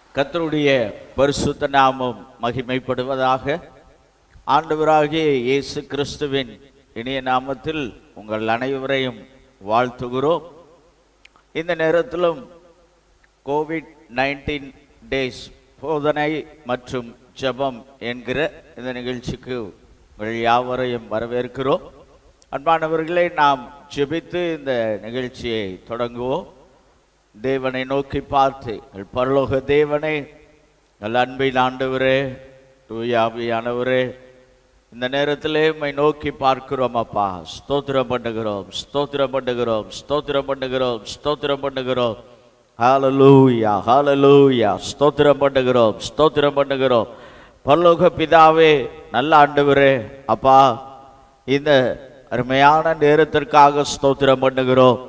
கர்த்தருடைய பரிசுத்த நாமம் மகிமைப்படுவதாக ஆண்டவராகிய இயேசு கிறிஸ்துவின் இனிய நாமத்தில் உங்கள் அனைவரையும் வாழ்த்துகிறோம் இந்த நேரத்திலும் கோவிட் நைன்டீன் டேஸ் போதனை மற்றும் ஜெபம் என்கிற இந்த நிகழ்ச்சிக்கு உங்கள் யாவரையும் வரவேற்கிறோம் அன்பானவர்களே நாம் ஜெபித்து இந்த நிகழ்ச்சியை தொடங்குவோம் தேவனை நோக்கி பார்த்து எங்கள் பரலோக தேவனே எங்கள் அன்பின் ஆண்டவரே தூயாவியானவரே இந்த நேரத்திலே உம்மை நோக்கி பார்க்கிறோம் அப்பா ஸ்தோத்திரம் பண்ணுகிறோம் ஸ்தோத்திரம் பண்ணுகிறோம் ஸ்தோத்திரம் பண்ணுகிறோம் ஸ்தோத்திரம் பண்ணுகிறோம் ஹalleluya ஹalleluya ஸ்தோத்திரம் பண்ணுகிறோம் ஸ்தோத்திரம் பண்ணுகிறோம் பரலோக பிதாவே நல்ல ஆண்டவரே அப்பா இந்த அருமையான நேரத்திற்காக ஸ்தோத்திரம் பண்ணுகிறோம்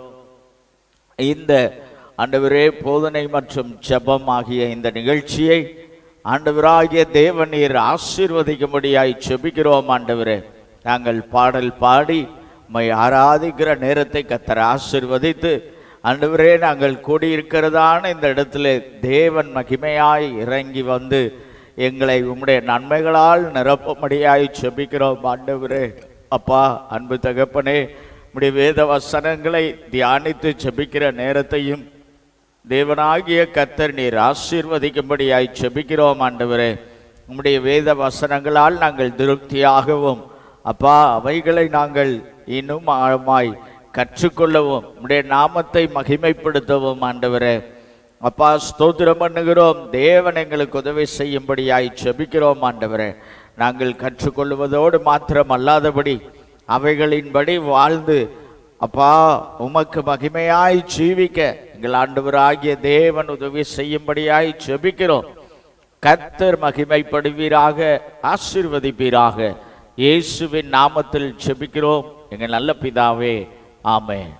இந்த ஆண்டவரே போதனை மற்றும் ஜெபம் ஆகிய இந்த நிகழ்ச்சியை ஆண்டவராகிய தேவநீர் ஆசீர்வதிக்கும்படியாய் செபிக்கிறோம் ஆண்டவரே நாங்கள் பாடல் பாடி உம்மை ஆராதிக்கிற நேரத்தை கத்தர் ஆசீர்வதித்து ஆண்டவரே நாங்கள் கூடியிருக்கிறதான இந்த இடத்துல தேவன் மகிமையாய் இறங்கி வந்து எங்களை உம்முடைய நன்மைகளால் நிரப்பும்படியாய் செபிக்கிறோம் ஆண்டவரே அப்பா அன்பு தகப்பனே உம்முடைய வேத வசனங்களை தியானித்து செபிக்கிற நேரத்தையும் தேவனாகிய கத்தர் நீர் ஆசீர்வதிக்கும்படியாய் செபிக்கிறோம் ஆண்டவரே உம்முடைய வேத வசனங்களால் நாங்கள் திருப்தியாகவும் அப்பா அவைகளை நாங்கள் இன்னும் ஆழமாய் கற்றுக்கொள்ளவும் உம்முடைய நாமத்தை மகிமைப்படுத்தவும் ஆண்டவரே அப்பா ஸ்தோத்திரம் பண்ணுகிறோம் தேவன் எங்களுக்கு உதவி செய்யும்படியாய் செபிக்கிறோம் ஆண்டவரே நாங்கள் கற்றுக்கொள்வதோடு மாத்திரம் அல்லாதபடி அவைகளின்படி வாழ்ந்து அப்பா உமக்கு மகிமையாய் ஜீவிக்க எங்கள் ஆண்டவராகிய தேவன் உதவி செய்யும்படியாய் செபிக்கிறோம் கர்த்தர் மகிமைப்படுவீராக ஆசீர்வதிப்பீராக இயேசுவின் நாமத்தில் செபிக்கிறோம் எங்கள் நல்ல பிதாவே ஆமென்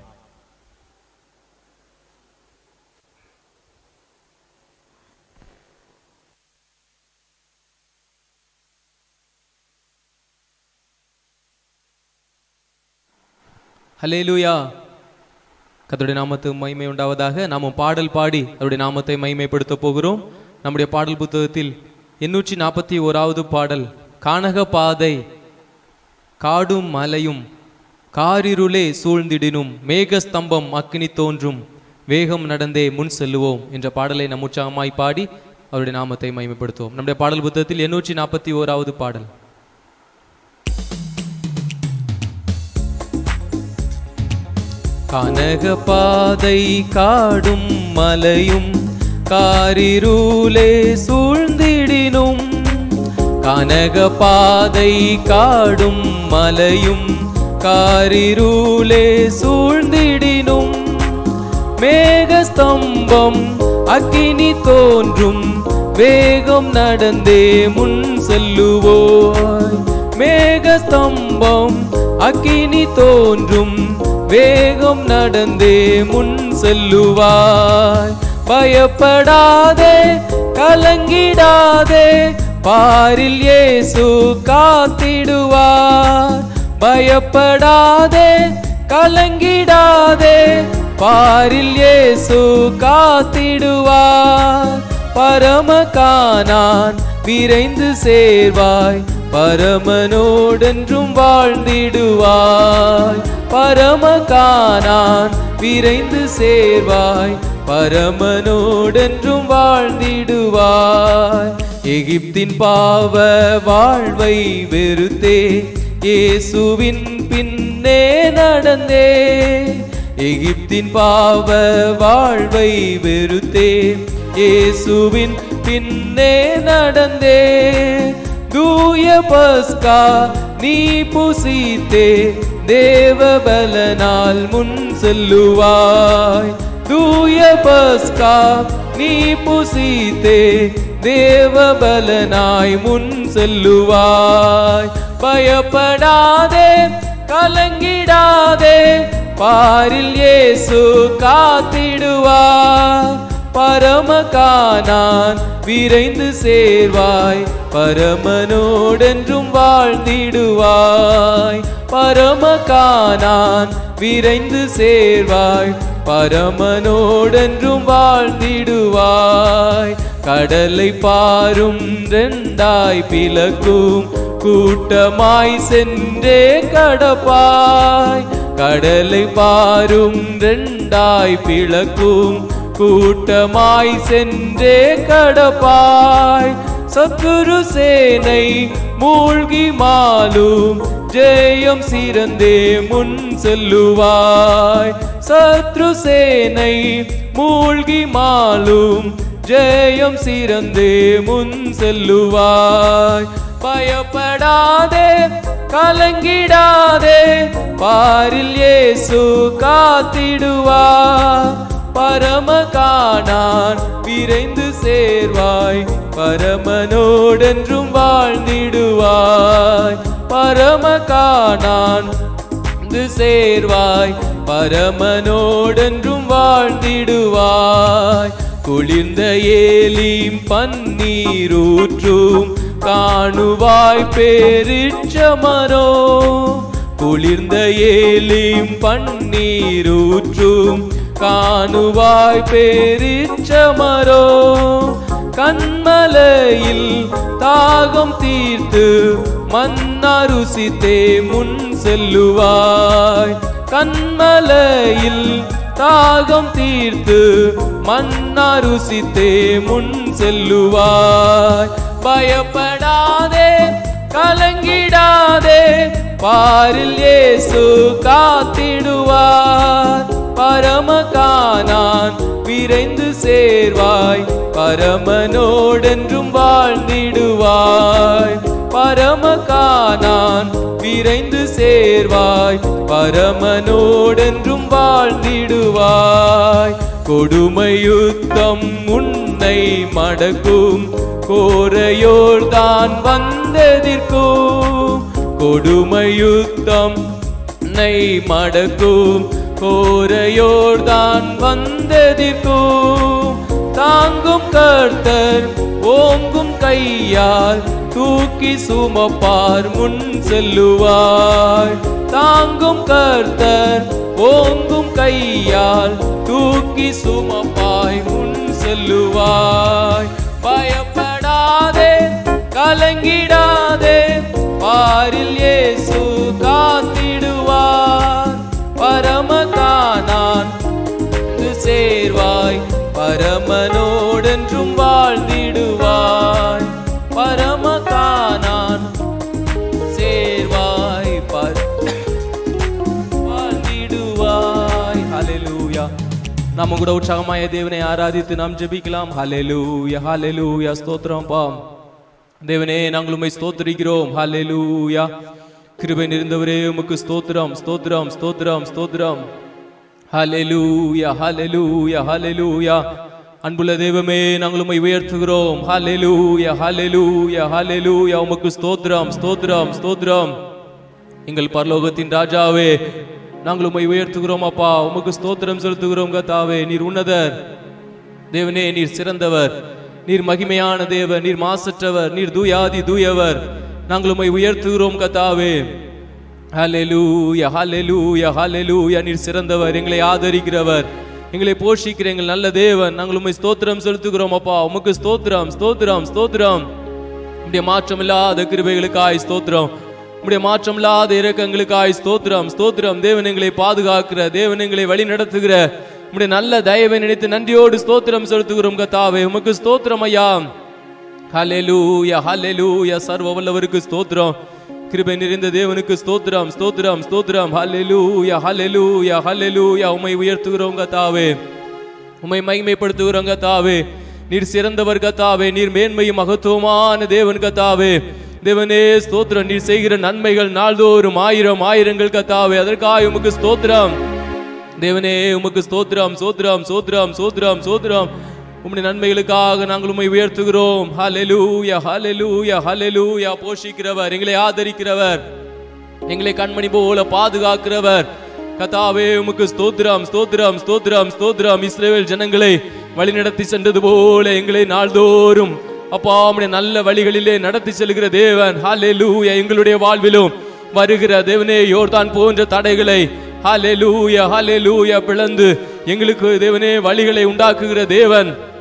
ஹலேலூயா கர்த்தருடைய நாமத்து மகிமை உண்டாவதாக நாம பாடல் பாடி அவருடைய நாமத்தை மகிமைப்படுத்த போகிறோம் நம்முடைய பாடல் புத்தகத்தில் எண்ணூற்றி நாற்பத்தி ஓராவது பாடல் கானக பாதை காடும் மலையும் காரிருளே சூழ்ந்திடினும் மேகஸ்தம்பம் அக்கினி தோன்றும் வேகம் நடந்தே முன் செல்லுவோம் என்ற பாடலை நம் உற்சாகமாய் பாடி அவருடைய நாமத்தை மகிமைப்படுத்துவோம் நம்முடைய பாடல் புத்தகத்தில் எண்ணூற்றி நாற்பத்தி ஓராவது பாடல் கனக பாதை காடும் மலையும் காரிருளே சூழ்ந்திடினும் கனக பாதை காடும் மலையும் காரிருளே சூழ்ந்திடினும் மேகஸ்தம்பம் அக்கினி தோன்றும் வேகம் நடந்தே முன் செல்லுவோய் மேகஸ்தம்பம் அக்கினி தோன்றும் வேகம் நடந்தே முன் செல்லுவாய் பயப்படாதே கலங்கிடாதே பாரில் இயேசு காத்திடுவார் பயப்படாதே கலங்கிடாதே பாரில் இயேசு காத்திடுவார் பரமகானான் விரைந்து சேர்வாய் பரமனோடென்றும் வாழ்ந்திடுவாய் பரமகானான் விரைந்து சேர்வாய் பரமனோடென்றும் வாழ்ந்திடுவாய் எகிப்தின் பாவ வாழ்வை வெறுத்தே இயேசுவின் பின்னே நடந்தே எகிப்தின் பாவ வாழ்வை வெறுத்தே இயேசுவின் பின்னே நடந்தே தூய பஸ்கா நீ புசித்தே தேவபலனால் முன் செல்லுவாய் தூய பஸ்கா நீ புசித்தே தேவபலனாய் முன் செல்லுவாய் பயப்படாதே கலங்கிடாதே பாரில் இயேசு காத்திடுவார் பரமகானான் விரைந்து சேர்வாய் பரமனோடென்றும் வாழ்ந்திடுவாய் பரமகானான் விரைந்து சேர்வாய் பரமனோடென்றும் வாழ்ந்திடுவாய் கடலை பாரும் ரெண்டாய் பிளக்கும் கூட்டமாய் சென்றே கடப்பாய் கடலை பாரும் ரெண்டாய் பிளக்கும் கூட்டமாய் சென்றே கடப்பாய் சத்துரு சேனை மூழ்கி மாலும் ஜெயம் சிறந்தே முன் செல்லுவாய் சத்ரு சேனை மூழ்கி மாலும் ஜெயம் சிறந்தே முன் செல்லுவாய் பயப்படாதே கலங்கிடாதே பாரில் இயேசு காத்திடுவார் பரம காணான் விரைந்து சேர்வாய் பரமனோடென்றும் வாழ்ந்திடுவாய் பரம காணான் வந்து சேர்வாய் பரமனோடென்றும் வாழ்ந்திடுவாய் குளிர்ந்த ஏலீம் பன்னீரூற்றும் காணுவாய் பேரிச்சமரோ குளிர்ந்த ஏலீம் பன்னீரூற்றும் காணுவாய் பேரிச்சமரோ கண்மலையில் தாகம் தீர்த்து மன்னருசித்தே முன் செல்லுவாய் கண்மலையில் தாகம் தீர்த்து மன்னருசித்தே முன் செல்லுவாய் பயப்படாதே கலங்கிடாதே பாரில் இயேசு காத்திடுவார் பரம காணான் விரைந்து சேர்வாய் பரமனோடென்றும் வாழ்ந்திடுவாய் பரம காணான் விரைந்து சேர்வாய் பரமனோடென்றும் வாழ்ந்திடுவாய் கொடுமை யுத்தம் உன்னை மடக்கும் கோரையோர் தான் வந்ததிர்க்கும் கொடுமை யுத்தம் உன்னை மடக்கும் கோரையோர் தான் வந்ததிர்க்கும் தாங்கும் கர்த்தர் ஓங்கும் கையால் தூக்கி சுமப்பார் முன் செல்லுவாய் தாங்கும் கர்த்தர் ஓங்கும் கையால் தூக்கி சுமப்பாய் முன் செல்லுவாய் பயப்படாதே கலங்கிடாதே பாரில் இயேசு காத்திடுவார் பரம காணான் வந்து சேர்வாய் பரமனோடென்றும் வாழ்ந்திடுவாய் பரம காணான் சேர்வாய் பர வாழ்ந்திடுவாய் ஹalleluya நாம கூட உற்சாகமாய தேவனை ஆராதித்து நாம் ஜெபிக்கலாம் ஹalleluya ஹalleluya ஸ்தோத்திரம் பாம் தேவனே நாங்கள் உம்மை ஸ்தோத்திரிக்கிறோம் ஹalleluya கிருபை நிறைந்தவரே உமக்கு ஸ்தோத்திரம் ஸ்தோத்திரம் ஸ்தோத்திரம் ஸ்தோத்திரம் ஹalleluya ஹalleluya ஹalleluya அன்புள்ள தெய்வமே நாங்கள் உம்மை உயர்த்துகிறோம் ஹalleluya ஹalleluya ஹalleluya உமக்கு ஸ்தோத்திரம் ஸ்தோத்திரம் ஸ்தோத்திரம் எங்கள் பரலோகத்தின் ராஜாவே நாங்கள் உம்மை உயர்த்துகிறோம் அப்பா உமக்கு ஸ்தோத்திரம் செலுத்துகிறோம் கத்தாவே நீர் உன்னதர் தேவனே நீர் சிறந்தவர் நீர் மகிமையான தேவர் நீர் மாசற்றவர் நீர் தூயாதி தூயவர் நாங்கள் உம்மை உயர்த்துகிறோம் கத்தாவே ஹalleluya ஹalleluya ஹalleluya நீர் சிறந்தவர் எங்களை ஆதரிக்கிறவர் எங்களை போஷிக்கிற எங்கள் நல்ல தேவன் நாங்கள் உம்மை ஸ்தோத்திரம் செலுத்துகிறோம் அப்பா உமக்கு ஸ்தோத்திரம் ஸ்தோத்திரம் ஸ்தோத்திரம் உம்முடைய மாற்றமில்லாத கிருபைகளுக்காய் ஸ்தோத்திரம் உம்முடைய மாற்றமில்லாத இரக்கங்களுக்காய் ஸ்தோத்திரம் ஸ்தோத்திரம் தேவன் எங்களை பாதுகாக்கிற தேவன் எங்களை வழி நடத்துகிற உம்முடைய நல்ல தயவை நினைத்து நன்றியோடு ஸ்தோத்திரம் செலுத்துகிறோம் கத்தாவே உமக்கு ஸ்தோத்திரம் ஐயா ஹalleluya ஹalleluya சர்வ வல்லவருக்கு ஸ்தோத்திரம் கிருபை நிறைந்த தேவனுக்கு ஸ்தோத்திரம் ஸ்தோத்திரம் ஸ்தோத்திரம் ஹalleluya ஹalleluya ஹalleluya உம்மை உயர்த்துகிறோம் கத்தாவே உம்மை மகிமைப்படுத்துகிறோம் கத்தாவே நீர் சிறந்தவர் கத்தாவே நீர் மேன்மையும் மகத்துவமான தேவன் கத்தாவே தேவனே ஸ்தோத்திரம் நீர் செய்கிற நன்மைகள் நாள்தோறும் ஆயிரம் ஆயிரங்கள் கத்தாவே அதற்காக உமக்கு ஸ்தோத்திரம் தேவனே உமக்கு ஸ்தோத்திரம் சோத்திரம் சோத்திரம் சோத்திரம் சோத்திரம் உம்முடைய நன்மைகளுக்காக நாங்கள் உம்மை உயர்த்துகிறோம் ஹalleluya ஹalleluya ஹalleluya போஷிக்கிறவர் எங்களை ஆதரிக்கிறவர் எங்களை கண்மணி போல பாதுகாக்கிறவர் கத்தாவே உமக்கு ஸ்தோத்திரம் ஸ்தோத்திரம் ஸ்தோத்திரம் ஸ்தோத்திரம் இஸ்ரவேல் ஜனங்களை வழிநடத்தி சென்றது போல எங்களை நாள்தோறும் அப்பா உம்முடைய நல்ல வழிகளிலே நடத்தி செல்கிற தேவன் ஹalleluya எங்களுடைய வாழ்விலும் வருகிற தேவனே யோர்தான் போன்ற தடைகளை ஹalleluya ஹalleluya பிளந்து எங்களுக்கு தேவனே வழிகளை உண்டாக்குகிற தேவன்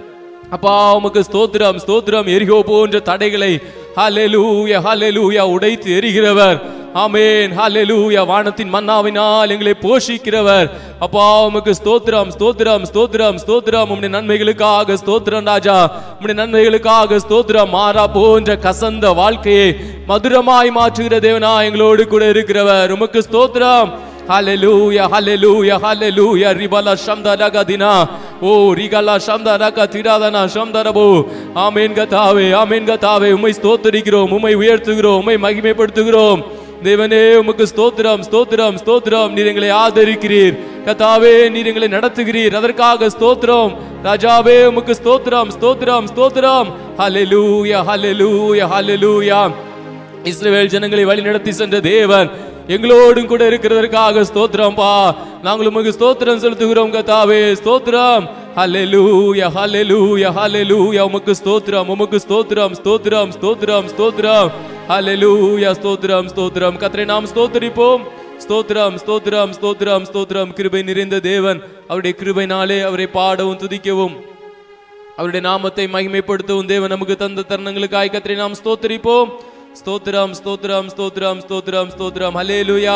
அப்பா உமக்கு ஸ்தோத்திரம் ஸ்தோத்திரம் எரிகோ போன்ற தடைகளை ஹalleluya ஹalleluya உடைத்து எரிகிறவர் ஆமென் ஹalleluya வானத்தின் மன்னாவினால் எங்களை போஷிக்கிறவர் அப்பா உமக்கு ஸ்தோத்திரம் ஸ்தோத்திரம் ஸ்தோத்திரம் ஸ்தோத்திரம் உம்முடைய நன்மைகளுக்காக ஸ்தோத்திரம் ராஜா உம்முடைய நன்மைகளுக்காக ஸ்தோத்திரம் மாறா போன்ற கசந்த வாழ்க்கையை மதுரமாய் மாற்றுகிற தேவனா எங்களோடு கூட இருக்கிறவர் உமக்கு ஸ்தோத்திரம் Hallelujah, hallelujah, hallelujah. Ribala shamda raga dina. Oh, rigala shamda raga tiradana shamda rabu. ஆமென் கத்தாவே ஆமென் கத்தாவே உம்மை ஸ்தோத்திரிக்கிறோம் உம்மை உயர்த்துகிறோம் உம்மை மகிமைப்படுத்துகிறோம் தேவனே உமக்கு ஸ்தோத்திரம் ஸ்தோத்திரம் ஸ்தோத்திரம் நீர் எங்களை ஆதரிக்கிறீர் கத்தாவே நீர் எங்களை நடத்துகிறீர் அதற்காக ஸ்தோத்திரம் ராஜாவே உமக்கு ஸ்தோத்திரம் ஸ்தோத்திரம் ஸ்தோத்திரம் ஹalleluya ஹalleluya ஹalleluya இஸ்ரவேல் ஜனங்களை வழி நடத்தி சென்ற தேவன் எங்களோடும் கூட இருக்கிறதற்காக ஸ்தோத்திரம்பா நாங்கள் உமக்கு ஸ்தோத்திரம் செலுத்துகிறோம் கத்தாவே ஸ்தோத்திரம் ஹalleluya ஹalleluya ஹalleluya உமக்கு ஸ்தோத்திரம் உமக்கு ஸ்தோத்திரம் ஸ்தோத்திரம் ஸ்தோத்திரம் ஸ்தோத்திரம் ஹalleluya ஸ்தோத்திரம் ஸ்தோத்திரம் கர்த்தரை நாம் ஸ்தோத்திரிப்போம் ஸ்தோத்திரம் ஸ்தோத்திரம் ஸ்தோத்திரம் ஸ்தோத்திரம் கிருபை நிறைந்த தேவன் அவருடைய கிருபைனாலே அவரை பாடவும் துதிக்கவும் அவருடைய நாமத்தை மகிமைப்படுத்தவும் தேவன் நமக்கு தந்த தருணங்களுக்காய் கத்திரை நாம் ஸ்தோத்திரிப்போம் ஸ்தோத்திரம் ஸ்தோத்திரம் ஸ்தோத்திரம் ஸ்தோத்திரம் ஸ்தோத்திரம் ஹலேலுயா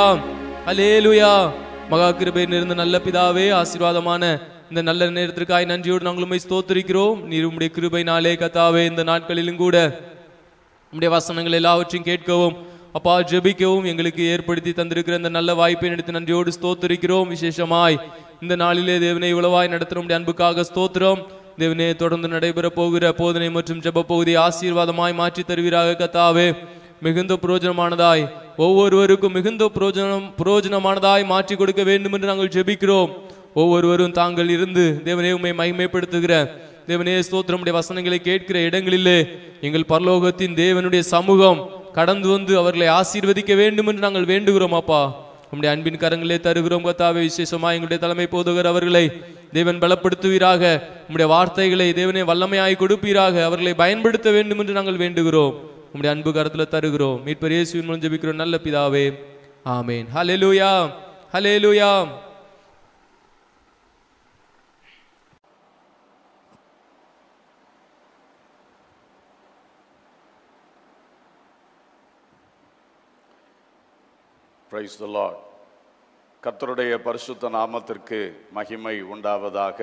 ஹலேலுயா மகா கிருபை நிறைந்த நல்ல பிதாவே ஆசீர்வாதமான இந்த நல்ல நேரத்திற்காய் நன்றியோடு நாங்கள் உம்மை ஸ்தோத்திரிக்கிறோம் நீர் உம்முடைய கிருபைனாலே கத்தாவே இந்த நாட்களிலும் கூட உம்முடைய வசனங்கள் எல்லாவற்றையும் கேட்கவும் அப்பா ஜெபிக்கவும் எங்களுக்கு ஏற்படுத்தி தந்திருக்கிற இந்த நல்ல வாய்ப்பை எடுத்து நன்றியோடு ஸ்தோத்திரிக்கிறோம் விசேஷமாய் இந்த நாளிலே தேவனை இவ்வளவாய் நடத்தும் உம்முடைய அன்புக்காக ஸ்தோத்திரம் தேவனே தொடர்ந்து நடைபெற போகிற போதனை மற்றும் ஜெப பகுதி ஆசீர்வாதமாய் மாற்றி தருவீராக கத்தாவே மிகுந்த புரோஜனமானதாய் ஒவ்வொருவருக்கும் மிகுந்த புரோஜனம் புரோஜனமானதாய் மாற்றி கொடுக்க வேண்டும் என்று நாங்கள் ஜெபிக்கிறோம் ஒவ்வொருவரும் தாங்கள் இருந்து தேவனே உம்மை மகிமைப்படுத்துகிற தேவனே ஸ்தோத்திரமுடைய வசனங்களை கேட்கிற இடங்களிலே எங்கள் பரலோகத்தின் தேவனுடைய சமூகம் கடந்து வந்து அவர்களை ஆசீர்வதிக்க வேண்டும் என்று நாங்கள் வேண்டுகிறோம் அப்பா உம்முடைய அன்பின் கரங்களே தருகிறோம் கத்தாவே விசேஷமா எங்களுடைய தலைமை போதுகிற அவர்களை தேவன் பலப்படுத்துவீராக உம்முடைய வார்த்தைகளை தேவனே வல்லமையாய் கொடுப்பீராக அவர்களை பயன்படுத்த வேண்டும் என்று நாங்கள் வேண்டுகிறோம் உம்முடைய அன்பு கரத்துல தருகிறோம் மீட்பர் இயேசுவின் மூலம் ஜெபிக்கிறோம் நல்ல பிதாவே ஆமேன் ஹalleluya ஹalleluya பிரைஸ் த லார்ட் கர்த்தருடைய பரிசுத்த நாமத்திற்கு மகிமை உண்டாவதாக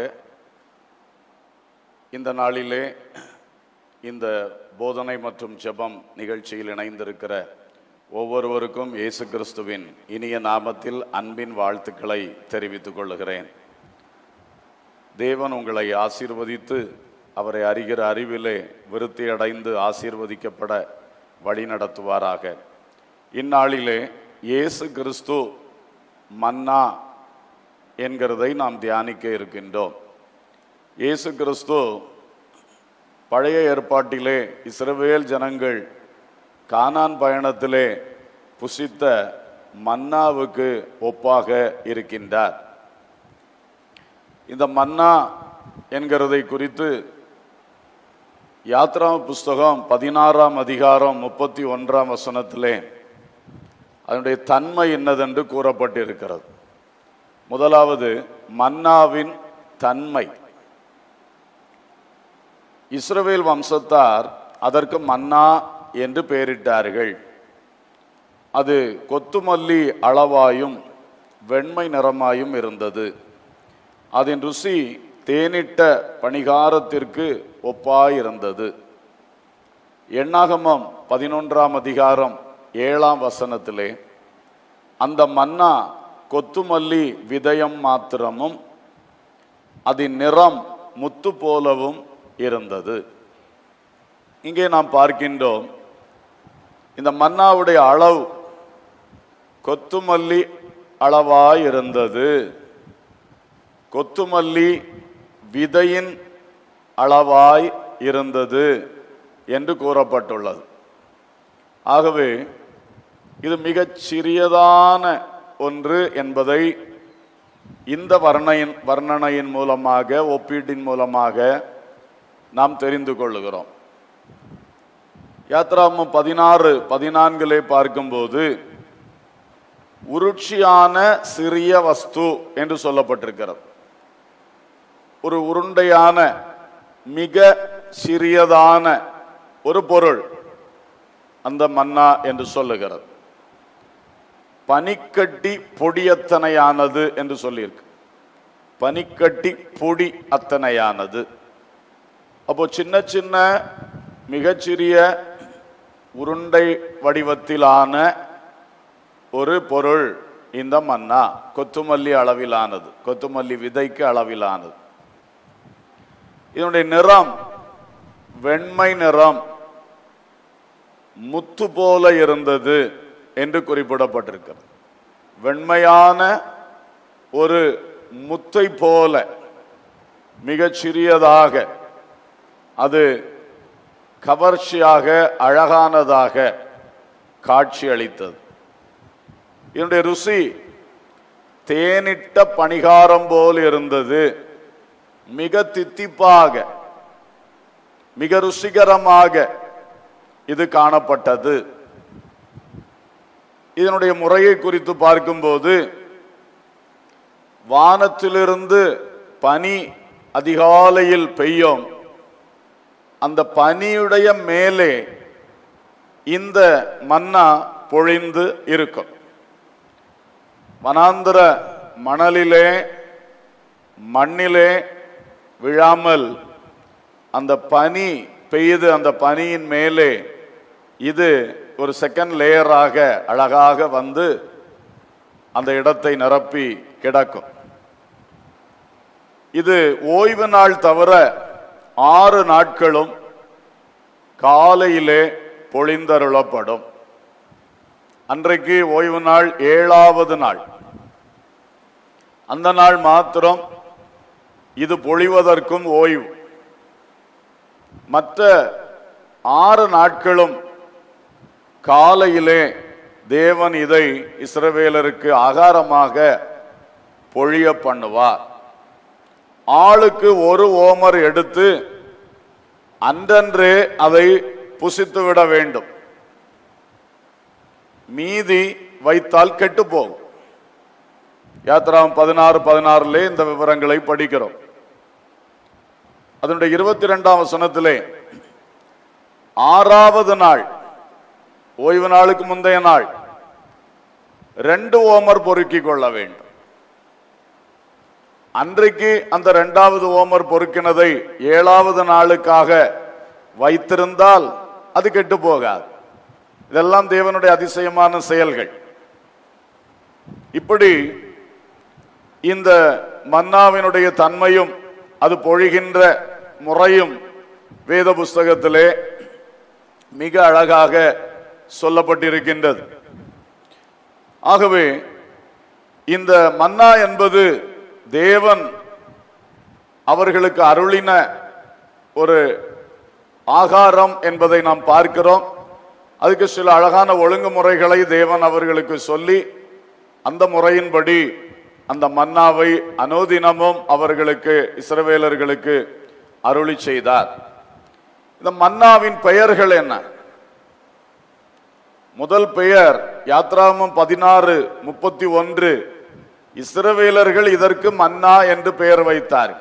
இந்த நாளிலே இந்த போதனை மற்றும் ஜெபம் நிகழ்ச்சியில் இணைந்திருக்கிற ஒவ்வொருவருக்கும் இயேசு கிறிஸ்துவின் இனிய நாமத்தில் அன்பின் வாழ்த்துக்களை தெரிவித்துக் கொள்ளுகிறேன் தேவன் உங்களை ஆசீர்வதித்து அவரை அறிகிற அறிவிலே விருத்தி அடைந்து ஆசீர்வதிக்கப்பட வழி நடத்துவாராக இந்நாளிலே இயேசு கிறிஸ்து மன்னா என்கிறதை நாம் தியானிக்க இருக்கின்றோம் இயேசு கிறிஸ்து பழைய ஏற்பாட்டிலே இஸ்ரவேல் ஜனங்கள் கானான் பயணத்திலே புசித்த மன்னாவுக்கு ஒப்பாக இருக்கின்றார் இந்த மன்னா என்கிறதை குறித்து யாத்ரா புஸ்தகம் பதினாறாம் அதிகாரம் முப்பத்தி ஒன்றாம் வசனத்திலே அதனுடைய தன்மை என்னதென்று கூறப்பட்டிருக்கிறது முதலாவது மன்னாவின் தன்மை இஸ்ரவேல் வம்சத்தார் அதற்கு மன்னா என்று பெயரிட்டார்கள் அது கொத்துமல்லி அளவாயும் வெண்மை நிறமாயும் இருந்தது அதன் ருசி தேனிட்ட பணிகாரத்திற்கு ஒப்பாயிருந்தது எண்ணாகமம் பதினொன்றாம் அதிகாரம் ஏழாம் வசனத்திலே அந்த மன்னா கொத்துமல்லி விதயம் மாத்திரமும் அதன் நிறம் முத்து போலவும் இருந்தது இங்கே நாம் பார்க்கின்றோம் இந்த மன்னாவுடைய அளவு கொத்துமல்லி அளவாய் இருந்தது கொத்துமல்லி விதையின் அளவாய் இருந்தது என்று கூறப்பட்டுள்ளது ஆகவே இது மிகச் சிறியதான ஒன்று என்பதை இந்த வர்ணையின் வர்ணனையின் மூலமாக ஒப்பீட்டின் மூலமாக நாம் தெரிந்து கொள்ளுகிறோம் யாத்ராமம் பதினாறு பதினான்கிலே பார்க்கும்போது உருட்சியான சிறிய வஸ்து என்று சொல்லப்பட்டிருக்கிறது ஒரு உருண்டையான மிக சிறியதான ஒரு பொருள் அந்த மன்னா என்று சொல்லுகிறது பனிக்கட்டி பொடியத்தனையானது என்று சொல்லியிருக்கு பனிக்கட்டி பொடி அத்தனையானது அப்போ சின்ன சின்ன மிகச்சிறிய உருண்டை வடிவத்திலான ஒரு பொருள் இந்த மன்னா கொத்துமல்லி அளவிலானது கொத்துமல்லி விதைக்கு அளவிலானது இதனுடைய நிறம் வெண்மை நிறம் முத்து போல இருந்தது என்று குறிப்பிடப்பட்டிருக்கிறது வெண்மையான ஒரு முத்தை போல மிகச் சிறியதாக அது கவர்ச்சியாக அழகானதாக காட்சி அளித்தது இதனுடைய ருசி தேனிட்ட பணிகாரம் போல் இருந்தது மிக தித்திப்பாக மிக ருசிகரமாக இது காணப்பட்டது இதனுடைய முறையை குறித்து பார்க்கும்போது வானத்திலிருந்து பனி அதிகாலையில் பெய்யும் அந்த பனியுடைய மேலே இந்த மன்னா பொழிந்து இருக்கும் வனாந்திர மணலிலே மண்ணிலே விழாமல் அந்த பனி பெய்து அந்த பனியின் மேலே இது ஒரு செகண்ட் லேயராக அழகாக வந்து அந்த இடத்தை நிரப்பி கிடக்கும் இது ஓய்வு நாள் தவிர ஆறு நாட்களும் காலையிலே பொழிந்தருளப்படும் அன்றைக்கு ஓய்வு நாள் ஏழாவது நாள் அந்த நாள் மாத்திரம் இது பொழிவதற்கும் ஓய்வு மற்ற ஆறு நாட்களும் காலையிலே தேவன் இதை இஸ்ரவேலருக்கு ஆகாரமாக பொழிய பண்ணுவார் ஆளுக்கு ஒரு ஓமர் எடுத்து அன்றன்றே அதை புசித்து விட வேண்டும் மீதி வைத்தால் கெட்டு போகும் யாத்ராம் பதினாறு பதினாறுலே இந்த விவரங்களை படிக்கிறோம் அதனுடைய இருபத்தி ரெண்டாம் வசனத்திலே ஆறாவது நாள் ஓய்வு நாளுக்கு முந்தைய நாள் ரெண்டு ஓமர் பொறுக்கிக் கொள்ள வேண்டும் அன்றைக்கு அந்த இரண்டாவது ஓமர் பொறுக்கினதை ஏழாவது நாளுக்காக வைத்திருந்தால் அது கெட்டு போகாது இதெல்லாம் தேவனுடைய அதிசயமான செயல்கள் இப்படி இந்த மன்னாவினுடைய தன்மையும் அது பொழிகின்ற முறையும் வேத புஸ்தகத்திலே மிக அழகாக சொல்லப்பட்டிருக்கின்றது ஆகவே இந்த மன்னா என்பது தேவன் அவர்களுக்கு அருளின ஒரு ஆகாரம் என்பதை நாம் பார்க்கிறோம் அதுக்கு சில அழகான ஒழுங்குமுறைகளை தேவன் அவர்களுக்கு சொல்லி அந்த முறையின்படி அந்த மன்னாவை அனோதினமும் அவர்களுக்கு இஸ்ரவேலர்களுக்கு அருளி செய்தார் இந்த மன்னாவின் பெயர்கள் என்ன முதல் பெயர் யாத்ராமம் பதினாறு முப்பத்தி ஒன்று இஸ்ரவேலர்கள் இதற்கு மன்னா என்று பெயர் வைத்தார்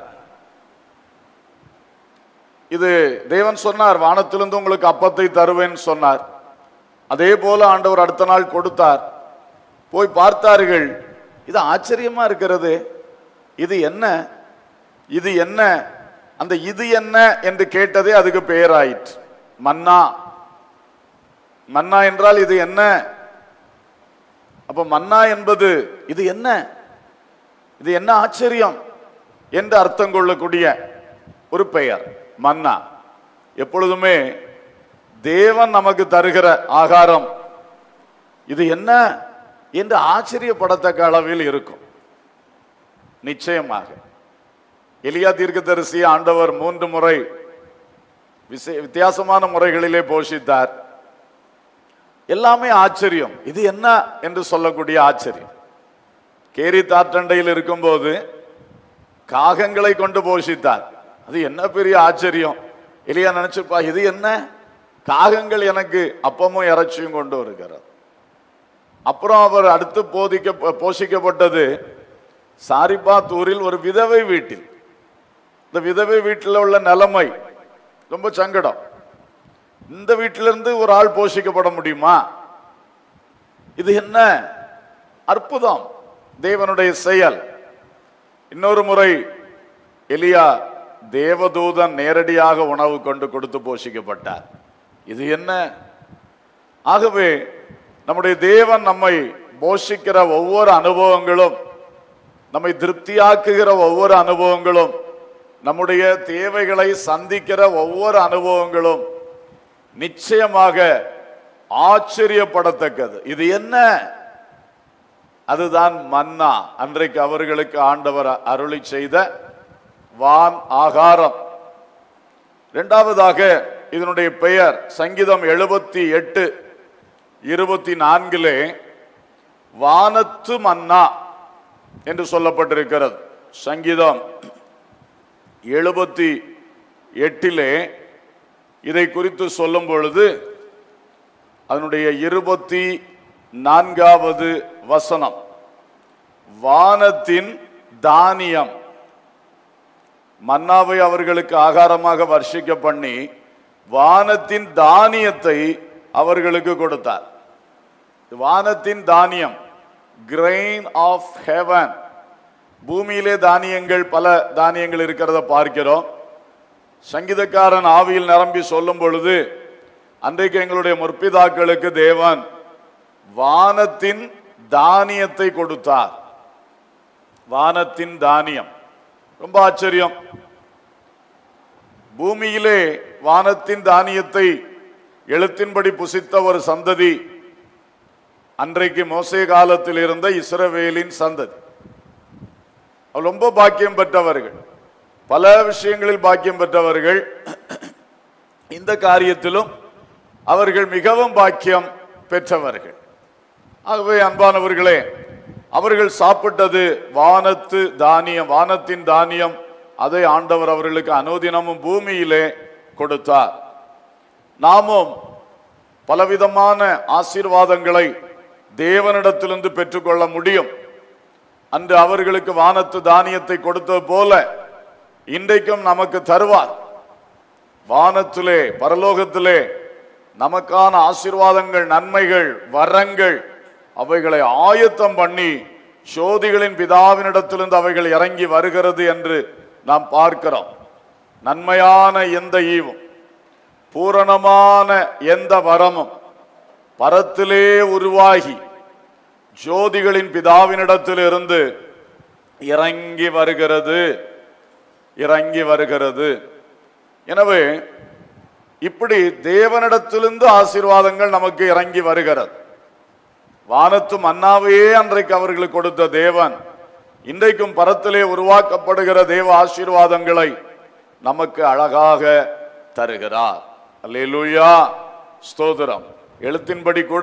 இது தேவன் சொன்னார் வானத்திலிருந்து உங்களுக்கு அப்பத்தை தருவேன் சொன்னார் அதே போல ஆண்டவர் அடுத்த நாள் கொடுத்தார் போய் பார்த்தார்கள் இது ஆச்சரியமா இருக்கிறது இது என்ன இது என்ன அந்த இது என்ன என்று கேட்டதே அதுக்கு பெயராயிற்று மன்னா மன்னா என்றால் இது என்ன அப்ப மன்னா என்பது இது என்ன இது என்ன ஆச்சரியம் என்று அர்த்தம் கொள்ளக்கூடிய ஒரு பெயர் மன்னா எப்பொழுதுமே தேவன் நமக்கு தருகிற ஆகாரம் இது என்ன என்று ஆச்சரியப்படத்தக்க அளவில் இருக்கும் நிச்சயமாக எலியா தீர்க்கதரிசி ஆண்டவர் மூன்று முறை விசே- வித்தியாசமான முறைகளிலே போஷித்தார் எல்லாமே ஆச்சரியம் இது என்ன என்று சொல்லக்கூடிய ஆச்சரியம் கேரி தாற்றண்டையில் இருக்கும்போது காகங்களை கொண்டு போஷித்தார் அது என்ன பெரிய ஆச்சரியம் எலியா நினைச்சுப்பா இது என்ன காகங்கள் எனக்கு அப்பமும் இறைச்சியும் கொண்டு வருகிறது அப்புறம் அவர் அடுத்து போதிக்க போஷிக்கப்பட்டது சாரிபாத்தூரில் ஒரு விதவை வீட்டில் இந்த விதவை வீட்டில் உள்ள நிலைமை ரொம்ப சங்கடம் இந்த வீட்டிலிருந்து ஒரு ஆள் போஷிக்கப்பட முடியுமா இது என்ன அற்புதம் தேவனுடைய செயல் இன்னொரு முறை எலியா தேவதூதன் நேரடியாக உணவு கொண்டு கொடுத்து போஷிக்கப்பட்டார் இது என்ன ஆகவே நம்முடைய தேவன் நம்மை போஷிக்கிற ஒவ்வொரு அனுபவங்களும் நம்மை திருப்தியாக்குகிற ஒவ்வொரு அனுபவங்களும் நம்முடைய தேவைகளை சந்திக்கிற ஒவ்வொரு அனுபவங்களும் நிச்சயமாக ஆச்சரியப்படத்தக்கது இது என்ன அதுதான் மன்னா அன்றைக்கு அவர்களுக்கு ஆண்டவர் அருளி செய்த வான் ஆகாரம் இரண்டாவதாக இதனுடைய பெயர் சங்கீதம் எழுபத்தி எட்டு இருபத்தி நான்கிலே வானத்து மன்னா என்று சொல்லப்பட்டிருக்கிறது சங்கீதம் எழுபத்தி எட்டிலே இதை குறித்து சொல்லும் பொழுது அதனுடைய இருபத்தி நான்காவது வசனம் வானத்தின் தானியம் மன்னாவை அவர்களுக்கு ஆகாரமாக வர்ஷிக்க பண்ணி வானத்தின் தானியத்தை அவர்களுக்கு கொடுத்தார் வானத்தின் தானியம் கிரெயின் ஆஃப் ஹெவன் பூமியிலே தானியங்கள் பல தானியங்கள் இருக்கிறத பார்க்கிறோம் சங்கீதக்காரன் ஆவியில் நிரம்பி சொல்லும் பொழுது அன்றைக்கு எங்களுடைய முற்பிதாக்களுக்கு தேவன் வானத்தின் தானியத்தை கொடுத்தார் வானத்தின் தானியம் ரொம்ப ஆச்சரியம் பூமியிலே வானத்தின் தானியத்தை எழுத்தின்படி புசித்த ஒரு சந்ததி அன்றைக்கு மோசே காலத்தில் இருந்த இஸ்ரவேலின் சந்ததி அவர் ரொம்ப பாக்கியம் பெற்றவர்கள் பல விஷயங்களில் பாக்கியம் பெற்றவர்கள் இந்த காரியத்திலும் அவர்கள் மிகவும் பாக்கியம் பெற்றவர்கள் ஆகவே அன்பானவர்களே அவர்கள் சாப்பிட்டது வானத்து தானியம் வானத்தின் தானியம் அதை ஆண்டவர் அவர்களுக்கு அனுதினமும் பூமியிலே கொடுத்தார் நாமும் பலவிதமான ஆசீர்வாதங்களை தேவனிடத்திலிருந்து பெற்றுக்கொள்ள முடியும் அன்று அவர்களுக்கு வானத்து தானியத்தை கொடுத்தது போல இன்றைக்கும் நமக்கு தருவார் வானத்திலே பரலோகத்திலே நமக்கான ஆசீர்வாதங்கள் நன்மைகள் வரங்கள் அவைகளை ஆயத்தம் பண்ணி சோதிகளின் பிதாவினிடத்திலிருந்து அவைகள் இறங்கி வருகிறது என்று நாம் பார்க்கிறோம் நன்மையான எந்த ஈவும் பூரணமான எந்த வரமும் பரத்திலே உருவாகி ஜோதிகளின் பிதாவினிடத்திலிருந்து இறங்கி வருகிறது இறங்கி வருகிறது எனவே இப்படி தேவனிடத்திலிருந்து ஆசீர்வாதங்கள் நமக்கு இறங்கி வருகிறது வானத்து மன்னாவையே அன்றைக்கு அவர்களுக்கு கொடுத்த தேவன் இன்றைக்கும் பரத்திலே உருவாக்கப்படுகிற தேவ ஆசீர்வாதங்களை நமக்கு அழகாக தருகிறார் அல்லேலூயா ஸ்தோத்திரம் எழுத்தின்படி கூட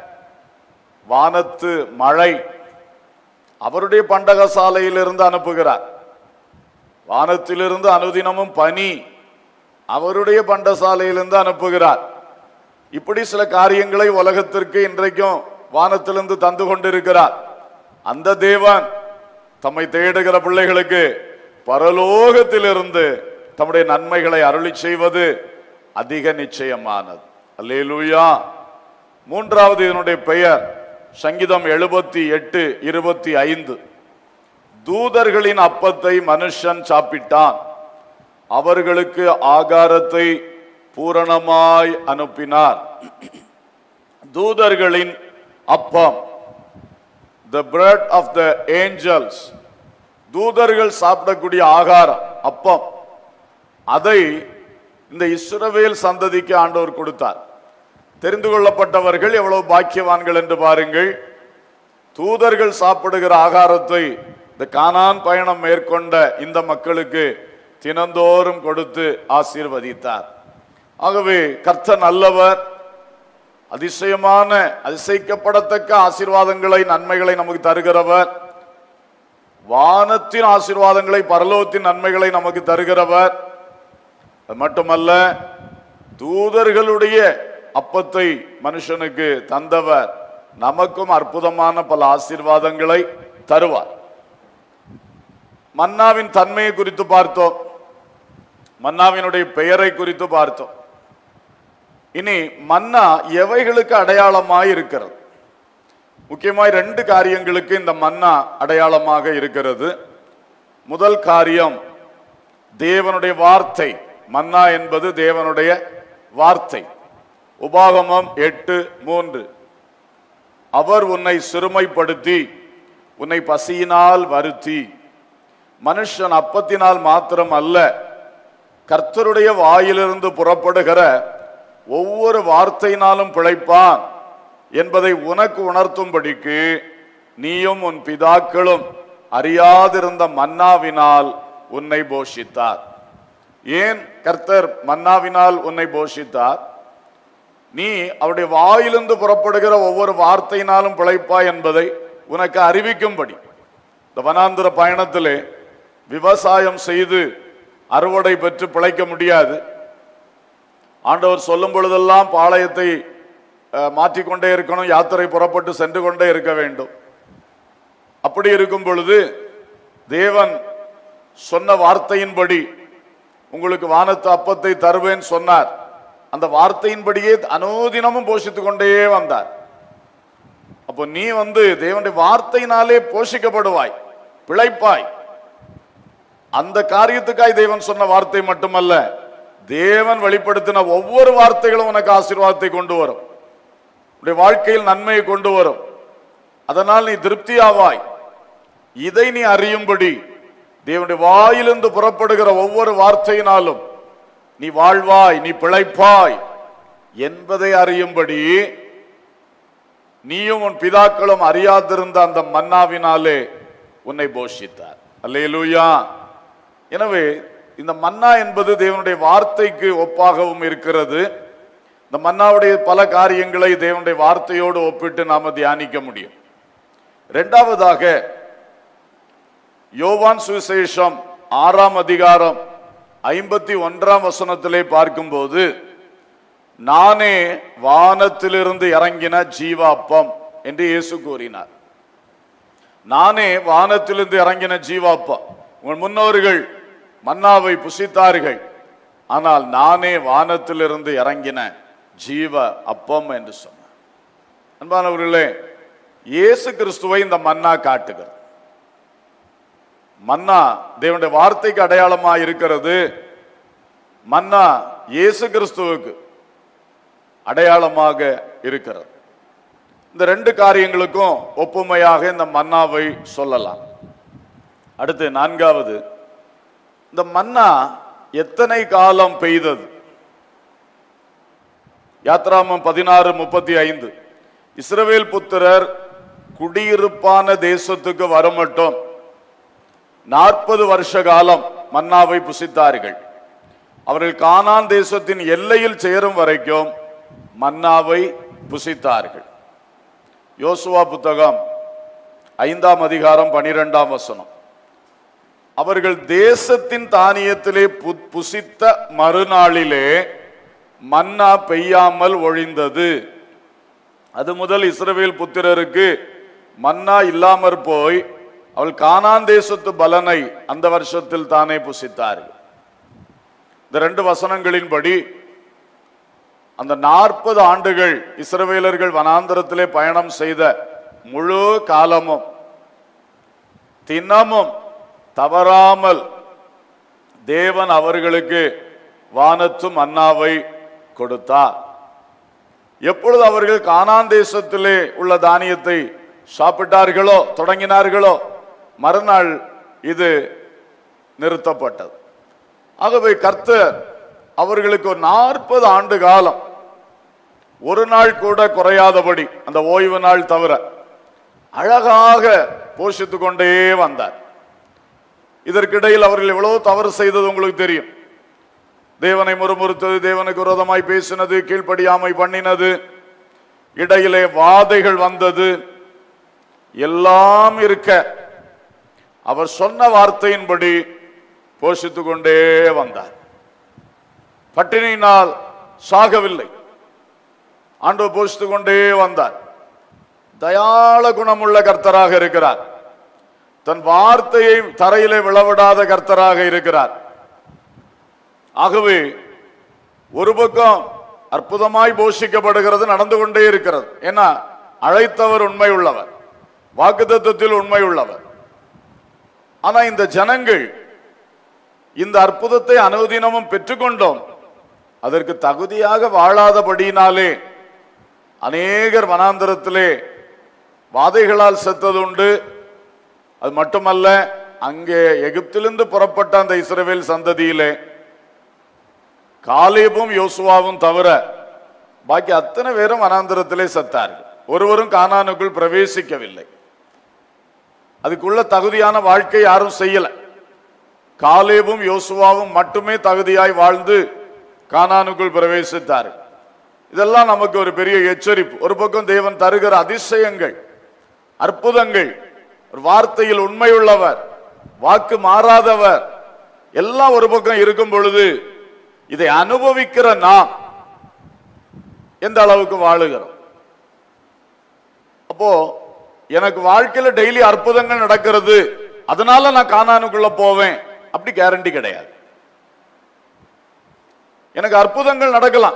வானத்து மழை அவருடைய பண்டகசாலையிலிருந்து அனுப்புகிறார் வானத்திலிருந்து அனுதினமும் பனி அவருடைய பண்டசாலையிலிருந்து அனுப்புகிறார் இப்படி சில காரியங்களை உலகத்திற்கு இன்றைக்கும் வானத்திலிருந்து தந்து கொண்டிருக்கிறார் அந்த தேவன் தம்மை தேடுகிற பிள்ளைகளுக்கு பரலோகத்திலிருந்து தம்முடைய நன்மைகளை அருளி செய்வது அதிக நிச்சயமானது அல்லேலூயா மூன்றாவது இதனுடைய பெயர் சங்கீதம் எழுபத்தி எட்டு இருபத்தி ஐந்து தூதர்களின் அப்பத்தை மனுஷன் சாப்பிட்டான் அவர்களுக்கு ஆகாரத்தை பூரணமாய் அனுப்பினார் தூதர்களின் அப்பம் the bread of the angels தூதர்கள் சாப்பிடக்கூடிய ஆகாரம் அப்பம் அதை இந்த இஸ்ரவேல் சந்ததிக்கு ஆண்டவர் கொடுத்தார் தெரிந்து கொள்ளப்பட்டவர்கள் எவ்வளவு பாக்கியவான்கள் என்று பாருங்கள் தூதர்கள் சாப்பிடுகிற ஆகாரத்தை இந்த கானான் பயணம் மேற்கொண்ட இந்த மக்களுக்கு தினந்தோறும் கொடுத்து ஆசீர்வதித்தார் ஆகவே கர்த்தர் நல்லவர் அதிசயமான அதிசயிக்கப்படத்தக்க ஆசீர்வாதங்களை நன்மைகளை நமக்கு தருகிறவர் வானத்தின் ஆசீர்வாதங்களை பரலோகத்தின் நன்மைகளை நமக்கு தருகிறவர் அது மட்டுமல்ல தூதர்களுடைய அப்பத்தை மனுஷனுக்கு தந்தவர் நமக்கும் அற்புதமான பல ஆசீர்வாதங்களை தருவார் மன்னாவின் தன்மையை குறித்து பார்த்தோம் மன்னாவினுடைய பெயரை குறித்து பார்த்தோம் இனி மன்னா எவைகளுக்கு அடையாளமாய் இருக்கிறது முக்கியமாய் ரெண்டு காரியங்களுக்கு இந்த மன்னா அடையாளமாக இருக்கிறது முதல் காரியம் தேவனுடைய வார்த்தை மன்னா என்பது தேவனுடைய வார்த்தை உபாகமம் எட்டு மூன்று அவர் உன்னை சிறுமைப்படுத்தி உன்னை பசியினால் வருத்தி மனுஷன் அப்பத்தினால் மாத்திரம் அல்ல கர்த்தருடைய வாயிலிருந்து புறப்படுகிற ஒவ்வொரு வார்த்தையினாலும் பிழைப்பான் என்பதை உனக்கு உணர்த்தும்படிக்கு நீயும் உன் பிதாக்களும் அறியாதிருந்த மன்னாவினால் உன்னை போஷித்தார் ஏன் கர்த்தர் மன்னாவினால் உன்னை போஷித்தார் நீ அவருடைய வாயிலிருந்து புறப்படுகிற ஒவ்வொரு வார்த்தையினாலும் பிழைப்பாய் என்பதை உனக்கு அறிவிக்கும்படி இந்த வனாந்திர பயணத்திலே விவசாயம் செய்து அறுவடை பெற்று பிழைக்க முடியாது ஆண்டவர் சொல்லும் பொழுதெல்லாம் பாளையத்தை அஹ், மாற்றிக்கொண்டே இருக்கணும் யாத்திரை புறப்பட்டு சென்று கொண்டே இருக்க வேண்டும் அப்படி இருக்கும் பொழுது தேவன் சொன்ன வார்த்தையின்படி உங்களுக்கு வானத்து அப்பத்தை தருவேன் சொன்னார் அந்த வார்த்தையின்படியே அனோதினமும் போஷித்துக் கொண்டே வந்தார் அப்போ நீ வந்து தேவனுடைய வார்த்தையினாலே போஷிக்கப்படுவாய் பிழைப்பாய் அந்த காரியத்துக்காய் தேவன் சொன்ன வார்த்தை மட்டுமல்ல தேவன் வெளிப்படுத்தின ஒவ்வொரு வார்த்தைகளும் உனக்கு ஆசீர்வாதத்தை கொண்டு வரும் உன்னுடைய வாழ்க்கையில் நன்மையை கொண்டு வரும் அதனால் நீ திருப்தியாவாய் இதை நீ அறியும்படி தேவனுடைய வாயிலிருந்து புறப்படுகிற ஒவ்வொரு வார்த்தையினாலும் நீ வாழ்வாய் நீ பிழைப்பாய் என்பதை அறியும்படி நீயும் உன் பிதாக்களும் அறியாதிருந்த அந்த மன்னாவினாலே உன்னை போஷித்தார் அல்லேலூயா எனவே இந்த மன்னா என்பது தேவனுடைய வார்த்தைக்கு ஒப்பாகவும் இருக்கிறது இந்த மன்னாவுடைய பல காரியங்களை தேவனுடைய வார்த்தையோடு ஒப்பிட்டு நாம தியானிக்க முடியும் இரண்டாவதாக யோவான் சுவிசேஷம் ஆறாம் அதிகாரம் ஐம்பத்தி ஒன்றாம் வசனத்திலே பார்க்கும்போது நானே வானத்திலிருந்து இறங்கின ஜீவாப்பம் என்று இயேசு கூறினார் நானே வானத்திலிருந்து இறங்கின ஜீவாப்பம் உங்கள் முன்னோர்கள் மன்னாவை புசித்தார்கள் ஆனால் நானே வானத்திலிருந்து இறங்கின ஜீவ அப்பம் என்று சொன்னார் அன்பானவர்களே இயேசு கிறிஸ்துவை இந்த மன்னா காட்டுகிறது மன்னா தேவனுடைய வார்த்தைக்கு அடையாளமா இருக்கிறது மன்னா இயேசு கிறிஸ்துவுக்கு அடையாளமாக இருக்கிறது இந்த ரெண்டு காரியங்களுக்கும் ஒப்புமையாக இந்த மன்னாவை சொல்லலாம் அடுத்து நான்காவது இந்த மன்னா எத்தனை காலம் பெய்தது யாத்ராமம் பதினாறு முப்பத்தி ஐந்து இஸ்ரவேல் புத்திரர் குடியிருப்பான தேசத்துக்கு வரமட்டும் நாற்பது வருஷ காலம் மன்னாவை புசித்தார்கள் அவர்கள் கானான் தேசத்தின் எல்லையில் சேரும் வரைக்கும் மன்னாவை புசித்தார்கள் யோசுவா புத்தகம் ஐந்தாம் அதிகாரம் பனிரெண்டாம் வசனம் அவர்கள் தேசத்தின் தானியத்திலே பு- புசித்த மறுநாளிலே மன்னா பெய்யாமல் ஒழிந்தது அது முதல் இஸ்ரவேல் புத்திரருக்கு மன்னா இல்லாமற் போய் அவள் கானான் தேசத்து பலனை அந்த வருஷத்தில் தானே புசித்தார்கள் இந்த ரெண்டு வசனங்களின்படி அந்த நாற்பது ஆண்டுகள் இஸ்ரவேலர்கள் வனாந்தரத்திலே பயணம் செய்த முழு காலமும் தினமும் தவறாமல் தேவன் அவர்களுக்கு வானத்து மன்னாவை கொடுத்தார் எப்பொழுது அவர்கள் கானான் தேசத்திலே உள்ள தானியத்தை சாப்பிட்டார்களோ தொடங்கினார்களோ மறுநாள் இது நிறுத்தப்பட்டது ஆகவே கர்த்தர் அவர்களுக்கு ஒரு நாற்பது ஆண்டு காலம் ஒரு நாள் கூட குறையாதபடி அந்த ஓய்வு நாள் தவிர அழகாக போஷித்துக் கொண்டே வந்தார் இதற்கிடையில் அவர்கள் எவ்வளவு தவறு செய்தது உங்களுக்கு தெரியும் தேவனை முறுமுறுத்தது தேவனுக்கு விரோதமாய் பேசினது கீழ்ப்படியாமை பண்ணினது இடையிலே வாதைகள் வந்தது எல்லாம் இருக்க அவர் சொன்ன வார்த்தையின்படி போஷித்துக் கொண்டே வந்தார் பட்டினியினால் சாகவில்லை ஆண்டவர் போஷித்துக் கொண்டே வந்தார் தயாள குணமுள்ள கர்த்தராக இருக்கிறார் தன் வார்த்தையை தரையிலே விழவிடாத கர்த்தராக இருக்கிறார் ஆகவே ஒரு பக்கம் அற்புதமாய் போஷிக்கப்படுகிறது நடந்து கொண்டே இருக்கிறது ஏன்னா அழைத்தவர் உண்மை உள்ளவர் வாக்குத்தத்தத்தில் உண்மை உள்ளவர் ஆனா இந்த ஜனங்கள் இந்த அற்புதத்தை அனுதினமும் பெற்றுக்கொண்டோம் அதற்கு தகுதியாக வாழாதபடியினாலே அநேகர் வனாந்தரத்திலே வாதைகளால் செத்ததுண்டு அது மட்டுமல்ல அங்கே எகிப்திலிருந்து புறப்பட்ட அந்த இஸ்ரவேல் சந்ததியிலே காலேபும் யோசுவாவும் தவிர பாக்கி அத்தனை பேரும் வனாந்தரத்திலே செத்தார்கள் ஒருவரும் கானானுக்குள் பிரவேசிக்கவில்லை அதுக்குள்ள தகுதியான வாழ்க்கை யாரும் செய்யல காலேபும் யோசுவாவும் மட்டுமே தகுதியாய் வாழ்ந்து கானானுக்குள் பிரவேசித்தார்கள் இதெல்லாம் நமக்கு ஒரு பெரிய எச்சரிப்பு ஒரு பக்கம் தேவன் தருகிற அதிசயங்கள் அற்புதங்கள் ஒரு வார்த்தையில் உண்மையுள்ளவர் வாக்கு மாறாதவர் எல்லாம் ஒரு பக்கம் இருக்கும் பொழுது இதை அனுபவிக்கிற நாம் எந்த அளவுக்கு வாழுகிறோம் அப்போ எனக்கு வாழ்க்கையில டெய்லி அற்புதங்கள் நடக்கிறது அதனால நான் கானானுக்குள்ள போவேன் அப்படி கேரண்டி கிடையாது எனக்கு அற்புதங்கள் நடக்கலாம்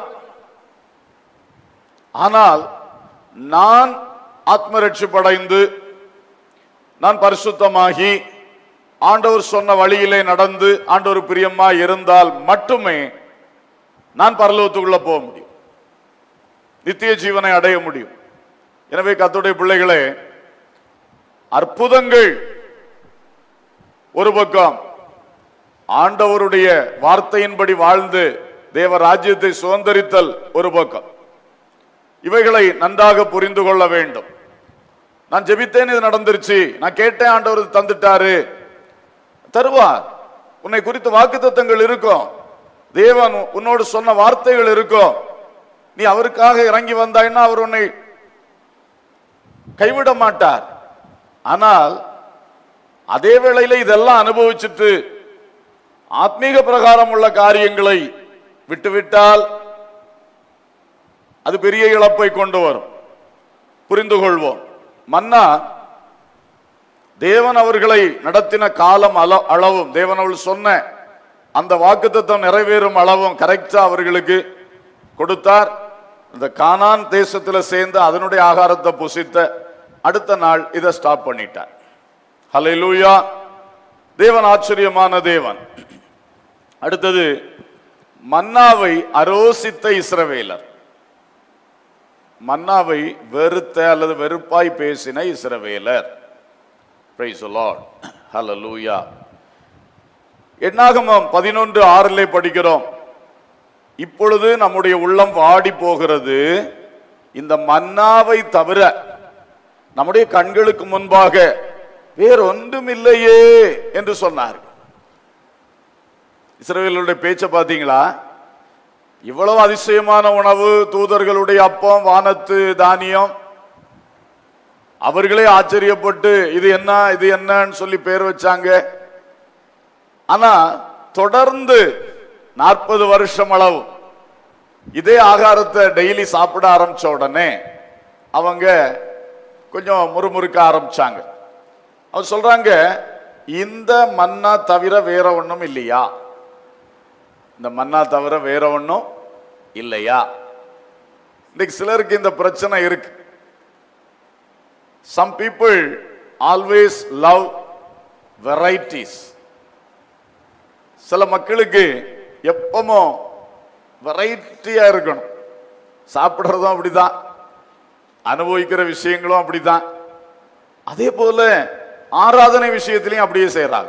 ஆனால் நான் ஆத்மரட்சிப்படைந்து நான் பரிசுத்தமாகி ஆண்டவர் சொன்ன வழியிலே நடந்து ஆண்டவர் பிரியமா இருந்தால் மட்டுமே நான் பரலோகத்துக்குள்ள போக முடியும் நித்திய ஜீவனை அடைய முடியும் எனவே கத்துடைய பிள்ளைகளே அற்புதங்கள் ஒரு பக்கம் ஆண்டவருடைய வார்த்தையின்படி வாழ்ந்து தேவ ராஜ்யத்தை சுதந்திரித்தல் ஒரு பக்கம் இவைகளை நன்றாக புரிந்து கொள்ள வேண்டும் நான் ஜெபித்தேன் இது நடந்துருச்சு நான் கேட்டேன் ஆண்டவர் இது தந்துட்டாரு தருவார் உன்னை குறித்து வாக்குத்தத்தங்கள் இருக்கும் தேவன் உன்னோடு சொன்ன வார்த்தைகள் இருக்கும் நீ அவருக்காக இறங்கி வந்தாய்னா அவர் உன்னை கைவிட மாட்டார் ஆனால் அதே வேளையில இதெல்லாம் அனுபவிச்சுட்டு ஆத்மீக பிரகாரம் உள்ள காரியங்களை விட்டுவிட்டால் அது பெரிய இழப்பை கொண்டு வரும் புரிந்து கொள்வோம் மன்னா தேவன் அவர்களை நடத்தின காலம் அள அளவும் தேவன் அவள் சொன்ன அந்த வாக்குத்தத்தம் நிறைவேறும் அளவும் கரெக்டா அவர்களுக்கு கொடுத்தார் இந்த கானான் தேசத்துல சேர்ந்து அதனுடைய ஆகாரத்தை புசித்த அடுத்த நாள் இதை ஸ்டாப் பண்ணிட்டார் ஹalleluya தேவன் ஆச்சரியமான தேவன் அடுத்தது மன்னாவை அரோசித்த இஸ்ரவேலர் மன்னாவை வெறுத்த அல்லது வெறுப்பாய் பேசின இஸ்ரவேலர் பிரைஸ் லார்ட் ஹalleluya எண்ணாகமம் பதினொன்று ஆறிலே படிக்கிறோம் இப்பொழுது நம்முடைய உள்ளம் வாடி போகிறது இந்த மன்னாவை தவிர நம்முடைய கண்களுக்கு முன்பாக வேறொன்றும் இல்லையே என்று சொன்னார் இஸ்ரவேலுடைய பேச்சை பார்த்தீங்களா இவ்வளவு அதிசயமான உணவு தூதர்களுடைய அப்பம் வானத்து தானியம் அவர்களே ஆச்சரியப்பட்டு இது என்ன இது என்னன்னு சொல்லி பேர் வச்சாங்க ஆனா தொடர்ந்து நாற்பது வருஷம் அளவு இதே ஆகாரத்தை டெய்லி சாப்பிட ஆரம்பிச்ச உடனே அவங்க கொஞ்சம் முறுமுறுக்க ஆரம்பிச்சாங்க அவர் சொல்றாங்க இந்த மன்னா தவிர வேற ஒண்ணும் இல்லையா இந்த மன்னா தவிர வேற ஒண்ணும் இல்லையா இன்னைக்கு சிலருக்கு இந்த பிரச்சனை இருக்கு some people always love varieties சில மக்களுக்கு எப்பவும் வெரைட்டியா இருக்கணும் சாப்பிடுறதும் அப்படிதான் அனுபவிக்கிற விஷயங்களும் அப்படிதான் அதே போல ஆராதனை விஷயத்திலையும் அப்படியே செய்யறாங்க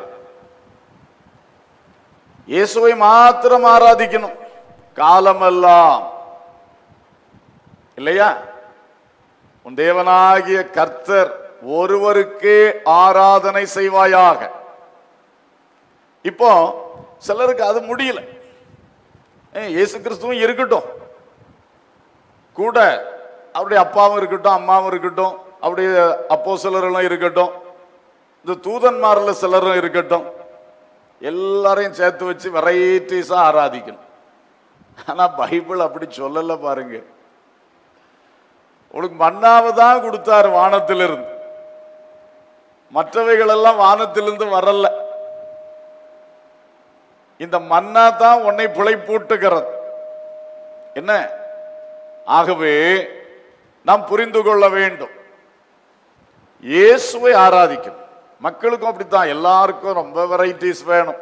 இயேசுவை மாத்திரம் ஆராதிக்கணும் காலமெல்லாம் இல்லையா உன் தேவனாகிய கர்த்தர் ஒருவருக்கே ஆராதனை செய்வாயாக இப்போ சிலருக்கு அது முடியல ஏய், இயேசு கிறிஸ்துவும் இருக்கட்டும் கூட அவருடைய அப்பாவும் இருக்கட்டும் அம்மாவும் இருக்கட்டும் அவருடைய அப்போ சிலர்களும் இருக்கட்டும் இந்த தூதன்மார்ல சிலரும் இருக்கட்டும் எல்லாரையும் சேர்த்து வச்சு வெரைட்டிஸா ஆராதிக்கணும் ஆனா பைபிள் அப்படி சொல்லல பாருங்க உனக்கு மண்ணாவை தான் கொடுத்தாரு வானத்திலிருந்து மற்றவைகள் எல்லாம் வானத்திலிருந்து வரல இந்த மன்னா தான் உன்னை பிழைப்பூட்டுகிறது என்ன ஆகவே நாம் புரிந்து கொள்ள வேண்டும் இயேசுவை ஆராதிக்கணும் மக்களுக்கும் அப்படித்தான் எல்லாருக்கும் ரொம்ப வெரைட்டிஸ் வேணும்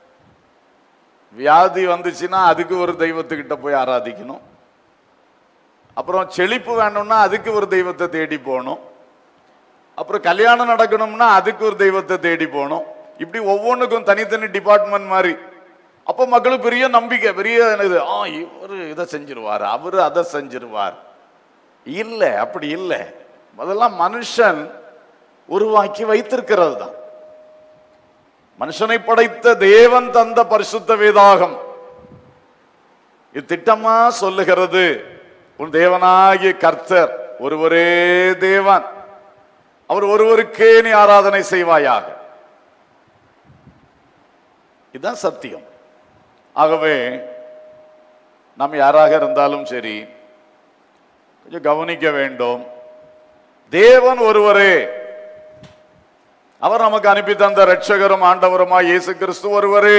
வியாதி வந்துச்சுன்னா அதுக்கு ஒரு தெய்வத்துக்கிட்ட போய் ஆராதிக்கணும் அப்புறம் செழிப்பு வேணும்னா அதுக்கு ஒரு தெய்வத்தை தேடி போகணும் அப்புறம் கல்யாணம் நடக்கணும்னா அதுக்கு ஒரு தெய்வத்தை தேடி போகணும் இப்படி ஒவ்வொன்றுக்கும் தனித்தனி டிபார்ட்மெண்ட் மாதிரி அப்போ மக்களுக்கு பெரிய நம்பிக்கை பெரிய இது ஆ இவர் இதை செஞ்சிருவார் அவர் அதை செஞ்சிருவார் இல்லை அப்படி இல்லை அதெல்லாம் மனுஷன் உருவாக்கி வைத்திருக்கிறது தான் மனுஷனை படைத்த தேவன் தந்த பரிசுத்த வேதாகம் இத்திட்டமா சொல்லுகிறது உன் தேவனாகிய கர்த்தர் ஒருவரே தேவன் அவர் ஒருவருக்கே நீ ஆராதனை செய்வாயாக இதுதான் சத்தியம் ஆகவே நாம் யாராக இருந்தாலும் சரி கொஞ்சம் கவனிக்க வேண்டும் தேவன் ஒருவரே அவர் நமக்கு அனுப்பி தந்த ரட்சகரும் ஆண்டவருமாய் இயேசு கிறிஸ்து ஒருவரே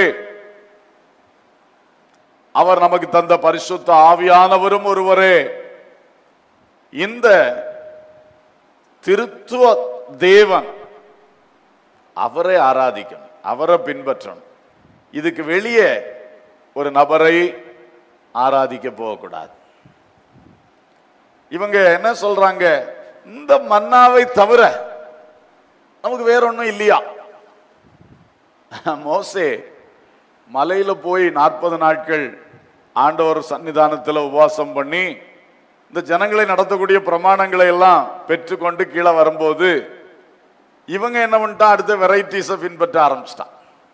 அவர் நமக்கு தந்த பரிசுத்த ஆவியானவரும் ஒருவரே இந்த திருத்துவ தேவன் அவரை ஆராதிக்கணும் அவரை பின்பற்றணும் இதுக்கு வெளியே ஒரு நபரை ஆராதிக்க போகக்கூடாது இவங்க என்ன சொல்றாங்க இந்த மன்னாவை தவிர நமக்கு வேற ஒண்ணும் இல்லையா மோசே மலையில போய் நாற்பது நாட்கள் ஆண்டவர் சன்னிதானத்தில் உபவாசம் பண்ணி இந்த ஜனங்களை நடத்தக்கூடிய பிரமாணங்களை எல்லாம் பெற்றுக்கொண்டு கீழே வரும்போது இவங்க என்ன பண்ணிட்டான் அடுத்த வெரைட்டிஸை பின்பற்ற ஆரம்பிச்சிட்டான்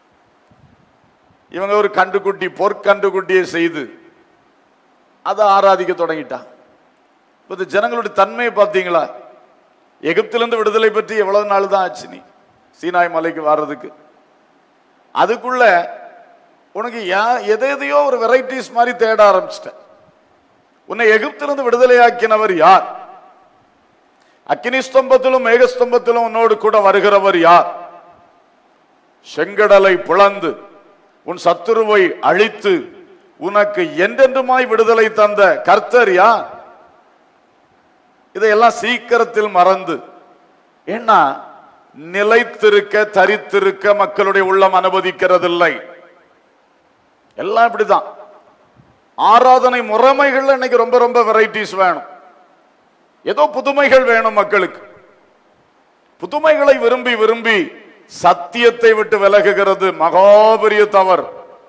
இவங்க ஒரு கண்டுக்குட்டி பொற்கண்டுக்குட்டியை செய்து அதை ஆராதிக்க தொடங்கிட்டான் இப்ப இந்த ஜனங்களுடைய தன்மையை பார்த்தீங்களா எகிப்திலிருந்து விடுதலை பற்றி எவ்வளவு நாள் தான் ஆச்சு நீ சீனாய் மலைக்கு வர்றதுக்கு அதுக்குள்ள உனக்கு யா- எதை எதையோ ஒரு வெரைட்டிஸ் மாதிரி தேட ஆரம்பிச்சிட்ட உன்னை எகிப்திலிருந்து விடுதலையாக்கினவர் யார் அக்கினி ஸ்தம்பத்திலும் மேகஸ்தம்பத்திலும் உன்னோடு கூட வருகிறவர் யார் செங்கடலை பிளந்து உன் சத்துருவை அழித்து உனக்கு என்றென்றுமாய் விடுதலை தந்த கர்த்தர் யார் இதையெல்லாம் சீக்கிரத்தில் மறந்து ஏன்னா நிலைத்திருக்க தரித்திருக்க மக்களுடைய உள்ளம் அனுமதிக்கிறதில்லை எல்லாம் இப்படிதான் ஆராதனை முறைமைகள்ல இன்னைக்கு ரொம்ப ரொம்ப வெரைட்டிஸ் வேணும் ஏதோ புதுமைகள் வேணும் மக்களுக்கு புதுமைகளை விரும்பி விரும்பி சத்தியத்தை விட்டு விலகுகிறது மகாபெரிய தவறு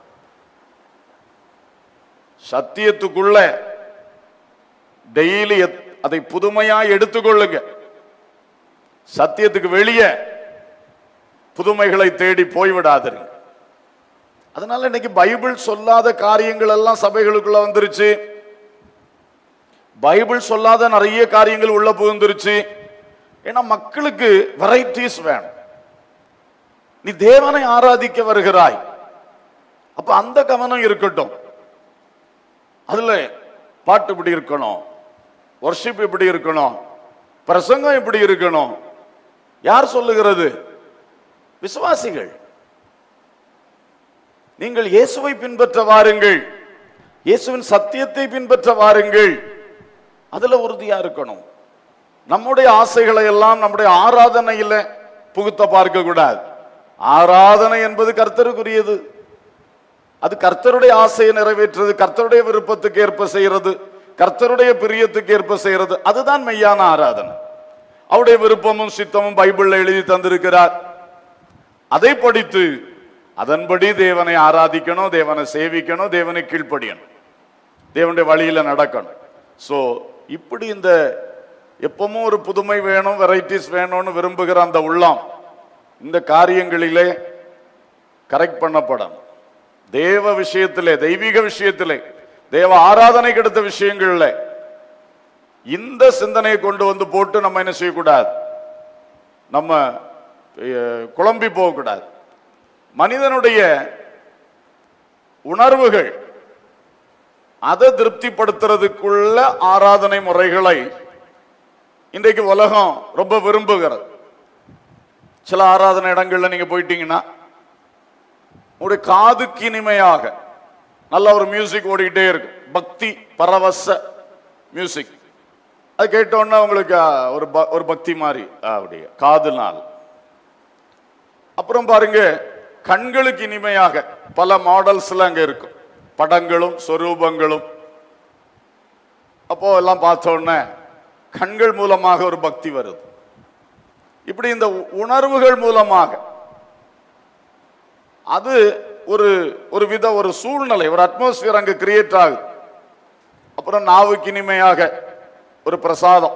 சத்தியத்துக்குள்ள டெய்லி அதை புதுமையா எடுத்துக்கொள்ளுங்க சத்தியத்துக்கு வெளியே புதுமைகளை தேடி போய்விடாதீங்க அதனால இன்னைக்கு பைபிள் சொல்லாத காரியங்கள் எல்லாம் சபைகளுக்குள்ள வந்துருச்சு பைபிள் சொல்லாத நிறைய காரியங்கள் உள்ள புகுந்துருச்சு ஏன்னா மக்களுக்கு வெரைட்டிஸ் வேணும் நீ தேவனை ஆராதிக்க வருகிறாய் அப்ப அந்த கவனம் இருக்கட்டும் அதுல பாட்டு இப்படி இருக்கணும் ஒர்ஷிப் இப்படி இருக்கணும் பிரசங்கம் இப்படி இருக்கணும் யார் சொல்லுகிறது விசுவாசிகள் நீங்கள் இயேசுவை பின்பற்ற வாருங்கள் இயேசுவின் சத்தியத்தை பின்பற்ற வாருங்கள் அதுல உறுதியா இருக்கணும் நம்முடைய ஆசைகளை எல்லாம் நம்முடைய ஆராதனையில புகுத்த பார்க்க கூடாது ஆராதனை என்பது கர்த்தருக்குரியது அது கர்த்தருடைய ஆசையை நிறைவேற்றுறது கர்த்தருடைய விருப்பத்துக்கு ஏற்ப செய்யறது கர்த்தருடைய பிரியத்துக்கு ஏற்ப செய்யறது அதுதான் மெய்யான ஆராதனை அவருடைய விருப்பமும் சித்தமும் பைபிள்ல எழுதி தந்திருக்கிறார் அதை படித்து அதன்படி தேவனை ஆராதிக்கணும் தேவனை சேவிக்கணும் தேவனை கீழ்ப்படியணும் தேவனுடைய வழியில நடக்கணும் சோ இப்படி இந்த எப்பவும் ஒரு புதுமை வேணும் வெரைட்டிஸ் வேணும்னு விரும்புகிற அந்த உள்ளம் இந்த காரியங்களிலே கரெக்ட் பண்ணப்படணும் தேவ விஷயத்திலே தெய்வீக விஷயத்திலே தேவ ஆராதனைக்கு அடுத்த விஷயங்கள்ல இந்த சிந்தனையை கொண்டு வந்து போட்டு நம்ம என்ன செய்யக்கூடாது நம்ம அஹ், குழம்பி போகக்கூடாது மனிதனுடைய உணர்வுகள் அதை திருப்திப்படுத்துறதுக்குள்ள ஆராதனை முறைகளை இன்றைக்கு உலகம் ரொம்ப விரும்புகிறது சில ஆராதனை இடங்கள்ல நீங்க போயிட்டீங்கன்னா உங்களுடைய காதுக்கு இனிமையாக நல்ல ஒரு மியூசிக் ஓடிக்கிட்டே இருக்கும் பக்தி பரவச மியூசிக் அது கேட்டோன்னா உங்களுக்கு ஆ, ஒரு ப- ஒரு பக்தி மாதிரி ஆ, அப்படியே காதுனால் அப்புறம் பாருங்க கண்களுக்கு இனிமையாக பல மாடல்ஸ்ல அங்க இருக்கும் படங்களும் சொரூபங்களும் அப்போ எல்லாம் பார்த்த உடனே கண்கள் மூலமாக ஒரு பக்தி வருது இப்படி இந்த உ- உணர்வுகள் மூலமாக அது ஒரு ஒரு வித ஒரு சூழ்நிலை ஒரு அட்மாஸ்பியர் அங்க கிரியேட் ஆகுது அப்புறம் நாவுக்கு இனிமையாக ஒரு பிரசாதம்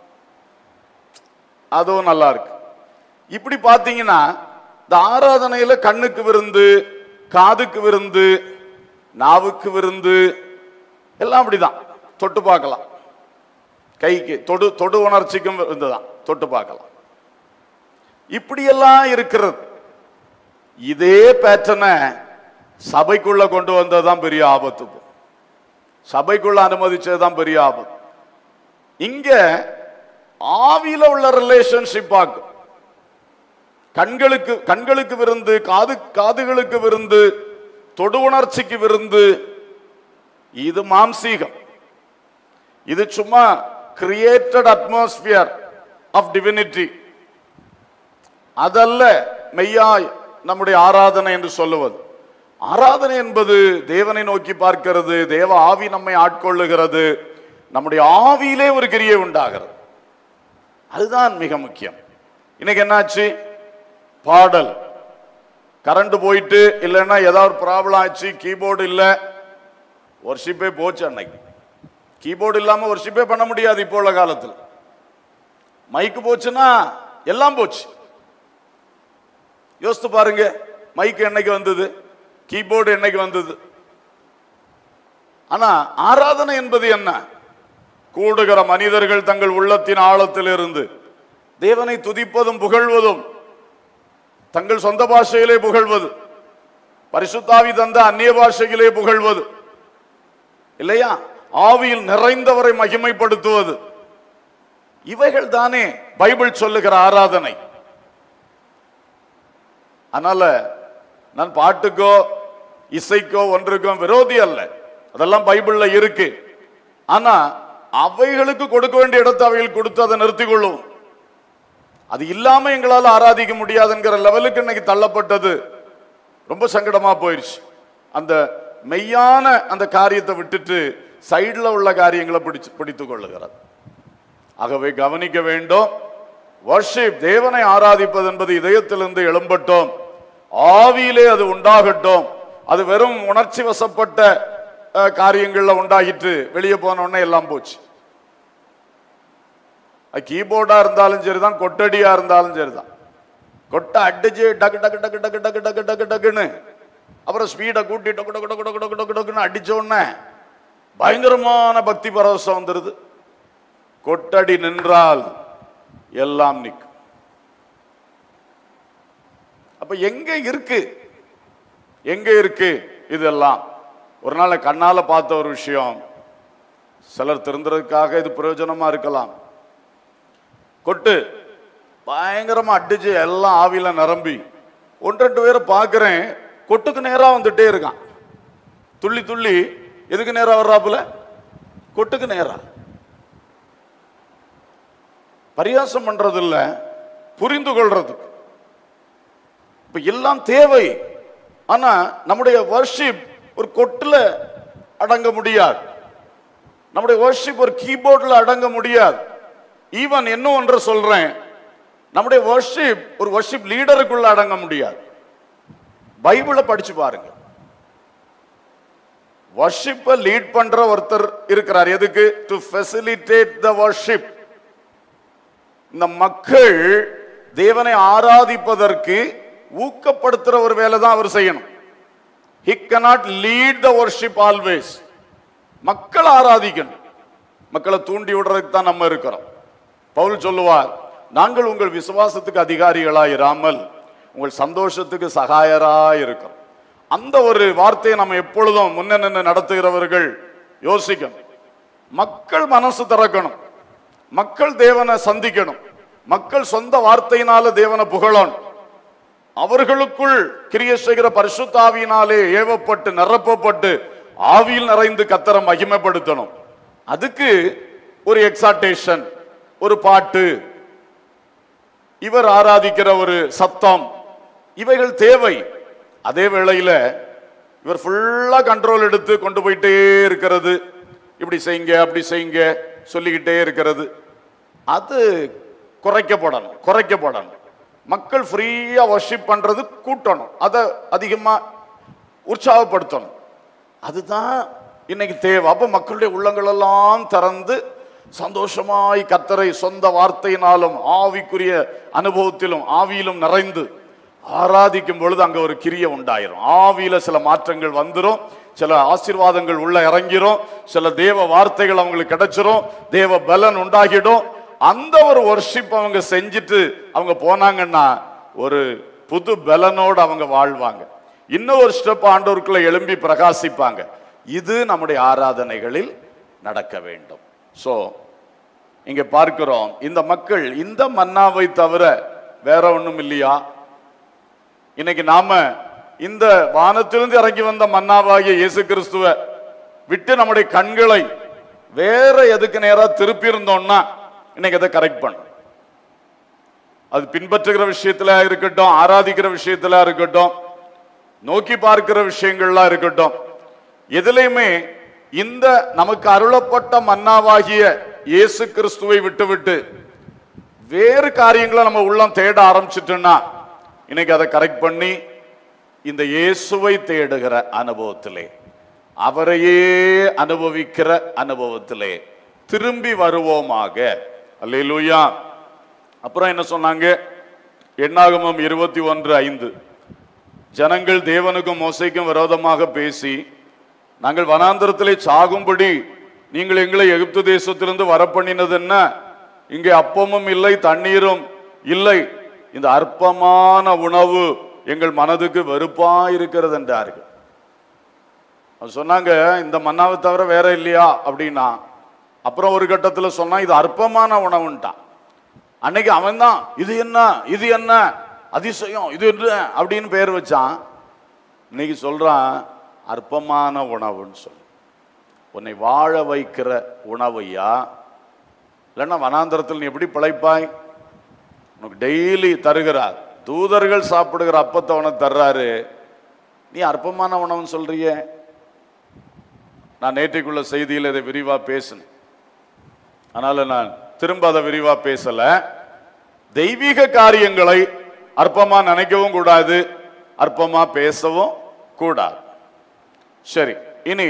அதுவும் நல்லா இருக்கு இப்படி பார்த்தீங்கன்னா இந்த ஆராதனையில கண்ணுக்கு விருந்து காதுக்கு விருந்து நாவுக்கு விருந்து எல்லாம் அப்படிதான் தொட்டு பார்க்கலாம் கைக்கு தொடு தொடு உணர்ச்சிக்கும் விருந்துதான் தொட்டு பார்க்கலாம் இப்படியெல்லாம் இருக்கிறது இதே பேட்டர்னை சபைக்குள்ள கொண்டு வந்ததுதான் பெரிய ஆபத்து இப்போ. சபைக்குள்ள அனுமதிச்சதுதான் பெரிய ஆபத்து இங்க ஆவியில உள்ள ரிலேஷன்ஷிப் ஆக்கும் கண்களுக்கு கண்களுக்கு விருந்து காது காதுகளுக்கு விருந்து தொடு உணர்ச்சிக்கு விருந்து இது மாம்சீகம் இது சும்மா கிரியேட்டட் அட்மாஸ்பியர் ஆஃப் டிவினிட்டி அதல்ல மெய்யாய் நம்முடைய ஆராதனை என்று சொல்லுவது ஆராதனை என்பது தேவனை நோக்கி பார்க்கிறது தேவ ஆவி நம்மை ஆட்கொள்ளுகிறது நம்முடைய ஆவியிலே ஒரு கிரியை உண்டாகிறது அதுதான் மிக முக்கியம் இன்னைக்கு என்னாச்சு பாடல் கரண்ட் போயிட்டு இல்லைன்னா ஏதாவது ப்ராப்ளம் ஆச்சு கீபோர்டு இல்ல ஒர்ஷிப்பே போச்சு அன்னைக்கு கீபோர்டு இல்லாம ஒர்ஷிப்பே பண்ண முடியாது இப்போ உள்ள காலத்தில் மைக்கு போச்சுன்னா எல்லாம் போச்சு யோசித்து பாருங்க மைக் என்னைக்கு வந்தது கீபோர்டு என்னைக்கு வந்தது ஆனா ஆராதனை என்பது என்ன கூடுகிற மனிதர்கள் தங்கள் உள்ளத்தின் ஆழத்தில் இருந்து தேவனை துதிப்பதும் புகழ்வதும் தங்கள் சொந்த பாஷையிலே புகழ்வது பரிசுத்தாவி தந்த அந்நிய பாஷையிலே புகழ்வது இல்லையா ஆவியில் நிறைந்தவரை மகிமைப்படுத்துவது இவைகள் தானே பைபிள் சொல்லுகிற ஆராதனை அதனால நான் பாட்டுக்கோ இசைக்கோ ஒன்றுக்கும் விரோதி அல்ல அதெல்லாம் பைபிள்ல இருக்கு ஆனா அவைகளுக்கு கொடுக்க வேண்டிய இடத்தை அவைகள் கொடுத்து அதை நிறுத்திக் கொள்ளும் அது இல்லாம எங்களால் ஆராதிக்க முடியாதுங்கிற லெவலுக்கு இன்னைக்கு தள்ளப்பட்டது ரொம்ப சங்கடமா போயிடுச்சு அந்த மெய்யான அந்த காரியத்தை விட்டுட்டு சைடுல உள்ள காரியங்களை பிடிச்சு பிடித்துக் கொள்ளுகிறது ஆகவே கவனிக்க வேண்டும் வர்ஷிப் தேவனை ஆராதிப்பது என்பது இதயத்திலிருந்து எழும்பட்டும் ஆவியிலே அது உண்டாகட்டும் அது வெறும் உணர்ச்சி வசப்பட்ட அஹ், காரியங்கள்ல உண்டாகிட்டு வெளியே போன உடனே எல்லாம் போச்சு அது கீபோர்டா இருந்தாலும் சரிதான் கொட்டடியா இருந்தாலும் சரிதான் கொட்டை அடிச்சு டக்கு டக்கு டக்கு டக்கு டக்கு டக்கு டக்கு டக்குன்னு அப்புறம் ஸ்பீடை கூட்டி டக்கு டக்கு டக்கு டக்கு டக்கு டக்கு டக்குன்னு அடிச்ச உடனே பயங்கரமான பக்தி பரவசம் வந்துருது கொட்டடி நின்றால் எல்லாம் நிற்கும் அப்ப எங்க இருக்கு எங்க இருக்கு இதெல்லாம் ஒரு நாள் கண்ணால பார்த்த ஒரு விஷயம் சிலர் திருந்துறதுக்காக இது பிரயோஜனமா இருக்கலாம் கொட்டு பயங்கரமா அடிச்சு எல்லாம் ஆவியில நிரம்பி ஒன்று ரெண்டு பேரை பார்க்கிறேன் கொட்டுக்கு நேரா வந்துட்டே இருக்கான் துள்ளி துள்ளி எதுக்கு நேரா வர்றாப்புல கொட்டுக்கு நேரா பரியாசம் பண்றது இல்ல புரிந்து கொள்றதுக்கு இப்ப எல்லாம் தேவை ஆனா நம்முடைய வர்ஷிப் ஒரு கொட்டுல அடங்க முடியாது நம்முடைய வர்ஷிப் ஒரு கீபோர்ட்ல அடங்க முடியாது ஈவன் இன்னும் ஒன்று சொல்றேன் நம்முடைய வர்ஷிப் ஒரு வர்ஷிப் லீடருக்குள்ள அடங்க முடியாது பைபிளை படிச்சு பாருங்க வர்ஷிப்பை லீட் பண்ற ஒருத்தர் இருக்கிறார் எதுக்கு டு ஃபெசிலிட்டேட் த வர்ஷிப் இந்த மக்கள் தேவனை ஆராதிப்பதற்கு ஊக்கப்படுத்துற ஒரு வேலை தான் அவர் செய்யணும் he cannot lead the worship always மக்கள் ஆராதிக்கணும் மக்களை தூண்டி விடுறதுக்கு தான் நம்ம இருக்கிறோம் பவுல் சொல்லுவார் நாங்கள் உங்கள் விசுவாசத்துக்கு அதிகாரிகளாய் இராமல் உங்கள் சந்தோஷத்துக்கு சகாயராய் இருக்கிறோம் அந்த ஒரு வார்த்தையை நம்ம எப்பொழுதும் முன்ன நின்று நடத்துகிறவர்கள் யோசிக்கணும் மக்கள் மனசு திறக்கணும் மக்கள் தேவனை சந்திக்கணும் மக்கள் சொந்த வார்த்தையினால தேவனை புகழணும் அவர்களுக்குள் கிரிய செய்கிற பரிசுத்தாவியினாலே ஏவப்பட்டு நிரப்பப்பட்டு ஆவியில் நிறைந்து கத்தரை மகிமைப்படுத்தணும் அதுக்கு ஒரு எக்ஸாட்டேஷன் ஒரு பாட்டு இவர் ஆராதிக்கிற ஒரு சத்தம் இவைகள் தேவை அதே வேளையில இவர் ஃபுல்லா கண்ட்ரோல் எடுத்து கொண்டு போயிட்டே இருக்கிறது இப்படி செய்யுங்க அப்படி செய்யுங்க சொல்லிக்கிட்டே இருக்கிறது அது குறைக்கப்படணும் குறைக்கப்படணும் மக்கள் ஃப்ரீயா வர்ஷிப் பண்றது கூட்டணும் அதை அதிகமா உற்சாகப்படுத்தணும் அதுதான் இன்னைக்கு தேவை அப்ப மக்களுடைய உள்ளங்கள் எல்லாம் திறந்து சந்தோஷமாய் கத்தரை சொந்த வார்த்தையினாலும் ஆவிக்குரிய அனுபவத்திலும் ஆவியிலும் நிறைந்து ஆராதிக்கும் பொழுது அங்க ஒரு கிரிய உண்டாயிரும் ஆவியில சில மாற்றங்கள் வந்துரும் சில ஆசீர்வாதங்கள் உள்ள இறங்கிரும் சில தேவ வார்த்தைகள் அவங்களுக்கு கிடைச்சிரும் தேவ பலன் உண்டாகிடும் அந்த ஒரு ஒர்ஷிப் அவங்க செஞ்சுட்டு அவங்க போனாங்கன்னா ஒரு புது பலனோடு அவங்க வாழ்வாங்க இன்னும் ஒரு ஸ்டெப் ஆண்டவருக்குள்ள எழும்பி பிரகாசிப்பாங்க இது நம்முடைய ஆராதனைகளில் நடக்க வேண்டும் சோ இங்க பார்க்கிறோம் இந்த மக்கள் இந்த மன்னாவை தவிர வேற ஒண்ணும் இல்லையா இன்னைக்கு நாம இந்த வானத்திலிருந்து இறங்கி வந்த மன்னாவாகிய இயேசு கிறிஸ்துவ விட்டு நம்முடைய கண்களை வேற எதுக்கு நேரா திருப்பி இருந்தோம்னா இன்னைக்கு அதை கரெக்ட் பண்ணும் அது பின்பற்றுகிற விஷயத்துல இருக்கட்டும் ஆராதிக்கிற விஷயத்துல இருக்கட்டும் நோக்கி பார்க்கிற விஷயங்கள்லாம் இருக்கட்டும் எதுலையுமே இந்த நமக்கு அருளப்பட்ட மன்னாவாகிய இயேசு கிறிஸ்துவை விட்டுவிட்டு வேறு காரியங்களை நம்ம உள்ளம் தேட ஆரம்பிச்சிட்டோம்னா இன்னைக்கு அதை கரெக்ட் பண்ணி இந்த இயேசுவை தேடுகிற அனுபவத்திலே அவரையே அனுபவிக்கிற அனுபவத்திலே திரும்பி வருவோமாக அல்லேலூயா அப்புறம் என்ன சொன்னாங்க எண்ணாகமம் இருபத்தி ஒன்று ஐந்து ஜனங்கள் தேவனுக்கும் மோசைக்கும் விரோதமாக பேசி நாங்கள் வனாந்தரத்திலே சாகும்படி நீங்கள் எங்களை எகிப்து தேசத்திலிருந்து வரப்பண்ணினது என்ன இங்கே அப்பமும் இல்லை தண்ணீரும் இல்லை இந்த அற்பமான உணவு எங்கள் மனதுக்கு வெறுப்பா இருக்கிறது என்றார்கள் அவர் சொன்னாங்க இந்த மன்னாவை தவிர வேற இல்லையா அப்படின்னா அப்புறம் ஒரு கட்டத்தில் சொன்னா இது அற்பமான உணவுன்ட்டான் அன்னைக்கு அவன் தான் இது என்ன இது என்ன அதிசயம் இது என்ன அப்படின்னு பேர் வச்சான் இன்னைக்கு சொல்றான் அற்பமான உணவுன்னு சொல்லி உன்னை வாழ வைக்கிற உணவையா இல்லைன்னா வனாந்தரத்தில் நீ எப்படி பிழைப்பாய் உனக்கு டெய்லி தருகிறார் தூதர்கள் சாப்பிடுகிற அப்பத்தை உனக்கு தர்றாரு நீ அற்பமான உணவுன்னு சொல்றியே நான் நேற்றைக்குள்ள செய்தியில் இதை விரிவா பேசினேன் அதனால நான் திரும்ப அதை விரிவா பேசல தெய்வீக காரியங்களை அற்பமா நினைக்கவும் கூடாது அற்பமா பேசவும் கூடாது சரி இனி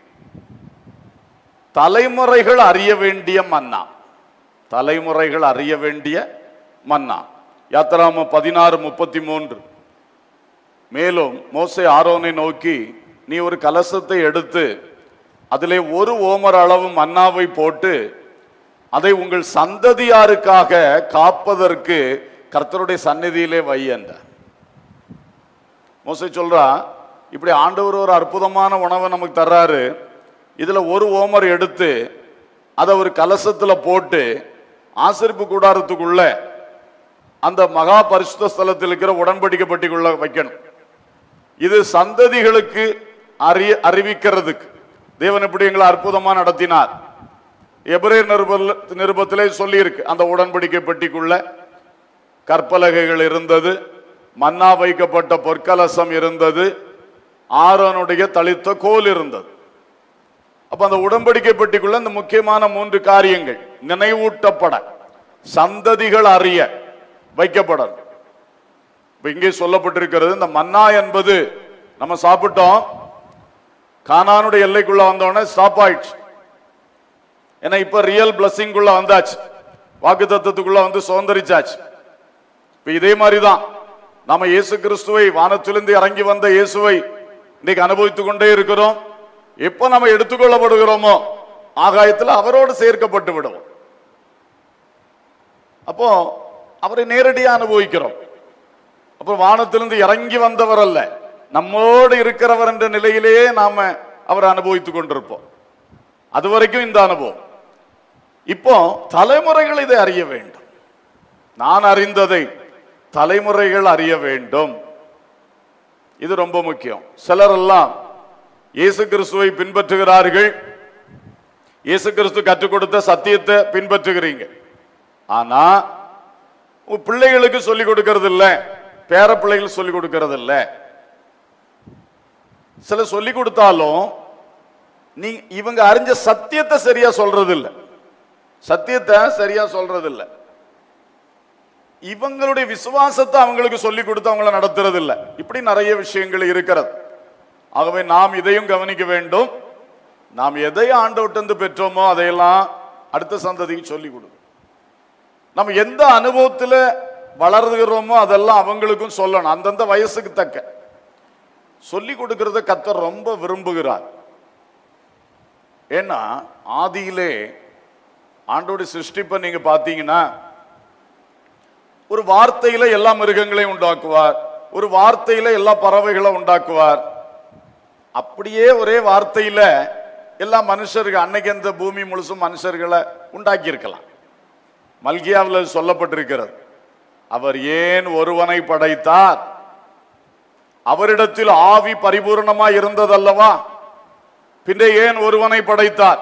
தலைமுறைகள் அறிய வேண்டிய மன்னா தலைமுறைகள் அறிய வேண்டிய மன்னா யாத்திராம பதினாறு முப்பத்தி மூன்று மேலும் மோசே ஆரோனை நோக்கி நீ ஒரு கலசத்தை எடுத்து அதிலே ஒரு ஓமர் அளவு மன்னாவை போட்டு அதை உங்கள் சந்ததியாருக்காக காப்பதற்கு கர்த்தருடைய சந்நிதியிலே வை என்றார் மோசை சொல்றா இப்படி ஆண்டவர் ஒரு அற்புதமான உணவை நமக்கு தர்றாரு இதுல ஒரு ஓமர் எடுத்து அதை ஒரு கலசத்துல போட்டு ஆசரிப்பு கூடாரத்துக்குள்ள அந்த மகா பரிசுத்த ஸ்தலத்தில் இருக்கிற உடன்படிக்கை பெட்டிக்குள்ள வைக்கணும் இது சந்ததிகளுக்கு அறிய அறிவிக்கிறதுக்கு தேவன் எப்படி எங்களை அற்புதமா நடத்தினார் எபிரேர் நிருப நிருபத்திலே சொல்லியிருக்கு அந்த உடன்படிக்கை பெட்டிக்குள்ள கற்பலகைகள் இருந்தது மன்னா வைக்கப்பட்ட பொற்கலசம் இருந்தது ஆரோனுடைய தளித்த கோல் இருந்தது அப்ப அந்த உடன்படிக்கை பெட்டிக்குள்ள இந்த முக்கியமான மூன்று காரியங்கள் நினைவூட்டப்பட சந்ததிகள் அறிய வைக்கப்படணும் இப்ப இங்கே சொல்லப்பட்டிருக்கிறது இந்த மன்னா என்பது நம்ம சாப்பிட்டோம் கானானுடைய எல்லைக்குள்ள வந்தோடனே ஸ்டாப் ஆயிடுச்சு ஏன்னா இப்ப ரியல் பிளஸிங்குள்ள வந்தாச்சு வாக்கு தத்துவத்துக்குள்ள வந்து சுதந்திரிச்சாச்சு இப்ப இதே மாதிரிதான் நாம இயேசு கிறிஸ்துவை வானத்திலிருந்து இறங்கி வந்த இயேசுவை இன்னைக்கு அனுபவித்துக் கொண்டே இருக்கிறோம் எப்ப நம்ம எடுத்துக்கொள்ளப்படுகிறோமோ ஆகாயத்தில் அவரோடு சேர்க்கப்பட்டு விடுவோம் அப்போ அவரை நேரடியா அனுபவிக்கிறோம் அப்போ வானத்திலிருந்து இறங்கி வந்தவர் அல்ல நம்மோடு இருக்கிறவர் என்ற நிலையிலேயே நாம அவரை அனுபவித்துக் கொண்டிருப்போம் அது வரைக்கும் இந்த அனுபவம் இப்போ தலைமுறைகள் இதை அறிய வேண்டும் நான் அறிந்ததை தலைமுறைகள் அறிய வேண்டும் இது ரொம்ப முக்கியம் சிலர் எல்லாம் இயேசு கிறிஸ்துவை பின்பற்றுகிறார்கள் இயேசு கிறிஸ்து கற்றுக் கொடுத்த சத்தியத்தை பின்பற்றுகிறீங்க ஆனா உங்க பிள்ளைகளுக்கு சொல்லிக் கொடுக்கறது இல்ல பேர பிள்ளைகள் சொல்லிக் கொடுக்கறது இல்ல சில சொல்லிக் கொடுத்தாலும் நீ இவங்க அறிஞ்ச சத்தியத்தை சரியா சொல்றது இல்ல சத்தியத்தை சரியா சொல்றது இல்ல இவங்களுடைய விசுவாசத்தை அவங்களுக்கு சொல்லிக் கொடுத்து அவங்கள நடத்துறது இல்ல இப்படி நிறைய விஷயங்கள் இருக்கிறது ஆகவே நாம் இதையும் கவனிக்க வேண்டும் நாம் எதை ஆண்டவட்டிருந்து பெற்றோமோ அதையெல்லாம் அடுத்த சந்ததிக்கு சொல்லிக் கொடுக்கணும் நம்ம எந்த அனுபவத்துல வளர்கிறோமோ அதெல்லாம் அவங்களுக்கும் சொல்லணும் அந்தந்த வயசுக்கு தக்க சொல்லி கொடுக்கறத கத்தர் ரொம்ப விரும்புகிறார் ஏன்னா ஆதியிலே ஆண்டோட சிருஷ்டிப்பை நீங்க பாத்தீங்கன்னா ஒரு வார்த்தையில எல்லா மிருகங்களையும் உண்டாக்குவார் ஒரு வார்த்தையில எல்லா பறவைகளை உண்டாக்குவார் அப்படியே ஒரே வார்த்தையில எல்லா மனுஷர்கள் அன்னைக்கு இந்த பூமி முழுசும் மனுஷர்களை உண்டாக்கி இருக்கலாம் மல்கியாவில் சொல்லப்பட்டிருக்கிறது அவர் ஏன் ஒருவனை படைத்தார் அவரிடத்தில் ஆவி பரிபூர்ணமா இருந்ததல்லவா பின்ன ஏன் ஒருவனை படைத்தார்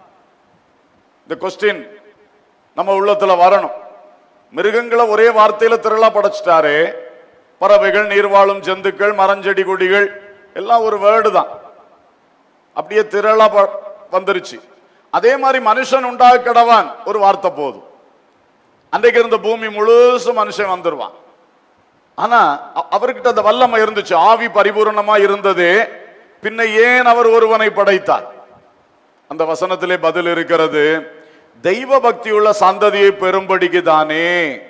இந்த கொஸ்டின் நம்ம உள்ளத்துல வரணும் மிருகங்களை ஒரே வார்த்தையில திரளா படைச்சிட்டாரு பறவைகள் நீர்வாழும் ஜந்துக்கள் மரஞ்செடி கொடிகள் எல்லாம் ஒரு வேர்டு தான் அப்படியே திரளா ப- வந்துருச்சு அதே மாதிரி மனுஷன் உண்டாக கடவான் ஒரு வார்த்தை போதும் அன்றைக்கு இருந்த பூமி முழுசும் மனுஷன் வந்துருவான் ஆனா அ- அவர்கிட்ட அந்த வல்லமை இருந்துச்சு ஆவி பரிபூரணமா இருந்தது பின்ன ஏன் அவர் ஒருவனை படைத்தார் அந்த வசனத்திலே பதில் இருக்கிறது தெய்வ பக்தியுள்ள சந்ததியை பெரும்படிக்கு தானே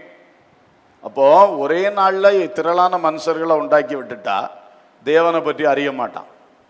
அப்போ ஒரே நாள்ல திரளான மனுஷர்களை உண்டாக்கி விட்டுட்டா தேவனை பற்றி அறிய மாட்டான்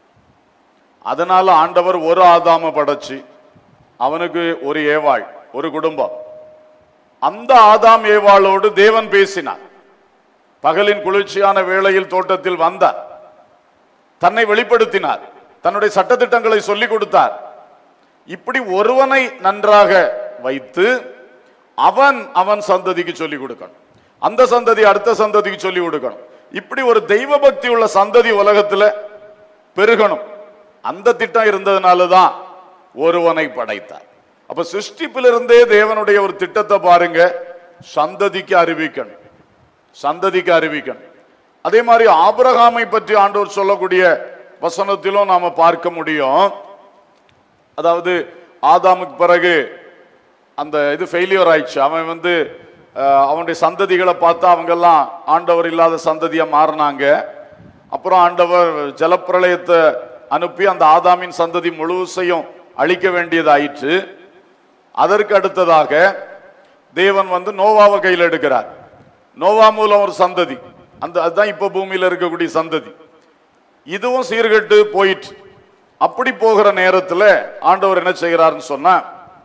அதனால ஆண்டவர் ஒரு ஆதாம படைச்சு அவனுக்கு ஒரு ஏவாள் ஒரு குடும்பம் அந்த ஆதாம் ஏவாளோடு தேவன் பேசினார் பகலின் குளிர்ச்சியான வேளையில் தோட்டத்தில் வந்தார் தன்னை வெளிப்படுத்தினார் தன்னுடைய சட்டதிட்டங்களை சொல்லிக் கொடுத்தார் இப்படி ஒருவனை நன்றாக வைத்து அவன் அவன் சந்ததிக்கு சொல்லிக் கொடுக்கணும் அந்த சந்ததி அடுத்த சந்ததிக்கு சொல்லிக் கொடுக்கணும் இப்படி ஒரு தெய்வ பக்தி உள்ள சந்ததி உலகத்துல பெருகணும் அந்த திட்டம் இருந்ததுனால தான் ஒருவனை படைத்தார் அப்ப சிருஷ்டிப்பிலிருந்தே தேவனுடைய ஒரு திட்டத்தை பாருங்க சந்ததிக்கு அறிவிக்கணும் சந்ததிக்கு அறிவிக்கணும் அதே மாதிரி ஆபிரகாமை பற்றி ஆண்டவர் சொல்லக்கூடிய வசனத்திலும் நாம பார்க்க முடியும் அதாவது ஆதாமுக்கு பிறகு அந்த இது ஃபெயிலியர் ஆயிடுச்சு அவன் வந்து அஹ், அவனுடைய சந்ததிகளை பார்த்தா அவங்கெல்லாம் ஆண்டவர் இல்லாத சந்ததியா மாறினாங்க அப்புறம் ஆண்டவர் ஜலப்பிரளயத்தை அனுப்பி அந்த ஆதாமின் சந்ததி முழுசையும் அழிக்க வேண்டியதாயிற்று அதற்கு அடுத்ததாக தேவன் வந்து நோவாவை கையில் எடுக்கிறார் நோவா மூலம் ஒரு சந்ததி அந்த அதுதான் இப்ப பூமியில இருக்கக்கூடிய சந்ததி இதுவும் சீர்கெட்டு போயிற்று அப்படி போகிற நேரத்துல ஆண்டவர் என்ன செய்கிறார்னு சொன்னா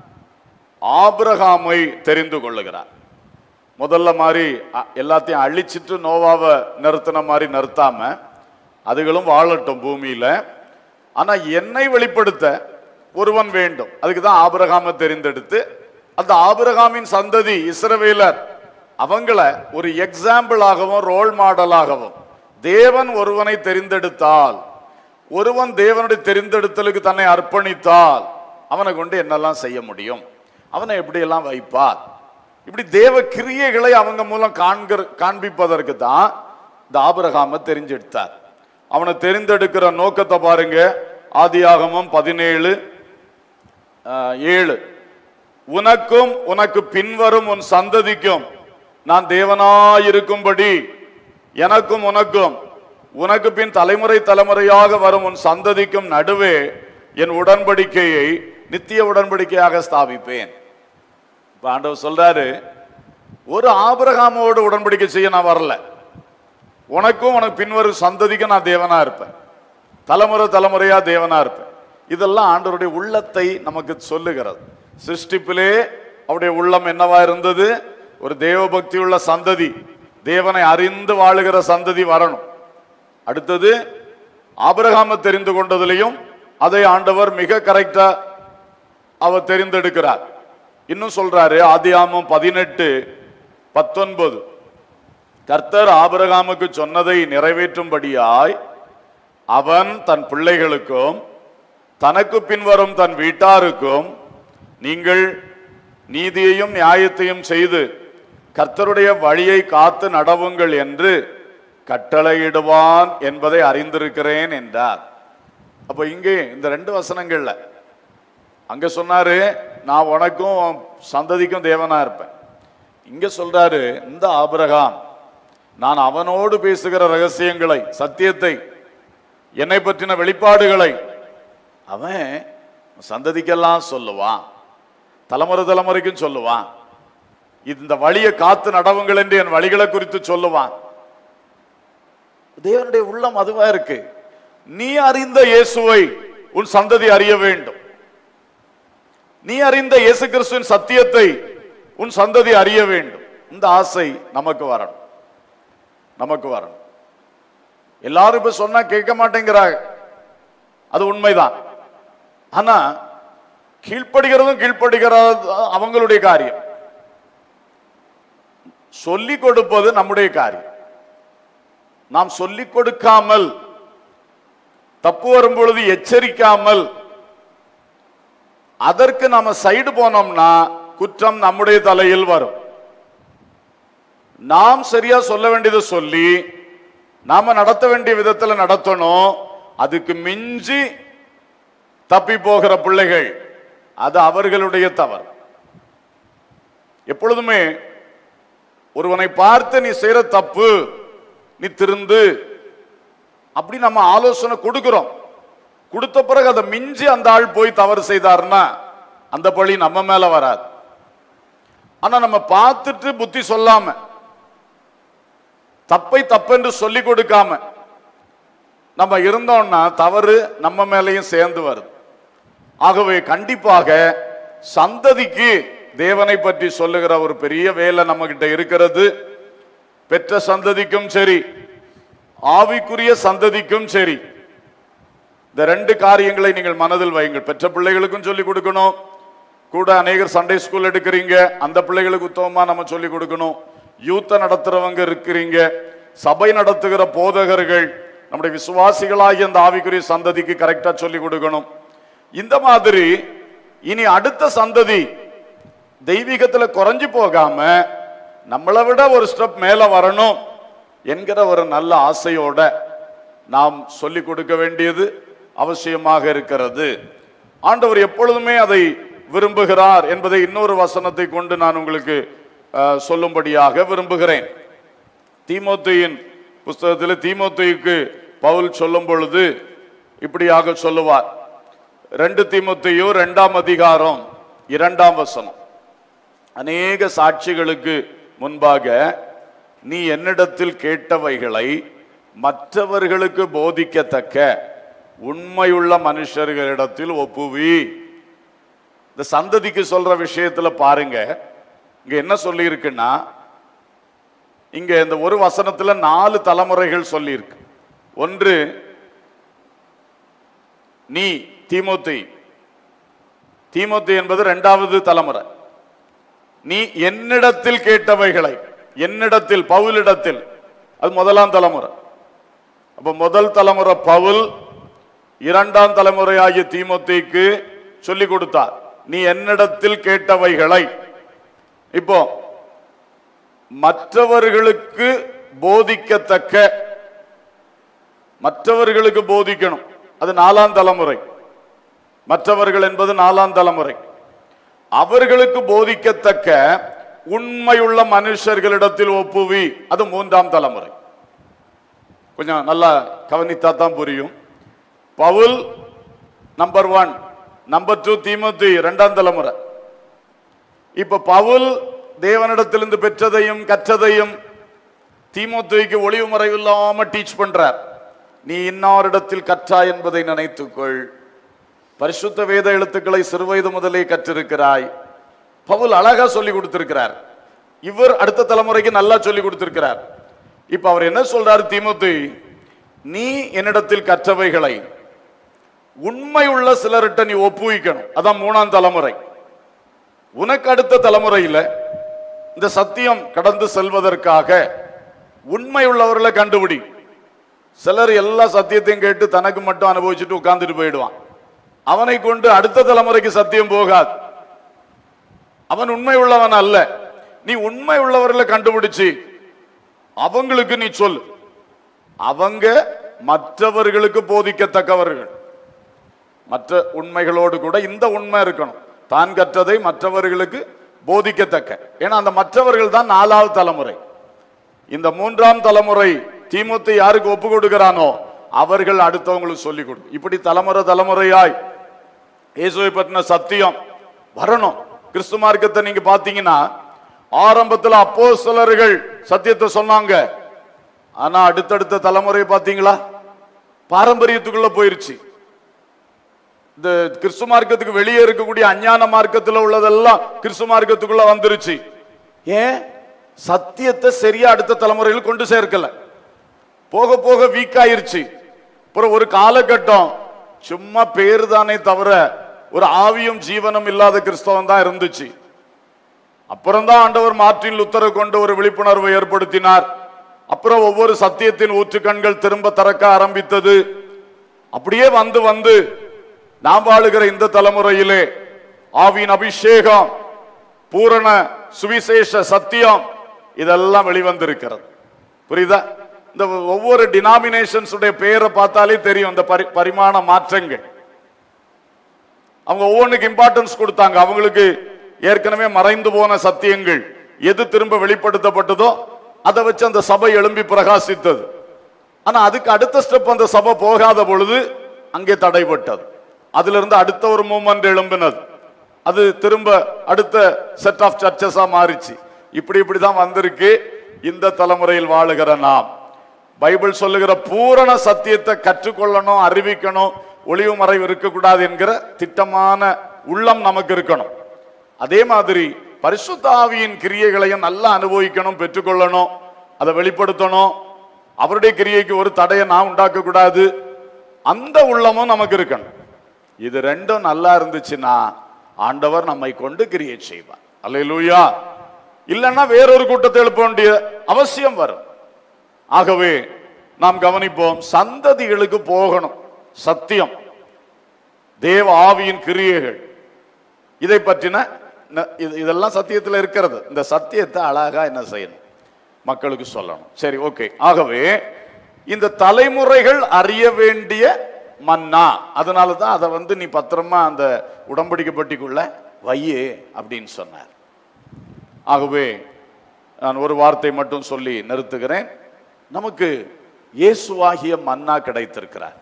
ஆபிரகாமை தெரிந்து கொள்ளுகிறார் முதல்ல மாதிரி அ- எல்லாத்தையும் அழிச்சிட்டு நோவாவை நிறுத்தின மாதிரி நிறுத்தாம அதுகளும் வாழட்டும் பூமியில ஆனா என்னை வெளிப்படுத்த ஒருவன் வேண்டும் அதுக்கு தான் ஆபிரகாமை தெரிந்தெடுத்து அந்த ஆபிரகாமின் சந்ததி இஸ்ரவேலர் அவங்கள ஒரு எக்ஸாம்பிளாகவும் ரோல் மாடலாகவும் தேவன் ஒருவனை தெரிந்தெடுத்தால் ஒருவன் தேவனுடைய தெரிந்தெடுத்தலுக்கு தன்னை அர்ப்பணித்தால் அவனை கொண்டு என்னெல்லாம் செய்ய முடியும் அவனை எப்படியெல்லாம் வைப்பார் இப்படி தேவ கிரியைகளை அவங்க மூலம் காண்கிற காண்பிப்பதற்கு தான் இந்த ஆபிரகாமை தெரிஞ்செடுத்தார் அவனை தெரிந்தெடுக்கிற நோக்கத்தை பாருங்க ஆதியாகமம் பதினேழு ஆஹ், ஏழு உனக்கும் உனக்கு பின்வரும் உன் சந்ததிக்கும் நான் தேவனாயிருக்கும்படி எனக்கும் உனக்கும் உனக்கு பின் தலைமுறை தலைமுறையாக வரும் உன் சந்ததிக்கும் நடுவே என் உடன்படிக்கையை நித்திய உடன்படிக்கையாக ஸ்தாபிப்பேன் இப்ப ஆண்டவர் சொல்றாரு ஒரு ஆபிரகாமோடு உடன்படிக்கை செய்ய நான் வரல உனக்கும் உனக்கு பின்வரும் சந்ததிக்கும் நான் தேவனா இருப்பேன் தலைமுறை தலைமுறையா தேவனா இருப்பேன் இதெல்லாம் ஆண்டவருடைய உள்ளத்தை நமக்கு சொல்லுகிறது சிருஷ்டிப்பிலே அவருடைய உள்ளம் என்னவா இருந்தது ஒரு தேவ பக்தி உள்ள சந்ததி தேவனை அறிந்து வாழுகிற சந்ததி வரணும் அடுத்தது ஆபிரகாமை தெரிந்து கொண்டதிலையும் அதை ஆண்டவர் மிக கரெக்டா அவர் தெரிந்தெடுக்கிறார் இன்னும் சொல்றாரு ஆதியாமம் பதினெட்டு பத்தொன்பது கர்த்தர் ஆபிரகாமுக்கு சொன்னதை நிறைவேற்றும்படியாய் அவன் தன் பிள்ளைகளுக்கும் தனக்கு பின்வரும் தன் வீட்டாருக்கும் நீங்கள் நீதியையும் நியாயத்தையும் செய்து கர்த்தருடைய வழியை காத்து நடவுங்கள் என்று கட்டளையிடுவான் என்பதை அறிந்திருக்கிறேன் என்றார் அப்ப இங்கே இந்த ரெண்டு வசனங்கள்ல அங்க சொன்னாரு நான் உனக்கும் உன் சந்ததிக்கும் தேவனா இருப்பேன் இங்க சொல்றாரு இந்த ஆபிரகாம் நான் அவனோடு பேசுகிற ரகசியங்களை சத்தியத்தை என்னை பற்றின வெளிப்பாடுகளை அவன் சந்ததிக்கெல்லாம் சொல்லுவான் தலைமுறை தலைமுறைக்கும் சொல்லுவான் இந்த வழியை காத்து நடவுங்கள் என்று என் வழிகளை குறித்து சொல்லுவான் தேவனுடைய உள்ளம் அதுவா இருக்கு நீ அறிந்த இயேசுவை உன் சந்ததி அறிய வேண்டும் நீ அறிந்த இயேசு கிறிஸ்துவின் சத்தியத்தை உன் சந்ததி அறிய வேண்டும் இந்த ஆசை நமக்கு வரணும் நமக்கு வரணும் எல்லாரும் இப்ப சொன்னா கேட்க மாட்டேங்கிறாங்க அது உண்மைதான் ஆனா கீழ்ப்படுகிறதும் கீழ்ப்படுகிறது அவங்களுடைய காரியம் சொல்லிக் கொடுப்பது நம்முடைய காரியம் நாம் சொல்லிக் கொடுக்காமல் தப்பு வரும் பொழுது எச்சரிக்காமல் அதற்கு நாம சைடு போனோம்னா குற்றம் நம்முடைய தலையில் வரும் நாம் சரியா சொல்ல வேண்டியதை சொல்லி நாம நடத்த வேண்டிய விதத்துல நடத்தணும் அதுக்கு மிஞ்சி தப்பி போகிற பிள்ளைகள் அது அவர்களுடைய தவறு எப்பொழுதுமே ஒருவனை பார்த்து நீ செய்யற தப்பு நீ திருந்து அப்படி நம்ம ஆலோசனை கொடுக்கிறோம் கொடுத்த பிறகு அதை மிஞ்சி அந்த ஆள் போய் தவறு செய்தாருன்னா அந்த பழி நம்ம மேல வராது ஆனா நம்ம பார்த்துட்டு புத்தி சொல்லாம தப்பை தப்பென்று சொல்லி கொடுக்காம நம்ம இருந்தோம்னா தவறு நம்ம மேலையும் சேர்ந்து வருது ஆகவே கண்டிப்பாக சந்ததிக்கு தேவனை பற்றி சொல்லுகிற ஒரு பெரிய வேலை நம்ம கிட்ட இருக்கிறது பெற்ற சந்ததிக்கும் சரி ஆவிக்குரிய சந்ததிக்கும் சரி இந்த ரெண்டு காரியங்களை நீங்கள் மனதில் வையுங்கள் பெற்ற பிள்ளைகளுக்கும் சொல்லி கொடுக்கணும் கூட அநேகர் சண்டே ஸ்கூல் எடுக்கிறீங்க அந்த பிள்ளைகளுக்கு உத்தமமா நம்ம சொல்லி கொடுக்கணும் யூத்த நடத்துறவங்க இருக்கிறீங்க சபை நடத்துகிற போதகர்கள் நம்முடைய விசுவாசிகளாகிய அந்த ஆவிக்குரிய சந்ததிக்கு கரெக்டா சொல்லி கொடுக்கணும் இந்த மாதிரி இனி அடுத்த சந்ததி தெய்வீகத்துல குறைஞ்சு போகாம நம்மளை விட ஒரு ஸ்டெப் மேல வரணும் என்கிற ஒரு நல்ல ஆசையோட நாம் சொல்லிக் கொடுக்க வேண்டியது அவசியமாக இருக்கிறது ஆண்டவர் எப்பொழுதுமே அதை விரும்புகிறார் என்பதை இன்னொரு வசனத்தை கொண்டு நான் உங்களுக்கு அஹ், சொல்லும்படியாக விரும்புகிறேன் தீமோத்தேயின் புஸ்தகத்தில் தீமோத்தேயுக்கு பவுல் சொல்லும் பொழுது இப்படியாக சொல்லுவார் ரெண்டு தீமோத்தேயு இரண்டாம் அதிகாரம் இரண்டாம் வசனம் அநேக சாட்சிகளுக்கு முன்பாக நீ என்னிடத்தில் கேட்டவைகளை மற்றவர்களுக்கு போதிக்கத்தக்க உண்மையுள்ள மனுஷர்களிடத்தில் ஒப்புவி இந்த சந்ததிக்கு சொல்ற விஷயத்துல பாருங்க இங்க என்ன சொல்லி இருக்குன்னா இங்க இந்த ஒரு வசனத்துல நாலு தலைமுறைகள் சொல்லி இருக்கு ஒன்று நீ தீமோத்தி தீமோத்தி என்பது இரண்டாவது தலைமுறை நீ என்னிடத்தில் கேட்டவைகளை என்னிடத்தில் பவுலிடத்தில் அது முதலாம் தலைமுறை அப்ப முதல் தலைமுறை பவுல் இரண்டாம் தலைமுறையாகிய தீமோத்தேக்கு சொல்லி கொடுத்தார் நீ என்னிடத்தில் கேட்டவைகளை இப்போ மற்றவர்களுக்கு போதிக்கத்தக்க மற்றவர்களுக்கு போதிக்கணும் அது நாலாம் தலைமுறை மற்றவர்கள் என்பது நாலாம் தலைமுறை அவர்களுக்கு போதிக்கத்தக்க உண்மையுள்ள மனுஷர்களிடத்தில் ஒப்புவி அது மூன்றாம் தலைமுறை கொஞ்சம் நல்லா கவனித்தா தான் புரியும் Paul number one number two Timothy இரண்டாம் தலைமுறை இப்ப பவுல் தேவனிடத்திலிருந்து பெற்றதையும் கற்றதையும் தீமோத்தேயுக்கு ஒளிவு மறைவில்லாம டீச் பண்றார் நீ இன்னாரிடத்தில் கற்றா என்பதை நினைத்துக்கொள் பரிசுத்த வேத எழுத்துக்களை சிறுவயது முதலே கற்றிருக்கிறாய் பவுல் அழகா சொல்லி கொடுத்திருக்கிறார் இவர் அடுத்த தலைமுறைக்கு நல்லா சொல்லி கொடுத்திருக்கிறார் இப்ப அவர் என்ன சொல்றாரு தீமோத்தி நீ என்னிடத்தில் கற்றவைகளை உண்மையுள்ள சிலர்கிட்ட நீ ஒப்புவிக்கணும் அதான் மூணாம் தலைமுறை உனக்கு அடுத்த தலைமுறையில இந்த சத்தியம் கடந்து செல்வதற்காக உண்மை உள்ளவர்களை கண்டுபிடி சிலர் எல்லா சத்தியத்தையும் கேட்டு தனக்கு மட்டும் அனுபவிச்சுட்டு உட்கார்ந்துட்டு போயிடுவான் அவனை கொண்டு அடுத்த தலைமுறைக்கு சத்தியம் போகாது அவன் உண்மை உள்ளவன் அல்ல நீ உண்மை உள்ளவர்களை கண்டுபிடிச்சு அவங்களுக்கு நீ சொல் அவங்க மற்றவர்களுக்கு போதிக்கத்தக்கவர்கள் மற்ற உண்மைகளோடு கூட இந்த உண்மை இருக்கணும் தான் கற்றதை மற்றவர்களுக்கு போதிக்கத்தக்க ஏன்னா அந்த மற்றவர்கள் தான் நாலாவது தலைமுறை இந்த மூன்றாம் தலைமுறை தீமுத்தை யாருக்கு ஒப்பு கொடுக்கிறானோ அவர்கள் அடுத்தவங்களுக்கு சொல்லிக் கொடு இப்படி தலைமுறை தலைமுறையாய் இயேசுவை பற்றின சத்தியம் வரணும் கிறிஸ்து மார்க்கத்தை நீங்க பாத்தீங்கன்னா ஆரம்பத்துல அப்போஸ்தலர்கள் சத்தியத்தை சொன்னாங்க ஆனா அடுத்தடுத்த தலைமுறை பாத்தீங்களா பாரம்பரியத்துக்குள்ள போயிருச்சு இந்த கிறிஸ்து மார்க்கத்துக்கு வெளியே இருக்கக்கூடிய அஞ்ஞான மார்க்கத்துல உள்ளதெல்லாம் கிறிஸ்து மார்க்கத்துக்குள்ள வந்துருச்சு ஏன் சத்தியத்தை சரியா அடுத்த தலைமுறையில் கொண்டு சேர்க்கல போக போக வீக் ஆயிருச்சு அப்புறம் ஒரு காலகட்டம் சும்மா பேரு தானே தவிர ஒரு ஆவியும் ஜீவனும் இல்லாத கிறிஸ்தவம் தான் இருந்துச்சு அப்புறம்தான் ஆண்டவர் மார்ட்டின் லுத்தரை கொண்டு ஒரு விழிப்புணர்வை ஏற்படுத்தினார் அப்புறம் ஒவ்வொரு சத்தியத்தின் ஊற்றுக்கண்கள் திரும்ப திறக்க ஆரம்பித்தது அப்படியே வந்து வந்து நாம் வாழுகிற இந்த தலைமுறையிலே ஆவியின் அபிஷேகம் பூரண சுவிசேஷ சத்தியம் இதெல்லாம் வெளிவந்திருக்கிறது புரியுதா இந்த ஒவ்வொரு டினாமினேஷன்ஸ் உடைய பெயரை பார்த்தாலே தெரியும் இந்த பரி- பரிமாண மாற்றங்கள் அவங்க ஒவ்வொன்றுக்கு இம்பார்ட்டன்ஸ் கொடுத்தாங்க அவங்களுக்கு ஏற்கனவே மறைந்து போன சத்தியங்கள் எது திரும்ப வெளிப்படுத்தப்பட்டதோ அதை வச்சு அந்த சபை எழும்பி பிரகாசித்தது ஆனா அதுக்கு அடுத்த ஸ்டெப் அந்த சபை போகாத பொழுது அங்கே தடைப்பட்டது அதுல இருந்து அடுத்த ஒரு மூமெண்ட் எழும்பினது அது திரும்ப அடுத்த செட் ஆஃப் சர்ச்சஸா மாறிச்சு இப்படி இப்படி தான் வந்திருக்கு இந்த தலைமுறையில் வாழுகிற நாம் பைபிள் சொல்லுகிற பூரண சத்தியத்தை கற்றுக்கொள்ளணும் அறிவிக்கணும் ஒளிவு மறைவு இருக்கக்கூடாது என்கிற திட்டமான உள்ளம் நமக்கு இருக்கணும் அதே மாதிரி பரிசுத்த ஆவியின் கிரியைகளையும் நல்லா அனுபவிக்கணும் பெற்றுக்கொள்ளணும் அதை வெளிப்படுத்தணும் அவருடைய கிரியைக்கு ஒரு தடையை நான் உண்டாக்க கூடாது அந்த உள்ளமும் நமக்கு இருக்கணும் இது ரெண்டும் நல்லா இருந்துச்சுன்னா ஆண்டவர் நம்மை கொண்டு கிரியை செய்வார் அல்லேலூயா இல்லைன்னா வேறொரு கூட்டத்தை எழுப்ப வேண்டிய அவசியம் வரும் ஆகவே நாம் கவனிப்போம் சந்ததிகளுக்கு போகணும் சத்தியம் தேவ ஆவியின் கிரியைகள் இதை பற்றின ந- இது- இதெல்லாம் சத்தியத்தில் இருக்கிறது இந்த சத்தியத்தை அழகா என்ன செய்யணும் மக்களுக்கு சொல்லணும் சரி ஓகே ஆகவே இந்த தலைமுறைகள் அறிய வேண்டிய மன்னா அதனால தான் அதை வந்து நீ பத்திரமா அந்த உடம்படிக்கை பெட்டிக்குள்ள வையே அப்படின்னு சொன்னார் ஆகவே நான் ஒரு வார்த்தை மட்டும் சொல்லி நிறுத்துகிறேன் நமக்கு இயேசுவாகிய மன்னா கிடைத்திருக்கிறார்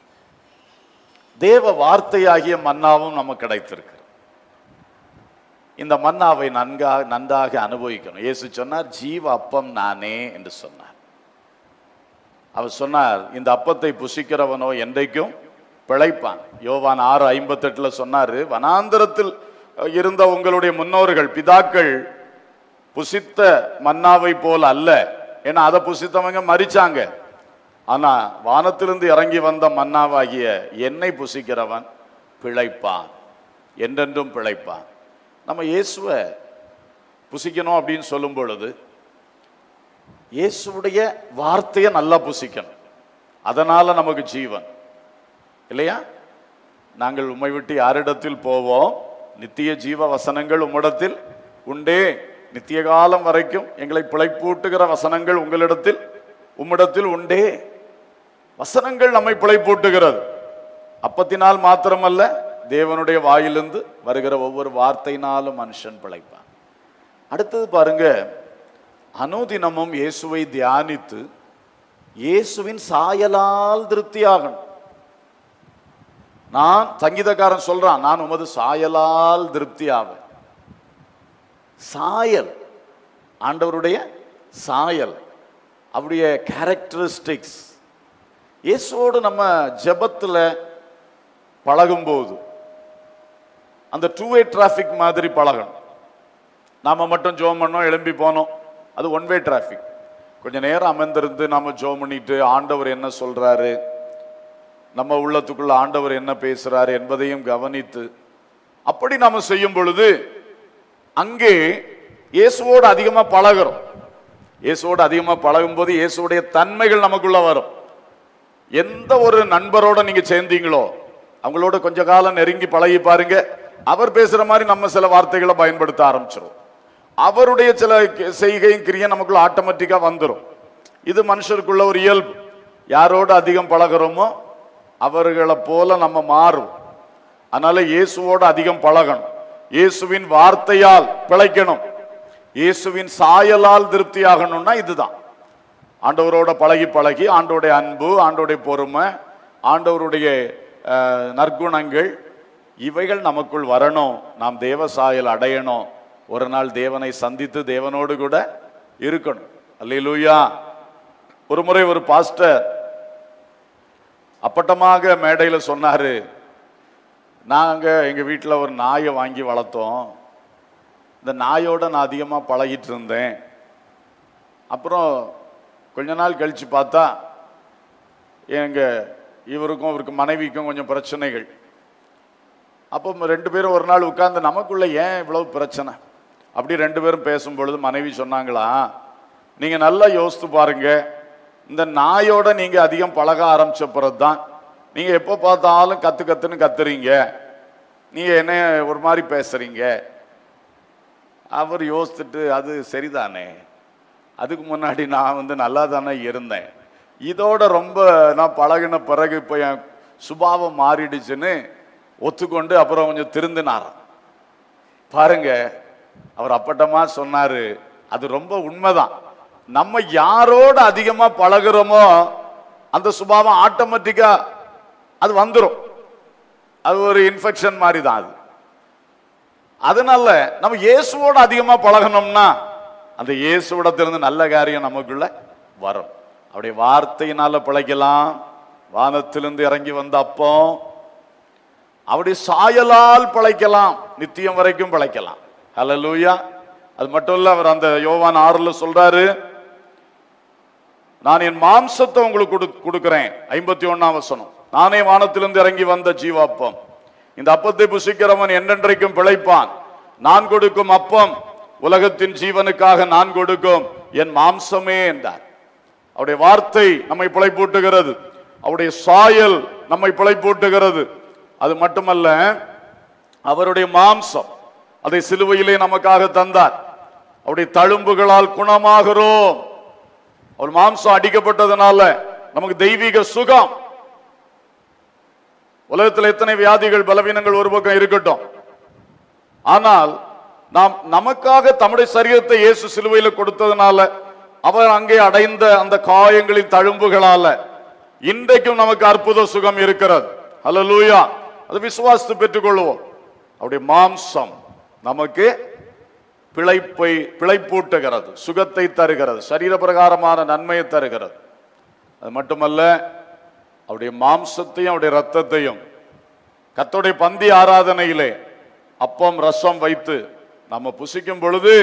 தேவ வார்த்தையாகிய மன்னாவும் நமக்கு கிடைத்திருக்கு இந்த மன்னாவை நன்கா நன்றாக அனுபவிக்கணும் இயேசு சொன்னார் ஜீவ அப்பம் நானே என்று சொன்னார் அவர் சொன்னார் இந்த அப்பத்தை புசிக்கிறவனோ என்றைக்கும் பிழைப்பான் யோவான் ஆறு ஐம்பத்தெட்டுல சொன்னாரு வனாந்தரத்தில் இருந்த உங்களுடைய முன்னோர்கள் பிதாக்கள் புசித்த மன்னாவை போல அல்ல ஏன்னா அதை புசித்தவங்க மரிச்சாங்க ஆனா வானத்திலிருந்து இறங்கி வந்த மன்னாவாகிய என்னை புசிக்கிறவன் பிழைப்பான் என்றென்றும் பிழைப்பான் நம்ம இயேசுவை புசிக்கணும் அப்படின்னு சொல்லும் பொழுது இயேசுவுடைய வார்த்தையை நல்லா புசிக்கணும் அதனால நமக்கு ஜீவன் இல்லையா நாங்கள் உம்மை விட்டு யாரிடத்தில் போவோம் நித்திய ஜீவ வசனங்கள் உம்மிடத்தில் உண்டே நித்திய காலம் வரைக்கும் எங்களை பிழைப்பூட்டுகிற வசனங்கள் உங்களிடத்தில் உம்மிடத்தில் உண்டே வசனங்கள் நம்மை பிழைப்பூட்டுகிறது அப்பத்தினால் மாத்திரமல்ல தேவனுடைய வாயிலிருந்து வருகிற ஒவ்வொரு வார்த்தையினாலும் மனுஷன் பிழைப்பான் அடுத்தது பாருங்க அனுதினமும் இயேசுவை தியானித்து இயேசுவின் சாயலால் திருப்தியாகணும் நான் சங்கீதக்காரன் சொல்றான் நான் உமது சாயலால் திருப்தியாவேன் சாயல் ஆண்டவருடைய சாயல் அவருடைய கேரக்டரிஸ்டிக்ஸ் இயேசுவோடு நம்ம ஜெபத்துல பழகும்போது அந்த டூ வே டிராஃபிக் மாதிரி பழகணும் நாம மட்டும் ஜோம் பண்ணோம் எழும்பி போனோம் அது ஒன் வே டிராஃபிக் கொஞ்ச நேரம் அமர்ந்திருந்து நாம ஜோம் பண்ணிட்டு ஆண்டவர் என்ன சொல்றாரு நம்ம உள்ளத்துக்குள்ள ஆண்டவர் என்ன பேசுறாரு என்பதையும் கவனித்து அப்படி நாம செய்யும் பொழுது அங்கே இயேசுவோடு அதிகமா பழகுறோம் இயேசுவோடு அதிகமா பழகும்போது இயேசுவுடைய தன்மைகள் நமக்குள்ள வரும் எந்த ஒரு நண்பரோட நீங்க சேர்ந்தீங்களோ அவங்களோட கொஞ்ச காலம் நெருங்கி பழகி பாருங்க அவர் பேசுற மாதிரி நம்ம சில வார்த்தைகளை பயன்படுத்த ஆரம்பிச்சிரும் அவருடைய சில கி- செய்கையும் கிரியும் நமக்குள்ள ஆட்டோமேட்டிக்கா வந்துரும் இது மனுஷருக்குள்ள ஒரு இயல்பு யாரோடு அதிகம் பழகுறோமோ அவர்களை போல நம்ம மாறும் அதனால இயேசுவோடு அதிகம் பழகணும் இயேசுவின் வார்த்தையால் பிழைக்கணும் இயேசுவின் சாயலால் திருப்தியாகணும்னா இதுதான் ஆண்டவரோட பழகி பழகி ஆண்டவருடைய அன்பு ஆண்டவருடைய பொறுமை ஆண்டவருடைய அஹ், நற்குணங்கள் இவைகள் நமக்குள் வரணும் நாம் தேவ சாயல் அடையணும் ஒரு நாள் தேவனை சந்தித்து தேவனோடு கூட இருக்கணும் அல்லேலூயா ஒரு முறை ஒரு பாஸ்டர் அப்பட்டமாக மேடையில சொன்னாரு நாங்க எங்க வீட்டில் ஒரு நாயை வாங்கி வளர்த்தோம் இந்த நாயோட நான் அதிகமா பழகிட்டு இருந்தேன் அப்புறம் கொஞ்ச நாள் கழிச்சு பார்த்தா எங்க இவருக்கும் அவருக்கு மனைவிக்கும் கொஞ்சம் பிரச்சனைகள் அப்போ ரெண்டு பேரும் ஒரு நாள் உட்கார்ந்து நமக்குள்ள ஏன் இவ்வளவு பிரச்சனை அப்படி ரெண்டு பேரும் பேசும் பொழுது மனைவி சொன்னாங்களா நீங்க நல்லா யோசித்து பாருங்க இந்த நாயோட நீங்க அதிகம் பழக ஆரம்பிச்ச பிறகுதான் நீங்க எப்போ பார்த்தாலும் கத்து கத்துன்னு கத்துறீங்க நீங்க என்ன ஒரு மாதிரி பேசுறீங்க அவர் யோசிச்சுட்டு அது சரிதானே அதுக்கு முன்னாடி நான் வந்து நல்லா தானே இருந்தேன் இதோட ரொம்ப நான் பழகின பிறகு இப்போ என் சுபாவம் மாறிடுச்சுன்னு ஒத்துக்கொண்டு அப்புறம் கொஞ்சம் திருந்தினாராம் பாருங்க அவர் அப்பட்டமா சொன்னாரு அது ரொம்ப உண்மைதான் நம்ம யாரோட அதிகமா பழகுறோமோ அந்த சுபாவம் ஆட்டோமேட்டிக்கா அது வந்துடும் அது ஒரு இன்ஃபெக்ஷன் மாதிரி தான் அது அதனால நம்ம இயேசுவோட அதிகமா பழகணும்னா அந்த இயேசுவிடத்திலிருந்து நல்ல காரியம் நமக்குள்ள வரும் அவருடைய வார்த்தையினால பிழைக்கலாம் வானத்திலிருந்து இறங்கி வந்த அப்போ அவருடைய சாயலால் பிழைக்கலாம் நித்தியம் வரைக்கும் பிழைக்கலாம் ஹalleluya அது மட்டும் இல்ல அவர் அந்த யோவான் ஆறுல சொல்றாரு நான் என் மாம்சத்தை உங்களுக்கு கொடு- கொடுக்கிறேன் ஐம்பத்தி ஒண்ணாம் வசனம் நானே வானத்திலிருந்து இறங்கி வந்த ஜீவாப்பம் இந்த அப்பத்தை புசிக்கிறவன் என்றென்றைக்கும் பிழைப்பான் நான் கொடுக்கும் அப்பம் உலகத்தின் ஜீவனுக்காக நான் கொடுக்கும் என் மாம்சமே என்றார் அவருடைய வார்த்தை நம்மை பிழைப்பூட்டுகிறது அவருடைய சாயல் நம்மை பிழைப்பூட்டுகிறது அது மட்டுமல்ல அவருடைய மாம்சம் அதை சிலுவையிலே நமக்காக தந்தார் அவருடைய தழும்புகளால் குணமாகிறோம் அவர் மாம்சம் அடிக்கப்பட்டதுனால நமக்கு தெய்வீக சுகம் உலகத்தில் எத்தனை வியாதிகள் பலவீனங்கள் ஒரு பக்கம் இருக்கட்டும் ஆனால் நாம் நமக்காக தம்முடைய சரீரத்தை இயேசு சிலுவையில கொடுத்ததுனால அவர் அங்கே அடைந்த அந்த காயங்களின் தழும்புகளால இன்றைக்கும் நமக்கு அற்புத சுகம் இருக்கிறது அல்லேலூயா அது விசுவாசத்தை பெற்றுக்கொள்வோம் அவருடைய மாம்சம் நமக்கு பிழைப்பை பிழைப்பூட்டுகிறது சுகத்தை தருகிறது சரீர பிரகாரமான நன்மையை தருகிறது அது மட்டுமல்ல அவருடைய மாம்சத்தையும் அவருடைய ரத்தத்தையும் கத்தோடைய பந்தி ஆராதனையிலே அப்பம் ரசம் வைத்து நம்ம புசிக்கும் பொழுது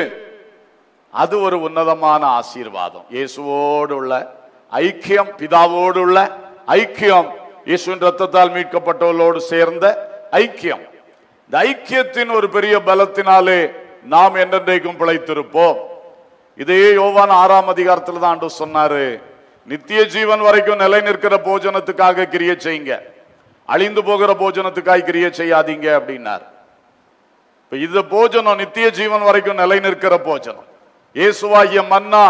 அது ஒரு உன்னதமான ஆசீர்வாதம் இயேசுவோடு உள்ள ஐக்கியம் பிதாவோடு உள்ள ஐக்கியம் இயேசுவின் ரத்தத்தால் மீட்கப்பட்டவர்களோடு சேர்ந்த ஐக்கியம் இந்த ஐக்கியத்தின் ஒரு பெரிய பலத்தினாலே நாம் என்றென்றைக்கும் பிழைத்திருப்போம் இதே யோவான் ஆறாம் அதிகாரத்தில் தான் ஆண்டு சொன்னாரு நித்திய ஜீவன் வரைக்கும் நிலை நிற்கிற போஜனத்துக்காக கிரியை செய்யுங்க அழிந்து போகிற போஜனத்துக்காக கிரியை செய்யாதீங்க அப்படின்னார் இப்ப இந்த போஜனம் நித்திய ஜீவன் வரைக்கும் நிலை நிற்கிற போஜனம் இயேசுவாகிய மன்னா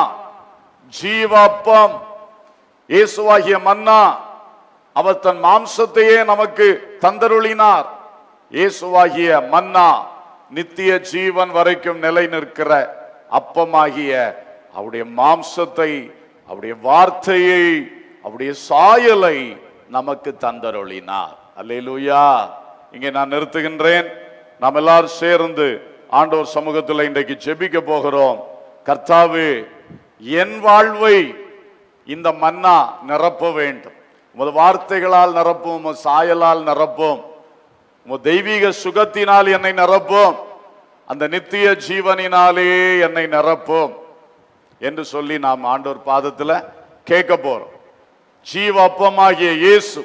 ஜீவாப்பம் இயேசுவாகிய மன்னா அவர் தன் மாம்சத்தையே நமக்கு தந்தருளினார் இயேசுவாகிய மன்னா நித்திய ஜீவன் வரைக்கும் நிலை நிற்கிற அப்பமாகிய அவருடைய மாம்சத்தை அவருடைய வார்த்தையை அவருடைய சாயலை நமக்கு தந்தருளினார் அல்லேலூயா இங்கே நான் நிறுத்துகின்றேன் நாம் எல்லாரும் சேர்ந்து ஆண்டவர் சமூகத்தில் இன்றைக்கு ஜெபிக்க போகிறோம் கர்த்தாவே என் வாழ்வை இந்த மன்னா நிரப்ப வேண்டும் உமது வார்த்தைகளால் நிரப்பும் உமது சாயலால் நிரப்பும் உமது தெய்வீக சுகத்தினால் என்னை நிரப்பும் அந்த நித்திய ஜீவனினாலே என்னை நிரப்பும் என்று சொல்லி நாம் ஆண்டவர் பாதத்துல கேட்க போறோம் ஜீவ அப்பமாகிய இயேசு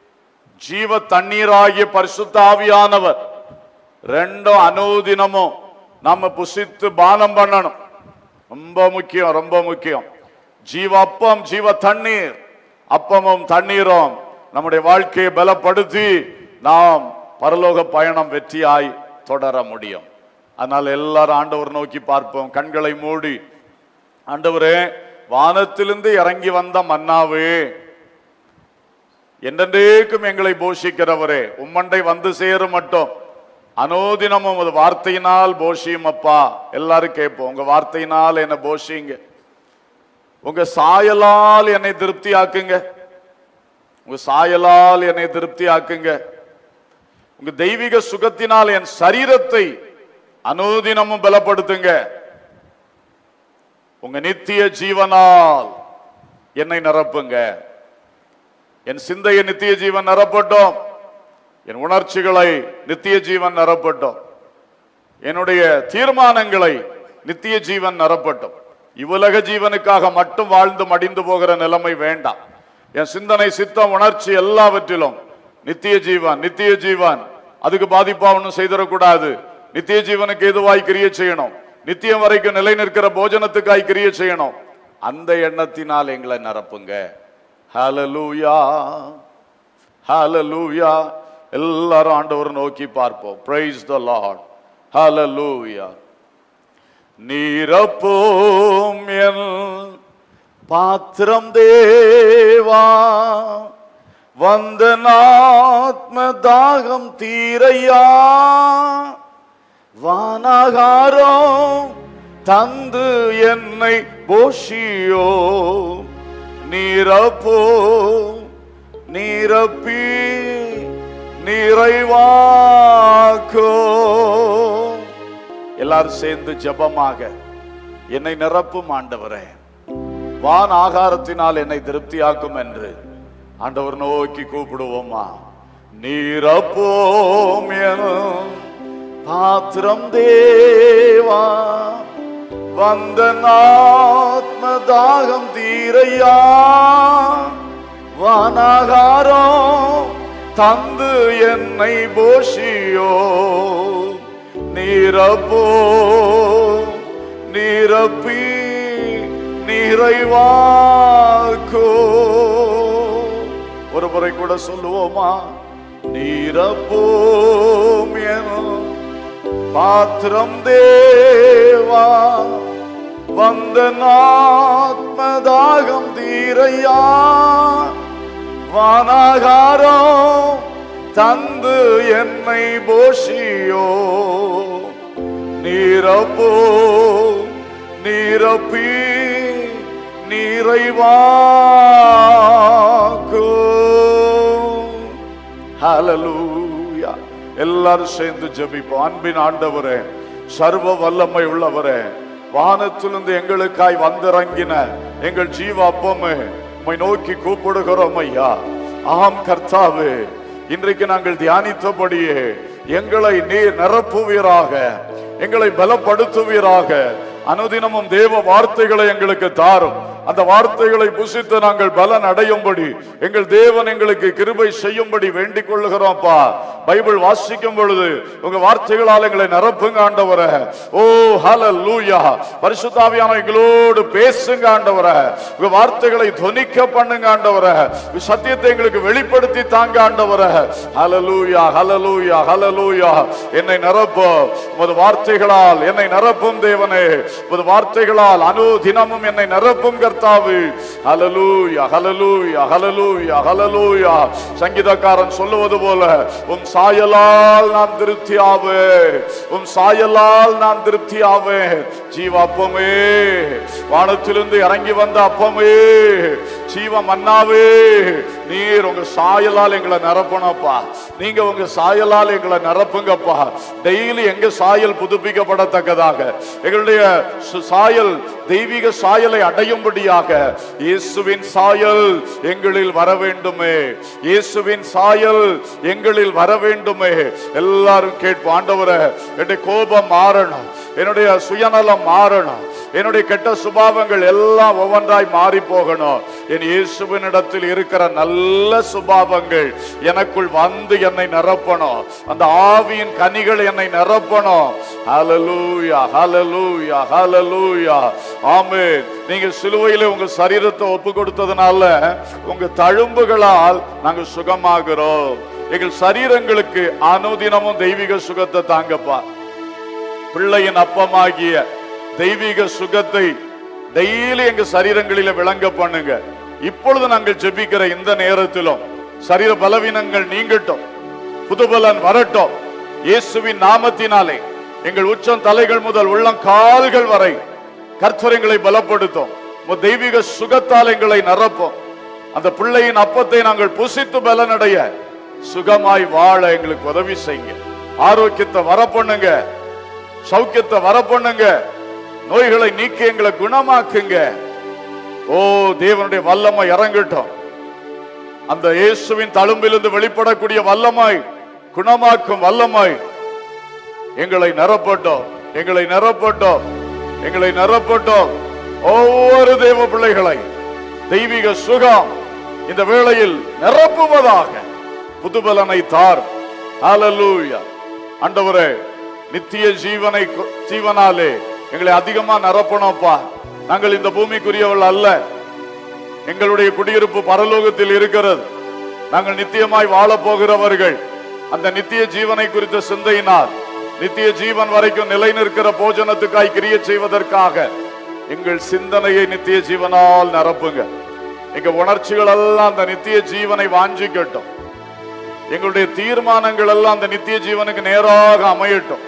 ஜீவ தண்ணீராகிய பரிசுத்த ஆவியானவர் ரெண்டும் அனுதினமும் நம்ம புசித்து பானம் பண்ணணும் ரொம்ப முக்கியம் ரொம்ப முக்கியம் ஜீவ அப்பம் ஜீவ தண்ணீர் அப்பமும் தண்ணீரும் நம்முடைய வாழ்க்கையை பலப்படுத்தி நாம் பரலோக பயணம் வெற்றியாய் தொடர முடியும் அதனால எல்லாரும் ஆண்டவர் நோக்கி பார்ப்போம் கண்களை மூடி ஆண்டவரே வானத்திலிருந்து இறங்கி வந்த மன்னாவே என்றென்றைக்கும் எங்களை போஷிக்கிறவரே உம்மண்டை வந்து சேரும் மட்டும் அனோதினமும் உமது வார்த்தையினால் போஷியும் அப்பா எல்லாரும் கேட்போம் உங்க வார்த்தையினால் என்ன போஷிங்க உங்க சாயலால் என்னை திருப்தி ஆக்குங்க உங்க சாயலால் என்னை திருப்தி ஆக்குங்க உங்க தெய்வீக சுகத்தினால் என் சரீரத்தை அனுதினமும் பலப்படுத்துங்க உங்க நித்திய ஜீவனால் என்னை நிரப்புங்க என் சிந்தையை நித்திய ஜீவன் நிரப்பட்டும் என் உணர்ச்சிகளை நித்திய ஜீவன் நிரப்பட்டும் என்னுடைய தீர்மானங்களை நித்திய ஜீவன் நிரப்பட்டும் இவ்வுலக ஜீவனுக்காக மட்டும் வாழ்ந்து மடிந்து போகிற நிலைமை வேண்டாம் என் சிந்தனை சித்தம் உணர்ச்சி எல்லாவற்றிலும் நித்திய ஜீவன் நித்திய ஜீவன் அதுக்கு பாதிப்பா ஒன்றும் செய்திடக்கூடாது நித்திய ஜீவனுக்கு எதுவாய் கிரிய செய்யணும் நித்தியம் வரைக்கும் நிலை நிற்கிற போஜனத்துக்காய் கிரிய செய்யணும் அந்த எண்ணத்தினால் எங்களை நிரப்புங்க ஹalleluya ஹalleluya எல்லாரும் ஆண்டவர் நோக்கி பார்ப்போம் praise the lord hallelujah நீரப்போம் என் பாத்திரம் தேவா வந்த ஆத்ம தாகம் தீரையா வானாகாரம் தந்து என்னை போஷியோ நீரப்போ நீரப்பி நிறைவாக்கோ எல்லாரும் சேர்ந்து ஜெபமாக என்னை நிரப்பும் ஆண்டவரே வான் ஆகாரத்தினால் என்னை திருப்தியாக்கும் என்று ஆண்டவர் நோக்கி கூப்பிடுவோமா நீரப்போம் எனும் பாத்திரம் தேவா வந்த ஆத்ம தாகம் தீரையா வானாகாரம் தந்து என்னை போஷியோ நீரப்போ நீரப்பி நிறைவாக்கோ ஒரு முறை கூட சொல்லுவோமா நீரப்போம் எனும் பாத்திரம் தேவா வந்த ஆத்மதாகம் தீரையா வானாகாரம் தந்து என்னை போஷியோ நீரப்போ நீரப்பி நிறைவாக்கோ ஹalleluya எல்லாரும் சேர்ந்து ஜெபிப்போம் அன்பின் ஆண்டவரே சர்வ வல்லமை உள்ளவரே வானத்திலிருந்து எங்களுக்காய் வந்திறங்கின எங்கள் ஜீவ அப்பமே உம்மை நோக்கி கூப்பிடுகிறோம் ஐயா ஆம் கர்த்தாவே இன்றைக்கு நாங்கள் தியானித்தபடியே எங்களை நீர் நிரப்புவீராக எங்களை பலப்படுத்துவீராக அனுதினமும் தேவ வார்த்தைகளை எங்களுக்கு தாரும் அந்த வார்த்தைகளை புசித்து நாங்கள் பலன் அடையும்படி எங்கள் தேவன் எங்களுக்கு கிருபை செய்யும்படி வேண்டிக் கொள்ளுகிறோம்ப்பா பைபிள் வாசிக்கும் பொழுது உங்க வார்த்தைகளால் எங்களை நிரப்புங்க ஆண்டவரே ஓ ஹalleluya பரிசுத்தாவியான எங்களோடு பேசுங்க ஆண்டவரே உங்க வார்த்தைகளை துணிக்க பண்ணுங்க ஆண்டவரே உங்க சத்தியத்தை எங்களுக்கு வெளிப்படுத்தி தாங்க ஆண்டவரே ஹalleluya ஹalleluya ஹalleluya என்னை நிரப்பும் உமது வார்த்தைகளால் என்னை நிரப்பும் தேவனே உமது வார்த்தைகளால் அனுதினமும் என்னை நிரப்பும் கர்த்தாவு ஹalleluya ஹalleluya ஹalleluya ஹalleluya சங்கீதக்காரன் சொல்லுவது போல உம் சாயலால் நான் திருப்தியாவே உம் சாயலால் நான் திருப்தியாவே ஜீவ அப்பமே வானத்திலிருந்து இறங்கி வந்த அப்பமே ஜீவ மன்னாவே நீர் உங்க சாயலால் எங்களை நிரப்பணும்ப்பா நீங்க உங்க சாயலால் எங்களை நிரப்புங்கப்பா டெய்லி எங்க சாயல் புதுப்பிக்கப்படத்தக்கதாக எங்களுடைய சு- சாயல் தெய்வீக சாயலை அடையும்படியாக இயேசுவின் சாயல் எங்களில் வர வேண்டுமே இயேசுவின் சாயல் எங்களில் வர வேண்டுமே எல்லாரும் கேட்போம் ஆண்டவரே என்னுடைய கோபம் மாறணும் என்னுடைய சுயநலம் மாறணும் என்னுடைய கெட்ட சுபாவங்கள் எல்லாம் ஒவ்வொன்றாய் மாறி போகணும் என் இயேசுவினிடத்தில் இருக்கிற நல்ல சுபாவங்கள் எனக்குள் வந்து என்னை நிரப்பணும் அந்த ஆவியின் கனிகள் என்னை நிரப்பணும் ஹalleluya ஹalleluya ஹalleluya ஆமென் நீங்க சிலுவையிலே உங்க சரீரத்தை ஒப்பு கொடுத்ததுனால உங்க தழும்புகளால் நாங்க சுகமாகிறோம் எங்கள் சரீரங்களுக்கு அனுதினமும் தெய்வீக சுகத்தை தாங்கப்பா பிள்ளையின் அப்பமாகிய தெய்வீக சுகத்தை டெய்லி எங்க சரீரங்களில விளங்க பண்ணுங்க இப்பொழுது நாங்கள் ஜெபிக்கிற இந்த நேரத்திலும் சரீர பலவீனங்கள் நீங்கட்டும் புதுபலன் வரட்டும் இயேசுவின் நாமத்தினாலே எங்கள் உச்சம் தலைகள் முதல் உள்ளம் கால்கள் வரை கர்த்தர் எங்களை பலப்படுத்தும் உமது தெய்வீக சுகத்தால் எங்களை நிரப்பும் அந்த பிள்ளையின் அப்பத்தை நாங்கள் புசித்து பலனடைய சுகமாய் வாழ எங்களுக்கு உதவி செய்யுங்க ஆரோக்கியத்தை வர பண்ணுங்க சௌக்கியத்தை வர பண்ணுங்க நோய்களை நீக்கி எங்களை குணமாக்குங்க ஓ தேவனுடைய வல்லமை இறங்கட்டும் அந்த இயேசுவின் தழும்பிலிருந்து வெளிப்படக்கூடிய வல்லமை குணமாக்கும் வல்லமை எங்களை நிரப்பட்டோம் எங்களை நிரப்பட்டோம் எங்களை நிரப்பட்டோம் ஒவ்வொரு தேவ பிள்ளைகளை தெய்வீக சுகம் இந்த வேளையில் நிரப்புவதாக புதுபலனை தார் ஹalleluya ஆண்டவரே நித்திய ஜீவனை கு- ஜீவனாலே எங்களை அதிகமா நிரப்பணும்ப்பா நாங்கள் இந்த பூமிக்குரியவள் அல்ல எங்களுடைய குடியிருப்பு பரலோகத்தில் இருக்கிறது நாங்கள் நித்தியமாய் வாழப் போகிறவர்கள் அந்த நித்திய ஜீவனை குறித்த சிந்தையினால் நித்திய ஜீவன் வரைக்கும் நிலை நிற்கிற போஜனத்துக்காய் கிரிய செய்வதற்காக எங்கள் சிந்தனையை நித்திய ஜீவனால் நிரப்புங்க எங்க உணர்ச்சிகள் எல்லாம் அந்த நித்திய ஜீவனை வாஞ்சிக்கட்டும் எங்களுடைய தீர்மானங்கள் எல்லாம் அந்த நித்திய ஜீவனுக்கு நேராக அமையட்டும்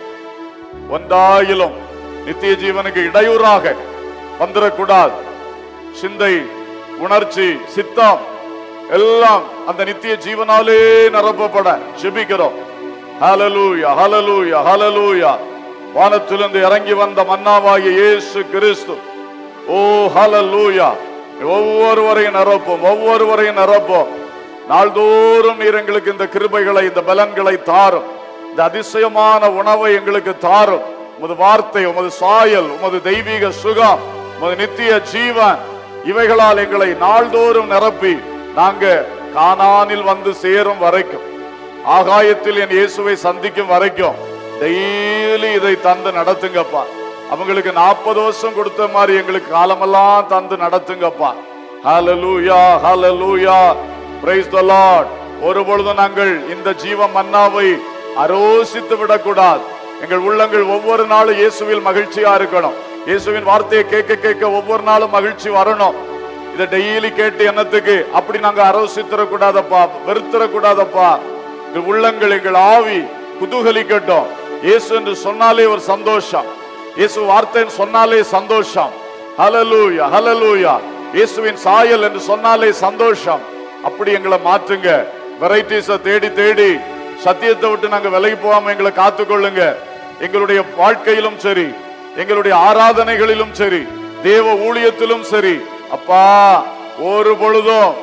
ஒன்றாயிலும் நித்திய ஜீவனுக்கு இடையூறாக வந்துடக்கூடாது சிந்தை உணர்ச்சி சித்தம் எல்லாம் அந்த நித்திய ஜீவனாலே நிரப்பப்பட ஜெபிக்கிறோம் ஹalleluya ஹalleluya ஹalleluya வானத்திலிருந்து இறங்கி வந்த மன்னாவாகிய இயேசு கிறிஸ்து ஓ ஹalleluya ஒவ்வொருவரையும் நிரப்பும் ஒவ்வொருவரையும் நிரப்பும் நாள்தோறும் நீர் எங்களுக்கு இந்த கிருபைகளை இந்த பலன்களை தாரும் இந்த அதிசயமான உணவை எங்களுக்கு தாரும் உமது வார்த்தை உமது சாயல் உமது தெய்வீக சுகம் உமது நித்திய ஜீவன் இவைகளால் எங்களை நாள்தோறும் நிரப்பி நாங்க கானானில் வந்து சேரும் வரைக்கும் ஆகாயத்தில் என் இயேசுவை சந்திக்கும் வரைக்கும் டெய்லி இதை தந்து நடத்துங்கப்பா அவங்களுக்கு நாற்பது வருஷம் கொடுத்த மாதிரி எங்களுக்கு காலமெல்லாம் தந்து நடத்துங்கப்பா ஹalleluya ஹalleluya praise the lord ஒரு பொழுதும் நாங்கள் இந்த ஜீவ மன்னாவை அரோசித்து விடக்கூடாது எங்கள் உள்ளங்கள் ஒவ்வொரு நாளும் இயேசுவில் மகிழ்ச்சியா இருக்கணும் இயேசுவின் வார்த்தையை கேட்க கேட்க ஒவ்வொரு நாளும் மகிழ்ச்சி வரணும் இதை டெய்லி கேட்டு என்னத்துக்கு அப்படி நாங்க அரோசித்திடக்கூடாதப்பா வெறுத்திடக்கூடாதப்பா எங்கள் உள்ளங்கள் எங்கள் ஆவி குதூகலிக்கட்டும் இயேசு என்று சொன்னாலே ஒரு சந்தோஷம் இயேசு வார்த்தைன்னு சொன்னாலே சந்தோஷம் ஹalleluya ஹalleluya இயேசுவின் சாயல் என்று சொன்னாலே சந்தோஷம் அப்படி எங்களை மாற்றுங்க வெரைட்டிஸ தேடி தேடி சத்தியத்தை விட்டு நாங்க விலகி போகாம எங்களை காத்துக்கொள்ளுங்க எங்களுடைய வாழ்க்கையிலும் சரி எங்களுடைய ஆராதனைகளிலும் சரி தேவ ஊழியத்திலும் சரி அப்பா ஒரு பொழுதும்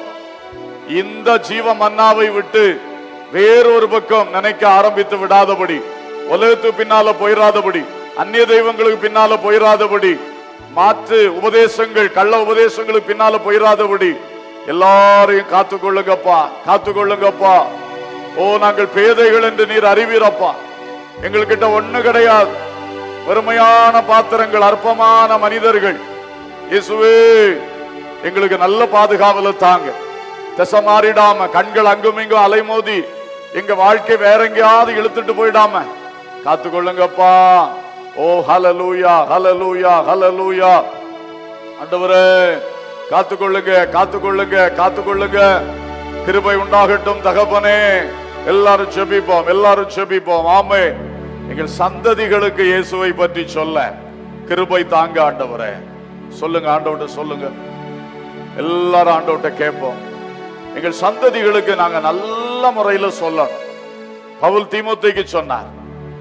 இந்த ஜீவ மன்னாவை விட்டு வேறொரு பக்கம் நினைக்க ஆரம்பித்து விடாதபடி உலகத்து பின்னால போயிடாதபடி அந்நிய தெய்வங்களுக்கு பின்னால போயிடாதபடி மாற்று உபதேசங்கள் கள்ள உபதேசங்களுக்கு பின்னால போயிடாதபடி எல்லாரையும் காத்துக்கொள்ளுங்கப்பா காத்துக்கொள்ளுங்கப்பா ஓ நாங்கள் பேதைகள் என்று நீர் அறிவீரப்பா எங்கள்கிட்ட ஒண்ணு கிடையாது வெறுமையான பாத்திரங்கள் அற்பமான மனிதர்கள் இயேசுவே எங்களுக்கு நல்ல பாதுகாவல தாங்க திசை மாறிடாம கண்கள் அங்கும் இங்கும் அலைமோதி எங்க வாழ்க்கை வேற எங்கேயாவது இழுத்துட்டு போயிடாம காத்துக்கொள்ளுங்கப்பா ஓ ஹலலூயா ஹலலூயா ஹலலூயா ஆண்டவரே காத்துக்கொள்ளுங்க காத்துக்கொள்ளுங்க காத்துக்கொள்ளுங்க கிருபை உண்டாகட்டும் தகப்பனே எல்லாரும் செபிப்போம் எல்லாரும் செபிப்போம் ஆமே எங்கள் சந்ததிகளுக்கு இயேசுவை பற்றி சொல்ல கிருபை தாங்க ஆண்டவரே சொல்லுங்க ஆண்டவர்கிட்ட சொல்லுங்க எல்லாரும் ஆண்டவர்கிட்ட கேட்போம் எங்கள் சந்ததிகளுக்கு நாங்க நல்ல முறையில சொல்லணும் பவுல் தீமோத்தேக்கு சொன்னார்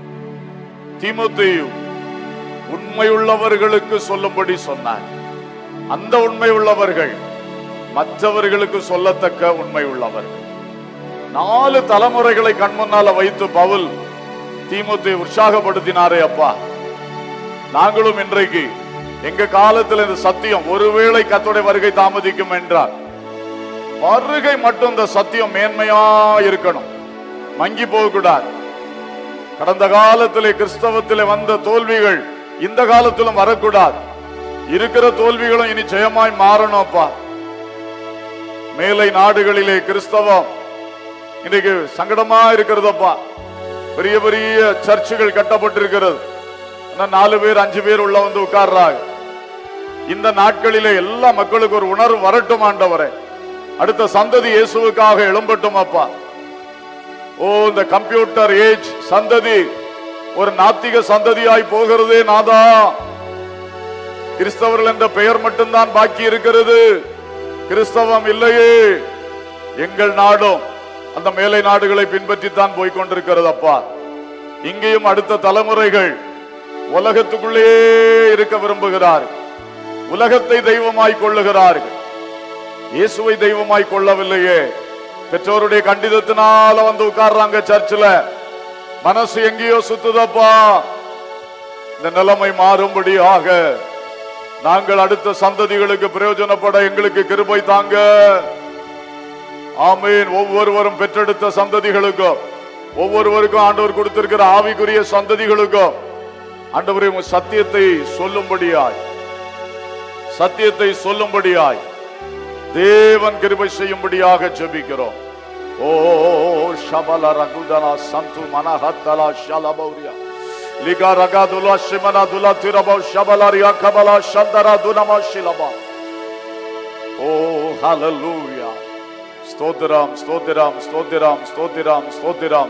தீமோத்தேயு உண்மையுள்ளவர்களுக்கு சொல்லும்படி சொன்னார் அந்த உண்மை உள்ளவர்கள் மற்றவர்களுக்கு சொல்லத்தக்க உண்மை உள்ளவர்கள் நாலு தலைமுறைகளை கண்முன்னால வைத்து பவுல் தீமோத்தை உற்சாகப்படுத்தினாரே அப்பா நாங்களும் இன்றைக்கு எங்க காலத்தில் இந்த சத்தியம் ஒருவேளை கத்தோடைய வருகை தாமதிக்கும் என்றால் வருகை மட்டும் இந்த சத்தியம் மேன்மையா இருக்கணும் மங்கி போக கூடாது கடந்த காலத்திலே கிறிஸ்தவத்திலே வந்த தோல்விகள் இந்த காலத்திலும் வரக்கூடாது இருக்கிற தோல்விகளும் இனி ஜெயமாய் மாறணும்ப்பா மேலை நாடுகளிலே கிறிஸ்தவம் இன்னைக்கு சங்கடமா இருக்கிறதப்பா பெரிய பெரிய சர்ச்சுகள் கட்டப்பட்டிருக்கிறது ஆனா நாலு பேர் அஞ்சு பேர் உள்ள வந்து உட்கார்றாங்க இந்த நாட்களிலே எல்லா மக்களுக்கு ஒரு உணர்வு வரட்டும் ஆண்டவரே அடுத்த சந்ததி இயேசுவுக்காக எழும்பட்டும் அப்பா ஓ இந்த கம்ப்யூட்டர் ஏஜ் சந்ததி ஒரு நாத்திக சந்ததியாய் போகிறதே நாதா கிறிஸ்தவர்கள் என்ற பெயர் மட்டும்தான் பாக்கி இருக்கிறது கிறிஸ்தவம் இல்லையே எங்கள் நாடும் அந்த மேலை நாடுகளை பின்பற்றித்தான் போய் கொண்டிருக்கிறது அப்பா இங்கேயும் அடுத்த தலைமுறைகள் உலகத்துக்குள்ளே இருக்க விரும்புகிறார்கள் உலகத்தை தெய்வமாய் கொள்ளுகிறார்கள் இயேசுவை தெய்வமாய் கொள்ளவில்லையே பெற்றோருடைய கண்டிதத்தினால வந்து உட்கார்றாங்க சர்ச்சில் மனசு எங்கேயோ சுத்துதப்பா இந்த நிலைமை மாறும்படியாக நாங்கள் அடுத்த சந்ததிகளுக்கு பிரயோஜனப்பட எங்களுக்கு கிருபை தாங்க ஆமீன் ஒவ்வொருவரும் பெற்றெடுத்த சந்ததிகளுக்கும் ஒவ்வொருவருக்கும் ஆண்டவர் கொடுத்திருக்கிற ஆவிக்குரிய சந்ததிகளுக்கும் ஆண்டவரே உங்க சத்தியத்தை சொல்லும்படியாய் சத்தியத்தை சொல்லும்படியாய் தேவன் கிருபை செய்யும்படியாக ஜெபிக்கிறோம் ஓ ஷபல ரகுதலா சந்து மனஹத்தலா ஷலபௌரியா லிகா ரகாதுலா ஷிமனா துலா திரபௌ ஷபலரியா கபலா ஷந்தரா துனமா ஷிலபா ஓ ஹalleluya ஸ்தோத்திரம் ஸ்தோத்திரம் ஸ்தோத்திரம் ஸ்தோத்திரம் ஸ்தோத்திரம்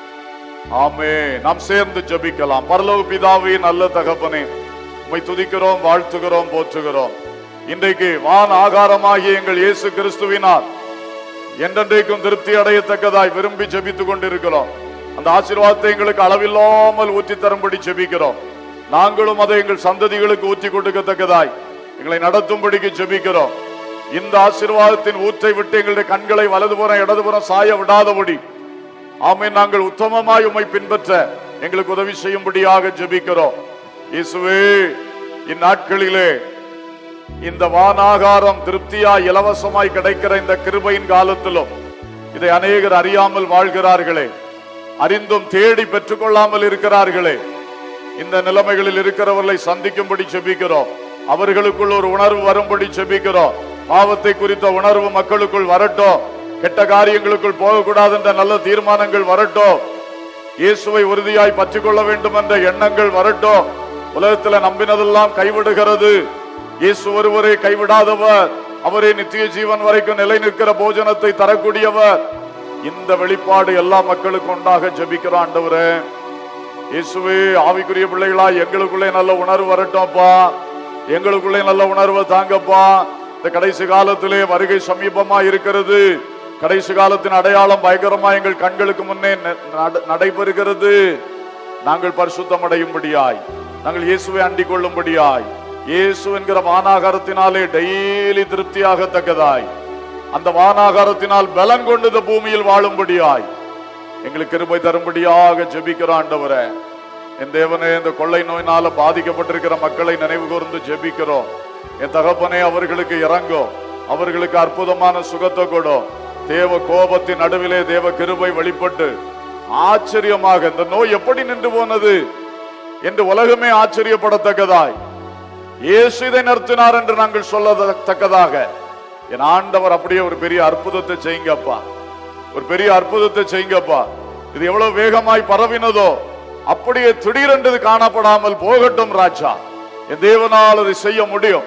ஆமே நாம் சேர்ந்து ஜெபிக்கலாம் பரலோக பிதாவே நல்ல தகப்பனே உம்மை துதிக்கிறோம் வாழ்த்துகிறோம் போற்றுகிறோம் இன்றைக்கு வான் ஆகாரமாகிய எங்கள் இயேசு கிறிஸ்துவினால் என்றென்றைக்கும் திருப்தி அடையத்தக்கதாய் விரும்பி ஜெபித்துக் கொண்டிருக்கிறோம் அந்த ஆசீர்வாதத்தை எங்களுக்கு அளவில்லாமல் ஊற்றி தரும்படி ஜெபிக்கிறோம் நாங்களும் அதை எங்கள் சந்ததிகளுக்கு ஊற்றி கொடுக்கத்தக்கதாய் எங்களை நடத்தும்படிக்கு ஜெபிக்கிறோம் இந்த ஆசீர்வாதத்தின் ஊற்றை விட்டு எங்களுடைய கண்களை வலதுபுறம் இடதுபுறம் சாய விடாதபடி ஆமை நாங்கள் உத்தமமாய் உம்மை பின்பற்ற எங்களுக்கு உதவி செய்யும்படியாக ஜெபிக்கிறோம் இயேசுவே இந்நாட்களிலே இந்த வானாகாரம் திருப்தியாய் இலவசமாய் கிடைக்கிற இந்த கிருபையின் காலத்திலும் இதை அநேகர் அறியாமல் வாழ்கிறார்களே அறிந்தும் தேடி பெற்றுக்கொள்ளாமல் இருக்கிறார்களே இந்த நிலைமைகளில் இருக்கிறவர்களை சந்திக்கும்படி செபிக்கிறோம் அவர்களுக்குள் ஒரு உணர்வு வரும்படி செபிக்கிறோம் பாவத்தை குறித்த உணர்வு மக்களுக்குள் வரட்டும் கெட்ட காரியங்களுக்குள் போகக்கூடாது என்ற நல்ல தீர்மானங்கள் வரட்டும் இயேசுவை உறுதியாய் பற்றிக் கொள்ள வேண்டும் என்ற எண்ணங்கள் வரட்டும் உலகத்துல நம்பினதெல்லாம் கைவிடுகிறது இயேசு ஒருவரை கைவிடாதவர் அவரே நித்திய ஜீவன் வரைக்கும் நிலை நிற்கிற போஜனத்தை தரக்கூடியவர் இந்த வெளிப்பாடு எல்லா மக்களுக்கும் உண்டாக ஜெபிக்கிற ஆண்டவரே இயேசுவே ஆவிக்குரிய பிள்ளைகளா எங்களுக்குள்ளே நல்ல உணர்வு வரட்டும்ப்பா எங்களுக்குள்ளே நல்ல உணர்வை தாங்கப்பா இந்த கடைசி காலத்திலே வருகை சமீபமா இருக்கிறது கடைசி காலத்தின் அடையாளம் பயங்கரமா எங்கள் கண்களுக்கு முன்னே ந- நட- நடைபெறுகிறது நாங்கள் பரிசுத்தம் அடையும்படியாய் நாங்கள் இயேசுவை அண்டிக் கொள்ளும்படியாய் இயேசு என்கிற வானாகாரத்தினாலே டெய்லி திருப்தியாகத்தக்கதாய் அந்த வானாகாரத்தினால் பலன் கொண்டு இந்த பூமியில் வாழும்படியாய் எங்களுக்கு கிருபை தரும்படியாக ஜெபிக்கிற ஆண்டவரே என் தேவனே இந்த கொள்ளை நோயினால பாதிக்கப்பட்டிருக்கிற மக்களை நினைவு கூர்ந்து ஜெபிக்கிறோம் என் தகப்பனே அவர்களுக்கு இறங்கும் அவர்களுக்கு அற்புதமான சுகத்தை கொடும் தேவ கோபத்தின் நடுவிலே தேவ கிருபை வெளிப்பட்டு ஆச்சரியமாக இந்த நோய் எப்படி நின்று போனது என்று உலகமே ஆச்சரியப்படத்தக்கதாய் இயேசு இதை நிறுத்தினார் என்று நாங்கள் சொல்லத்தக்கதாக என் ஆண்டவர் அப்படியே ஒரு பெரிய அற்புதத்தை செய்யுங்கப்பா ஒரு பெரிய அற்புதத்தை செய்யுங்கப்பா இது எவ்வளவு வேகமாய் பரவினதோ அப்படியே திடீரென்று காணப்படாமல் போகட்டும் ராஜா என் தேவனால் அதை செய்ய முடியும்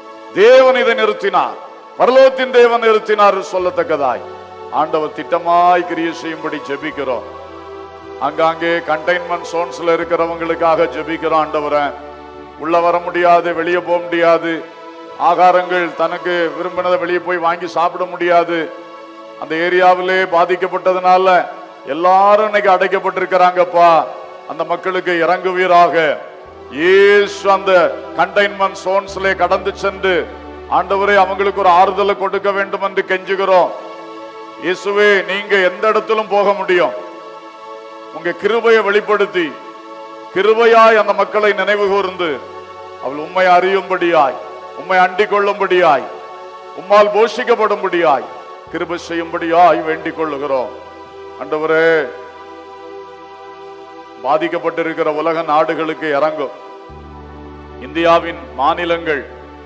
தேவன் இதை நிறுத்தினார் பரலோகத்தின் தேவன் நிறுத்தினார் என்று சொல்லத்தக்கதாய் ஆண்டவர் திட்டமாய் கிரியை செய்யும்படி ஜெபிக்கிறோம் அங்காங்கே கண்டெய்ன்மெண்ட் சோன்ஸ்ல இருக்கிறவங்களுக்காக ஜெபிக்கிறோம் ஆண்டவரே உள்ள வர முடியாது வெளியே போக முடியாது ஆகாரங்கள் தனக்கு விரும்பினதை வெளியே போய் வாங்கி சாப்பிட முடியாது அந்த ஏரியாவிலே பாதிக்கப்பட்டதுனால எல்லாரும் இன்னைக்கு அடைக்கப்பட்டிருக்கிறாங்கப்பா அந்த மக்களுக்கு இறங்குவீராக இயேசு அந்த கண்டெய்ன்மெண்ட் சோன்ஸ்லே கடந்து சென்று ஆண்டவரே அவங்களுக்கு ஒரு ஆறுதலை கொடுக்க வேண்டும் என்று கெஞ்சுகிறோம் இயேசுவே நீங்க எந்த இடத்திலும் போக முடியும் உங்க கிருபையை வெளிப்படுத்தி கிருபையாய் அந்த மக்களை நினைவு கூர்ந்து அவள் உண்மை அறியும்படியாய் உண்மை அண்டிக் கொள்ளும்படியாய் உம்மால் போஷிக்கப்படும்படியாய் கிருபை செய்யும்படியாய் வேண்டிக் கொள்ளுகிறோம் ஆண்டவரே பாதிக்கப்பட்டிருக்கிற உலக நாடுகளுக்கு இறங்கும் இந்தியாவின் மாநிலங்கள்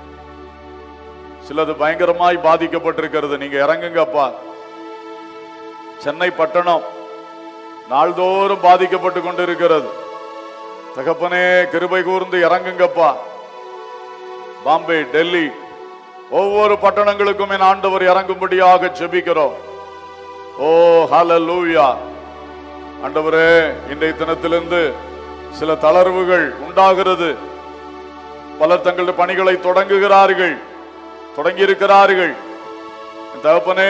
சிலது பயங்கரமாய் பாதிக்கப்பட்டிருக்கிறது நீங்க இறங்குங்கப்பா சென்னை பட்டணம் நாள்தோறும் பாதிக்கப்பட்டு கொண்டிருக்கிறது தகப்பனே கிருபை கூர்ந்து இறங்குங்கப்பா பாம்பே டெல்லி ஒவ்வொரு பட்டணங்களுக்கும் என் ஆண்டவர் இறங்கும்படியாக ஜெபிக்கிறோம் ஓ ஹalleluya ஆண்டவரே இன்றைய தினத்திலிருந்து சில தளர்வுகள் உண்டாகிறது பலர் தங்களுடைய பணிகளை தொடங்குகிறார்கள் தொடங்கி இருக்கிறார்கள் தகப்பனே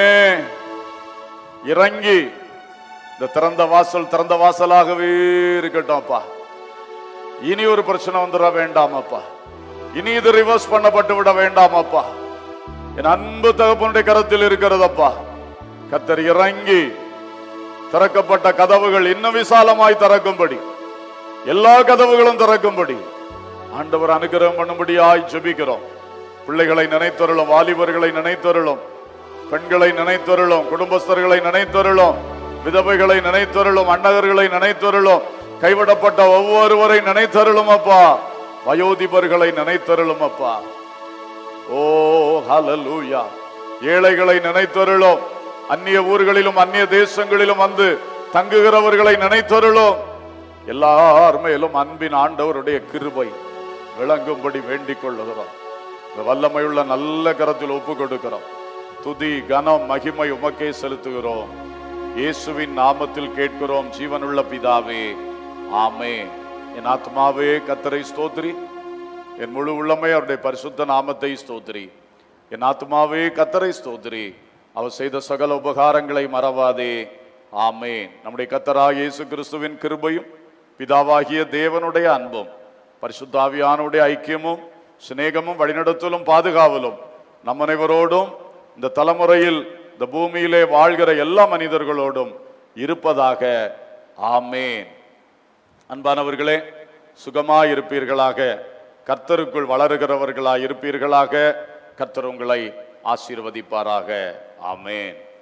இறங்கி இந்த திறந்த வாசல் திறந்த வாசலாகவே இருக்கட்டும் அப்பா இனி ஒரு பிரச்சனை வந்துட வேண்டாம் அப்பா இனி இது ரிவர்ஸ் பண்ணப்பட்டு விட வேண்டாம் அப்பா என் அன்பு தகப்பனுடைய கரத்தில் இருக்கிறதப்பா கத்தர் இறங்கி திறக்கப்பட்ட கதவுகள் இன்னும் விசாலமாய் திறக்கும்படி எல்லா கதவுகளும் திறக்கும்படி ஆண்டவர் அனுகிரகம் பண்ணும்படியாய் ஜெபிக்கிறோம் பிள்ளைகளை நினைத்தருளும் வாலிபர்களை நினைத்தருளும் பெண்களை நினைத்தருளும் குடும்பஸ்தர்களை நினைத்தருளும் விதவைகளை நினைத்தருளும் அன்னகர்களை நினைத்தருளும் கைவிடப்பட்ட ஒவ்வொருவரை நினைத்தருளும் அப்பா வயோதிபர்களை நினைத்தருளும் அப்பா ஓ ஹalleluya ஏழைகளை நினைத்தருளும் அந்நிய ஊர்களிலும் அந்நிய தேசங்களிலும் வந்து தங்குகிறவர்களை நினைத்தருளும் எல்லார் மேலும் அன்பின் ஆண்டவருடைய கிருபை விளங்கும்படி வேண்டிக் கொள்ளுகிறோம் இந்த வல்லமையுள்ள நல்ல கரத்தில் ஒப்பு கொடுக்கிறோம் துதி கனம் மகிமை உமக்கே செலுத்துகிறோம் இயேசுவின் நாமத்தில் கேட்கிறோம் ஜீவனுள்ள பிதாவே ஆமே என் ஆத்மாவே கத்தரை ஸ்தோத்திரி என் முழு உள்ளமே அவருடைய பரிசுத்த நாமத்தை ஸ்தோத்திரி என் ஆத்மாவே கத்தரை ஸ்தோத்திரி அவர் செய்த சகல உபகாரங்களை மறவாதே ஆமேன் நம்முடைய கத்தராக இயேசு கிறிஸ்துவின் கிருபையும் பிதாவாகிய தேவனுடைய அன்பும் பரிசுத்தாவியானுடைய ஐக்கியமும் சிநேகமும் வழிநடத்தலும் பாதுகாவலும் நம் அனைவரோடும் இந்த தலைமுறையில் இந்த பூமியிலே வாழ்கிற எல்லா மனிதர்களோடும் இருப்பதாக ஆமேன் அன்பானவர்களே சுகமாய் இருப்பீர்களாக கர்த்தருக்குள் வளருகிறவர்களாய் இருப்பீர்களாக கர்த்தர் உங்களை ஆசீர்வதிப்பாராக ஆமேன்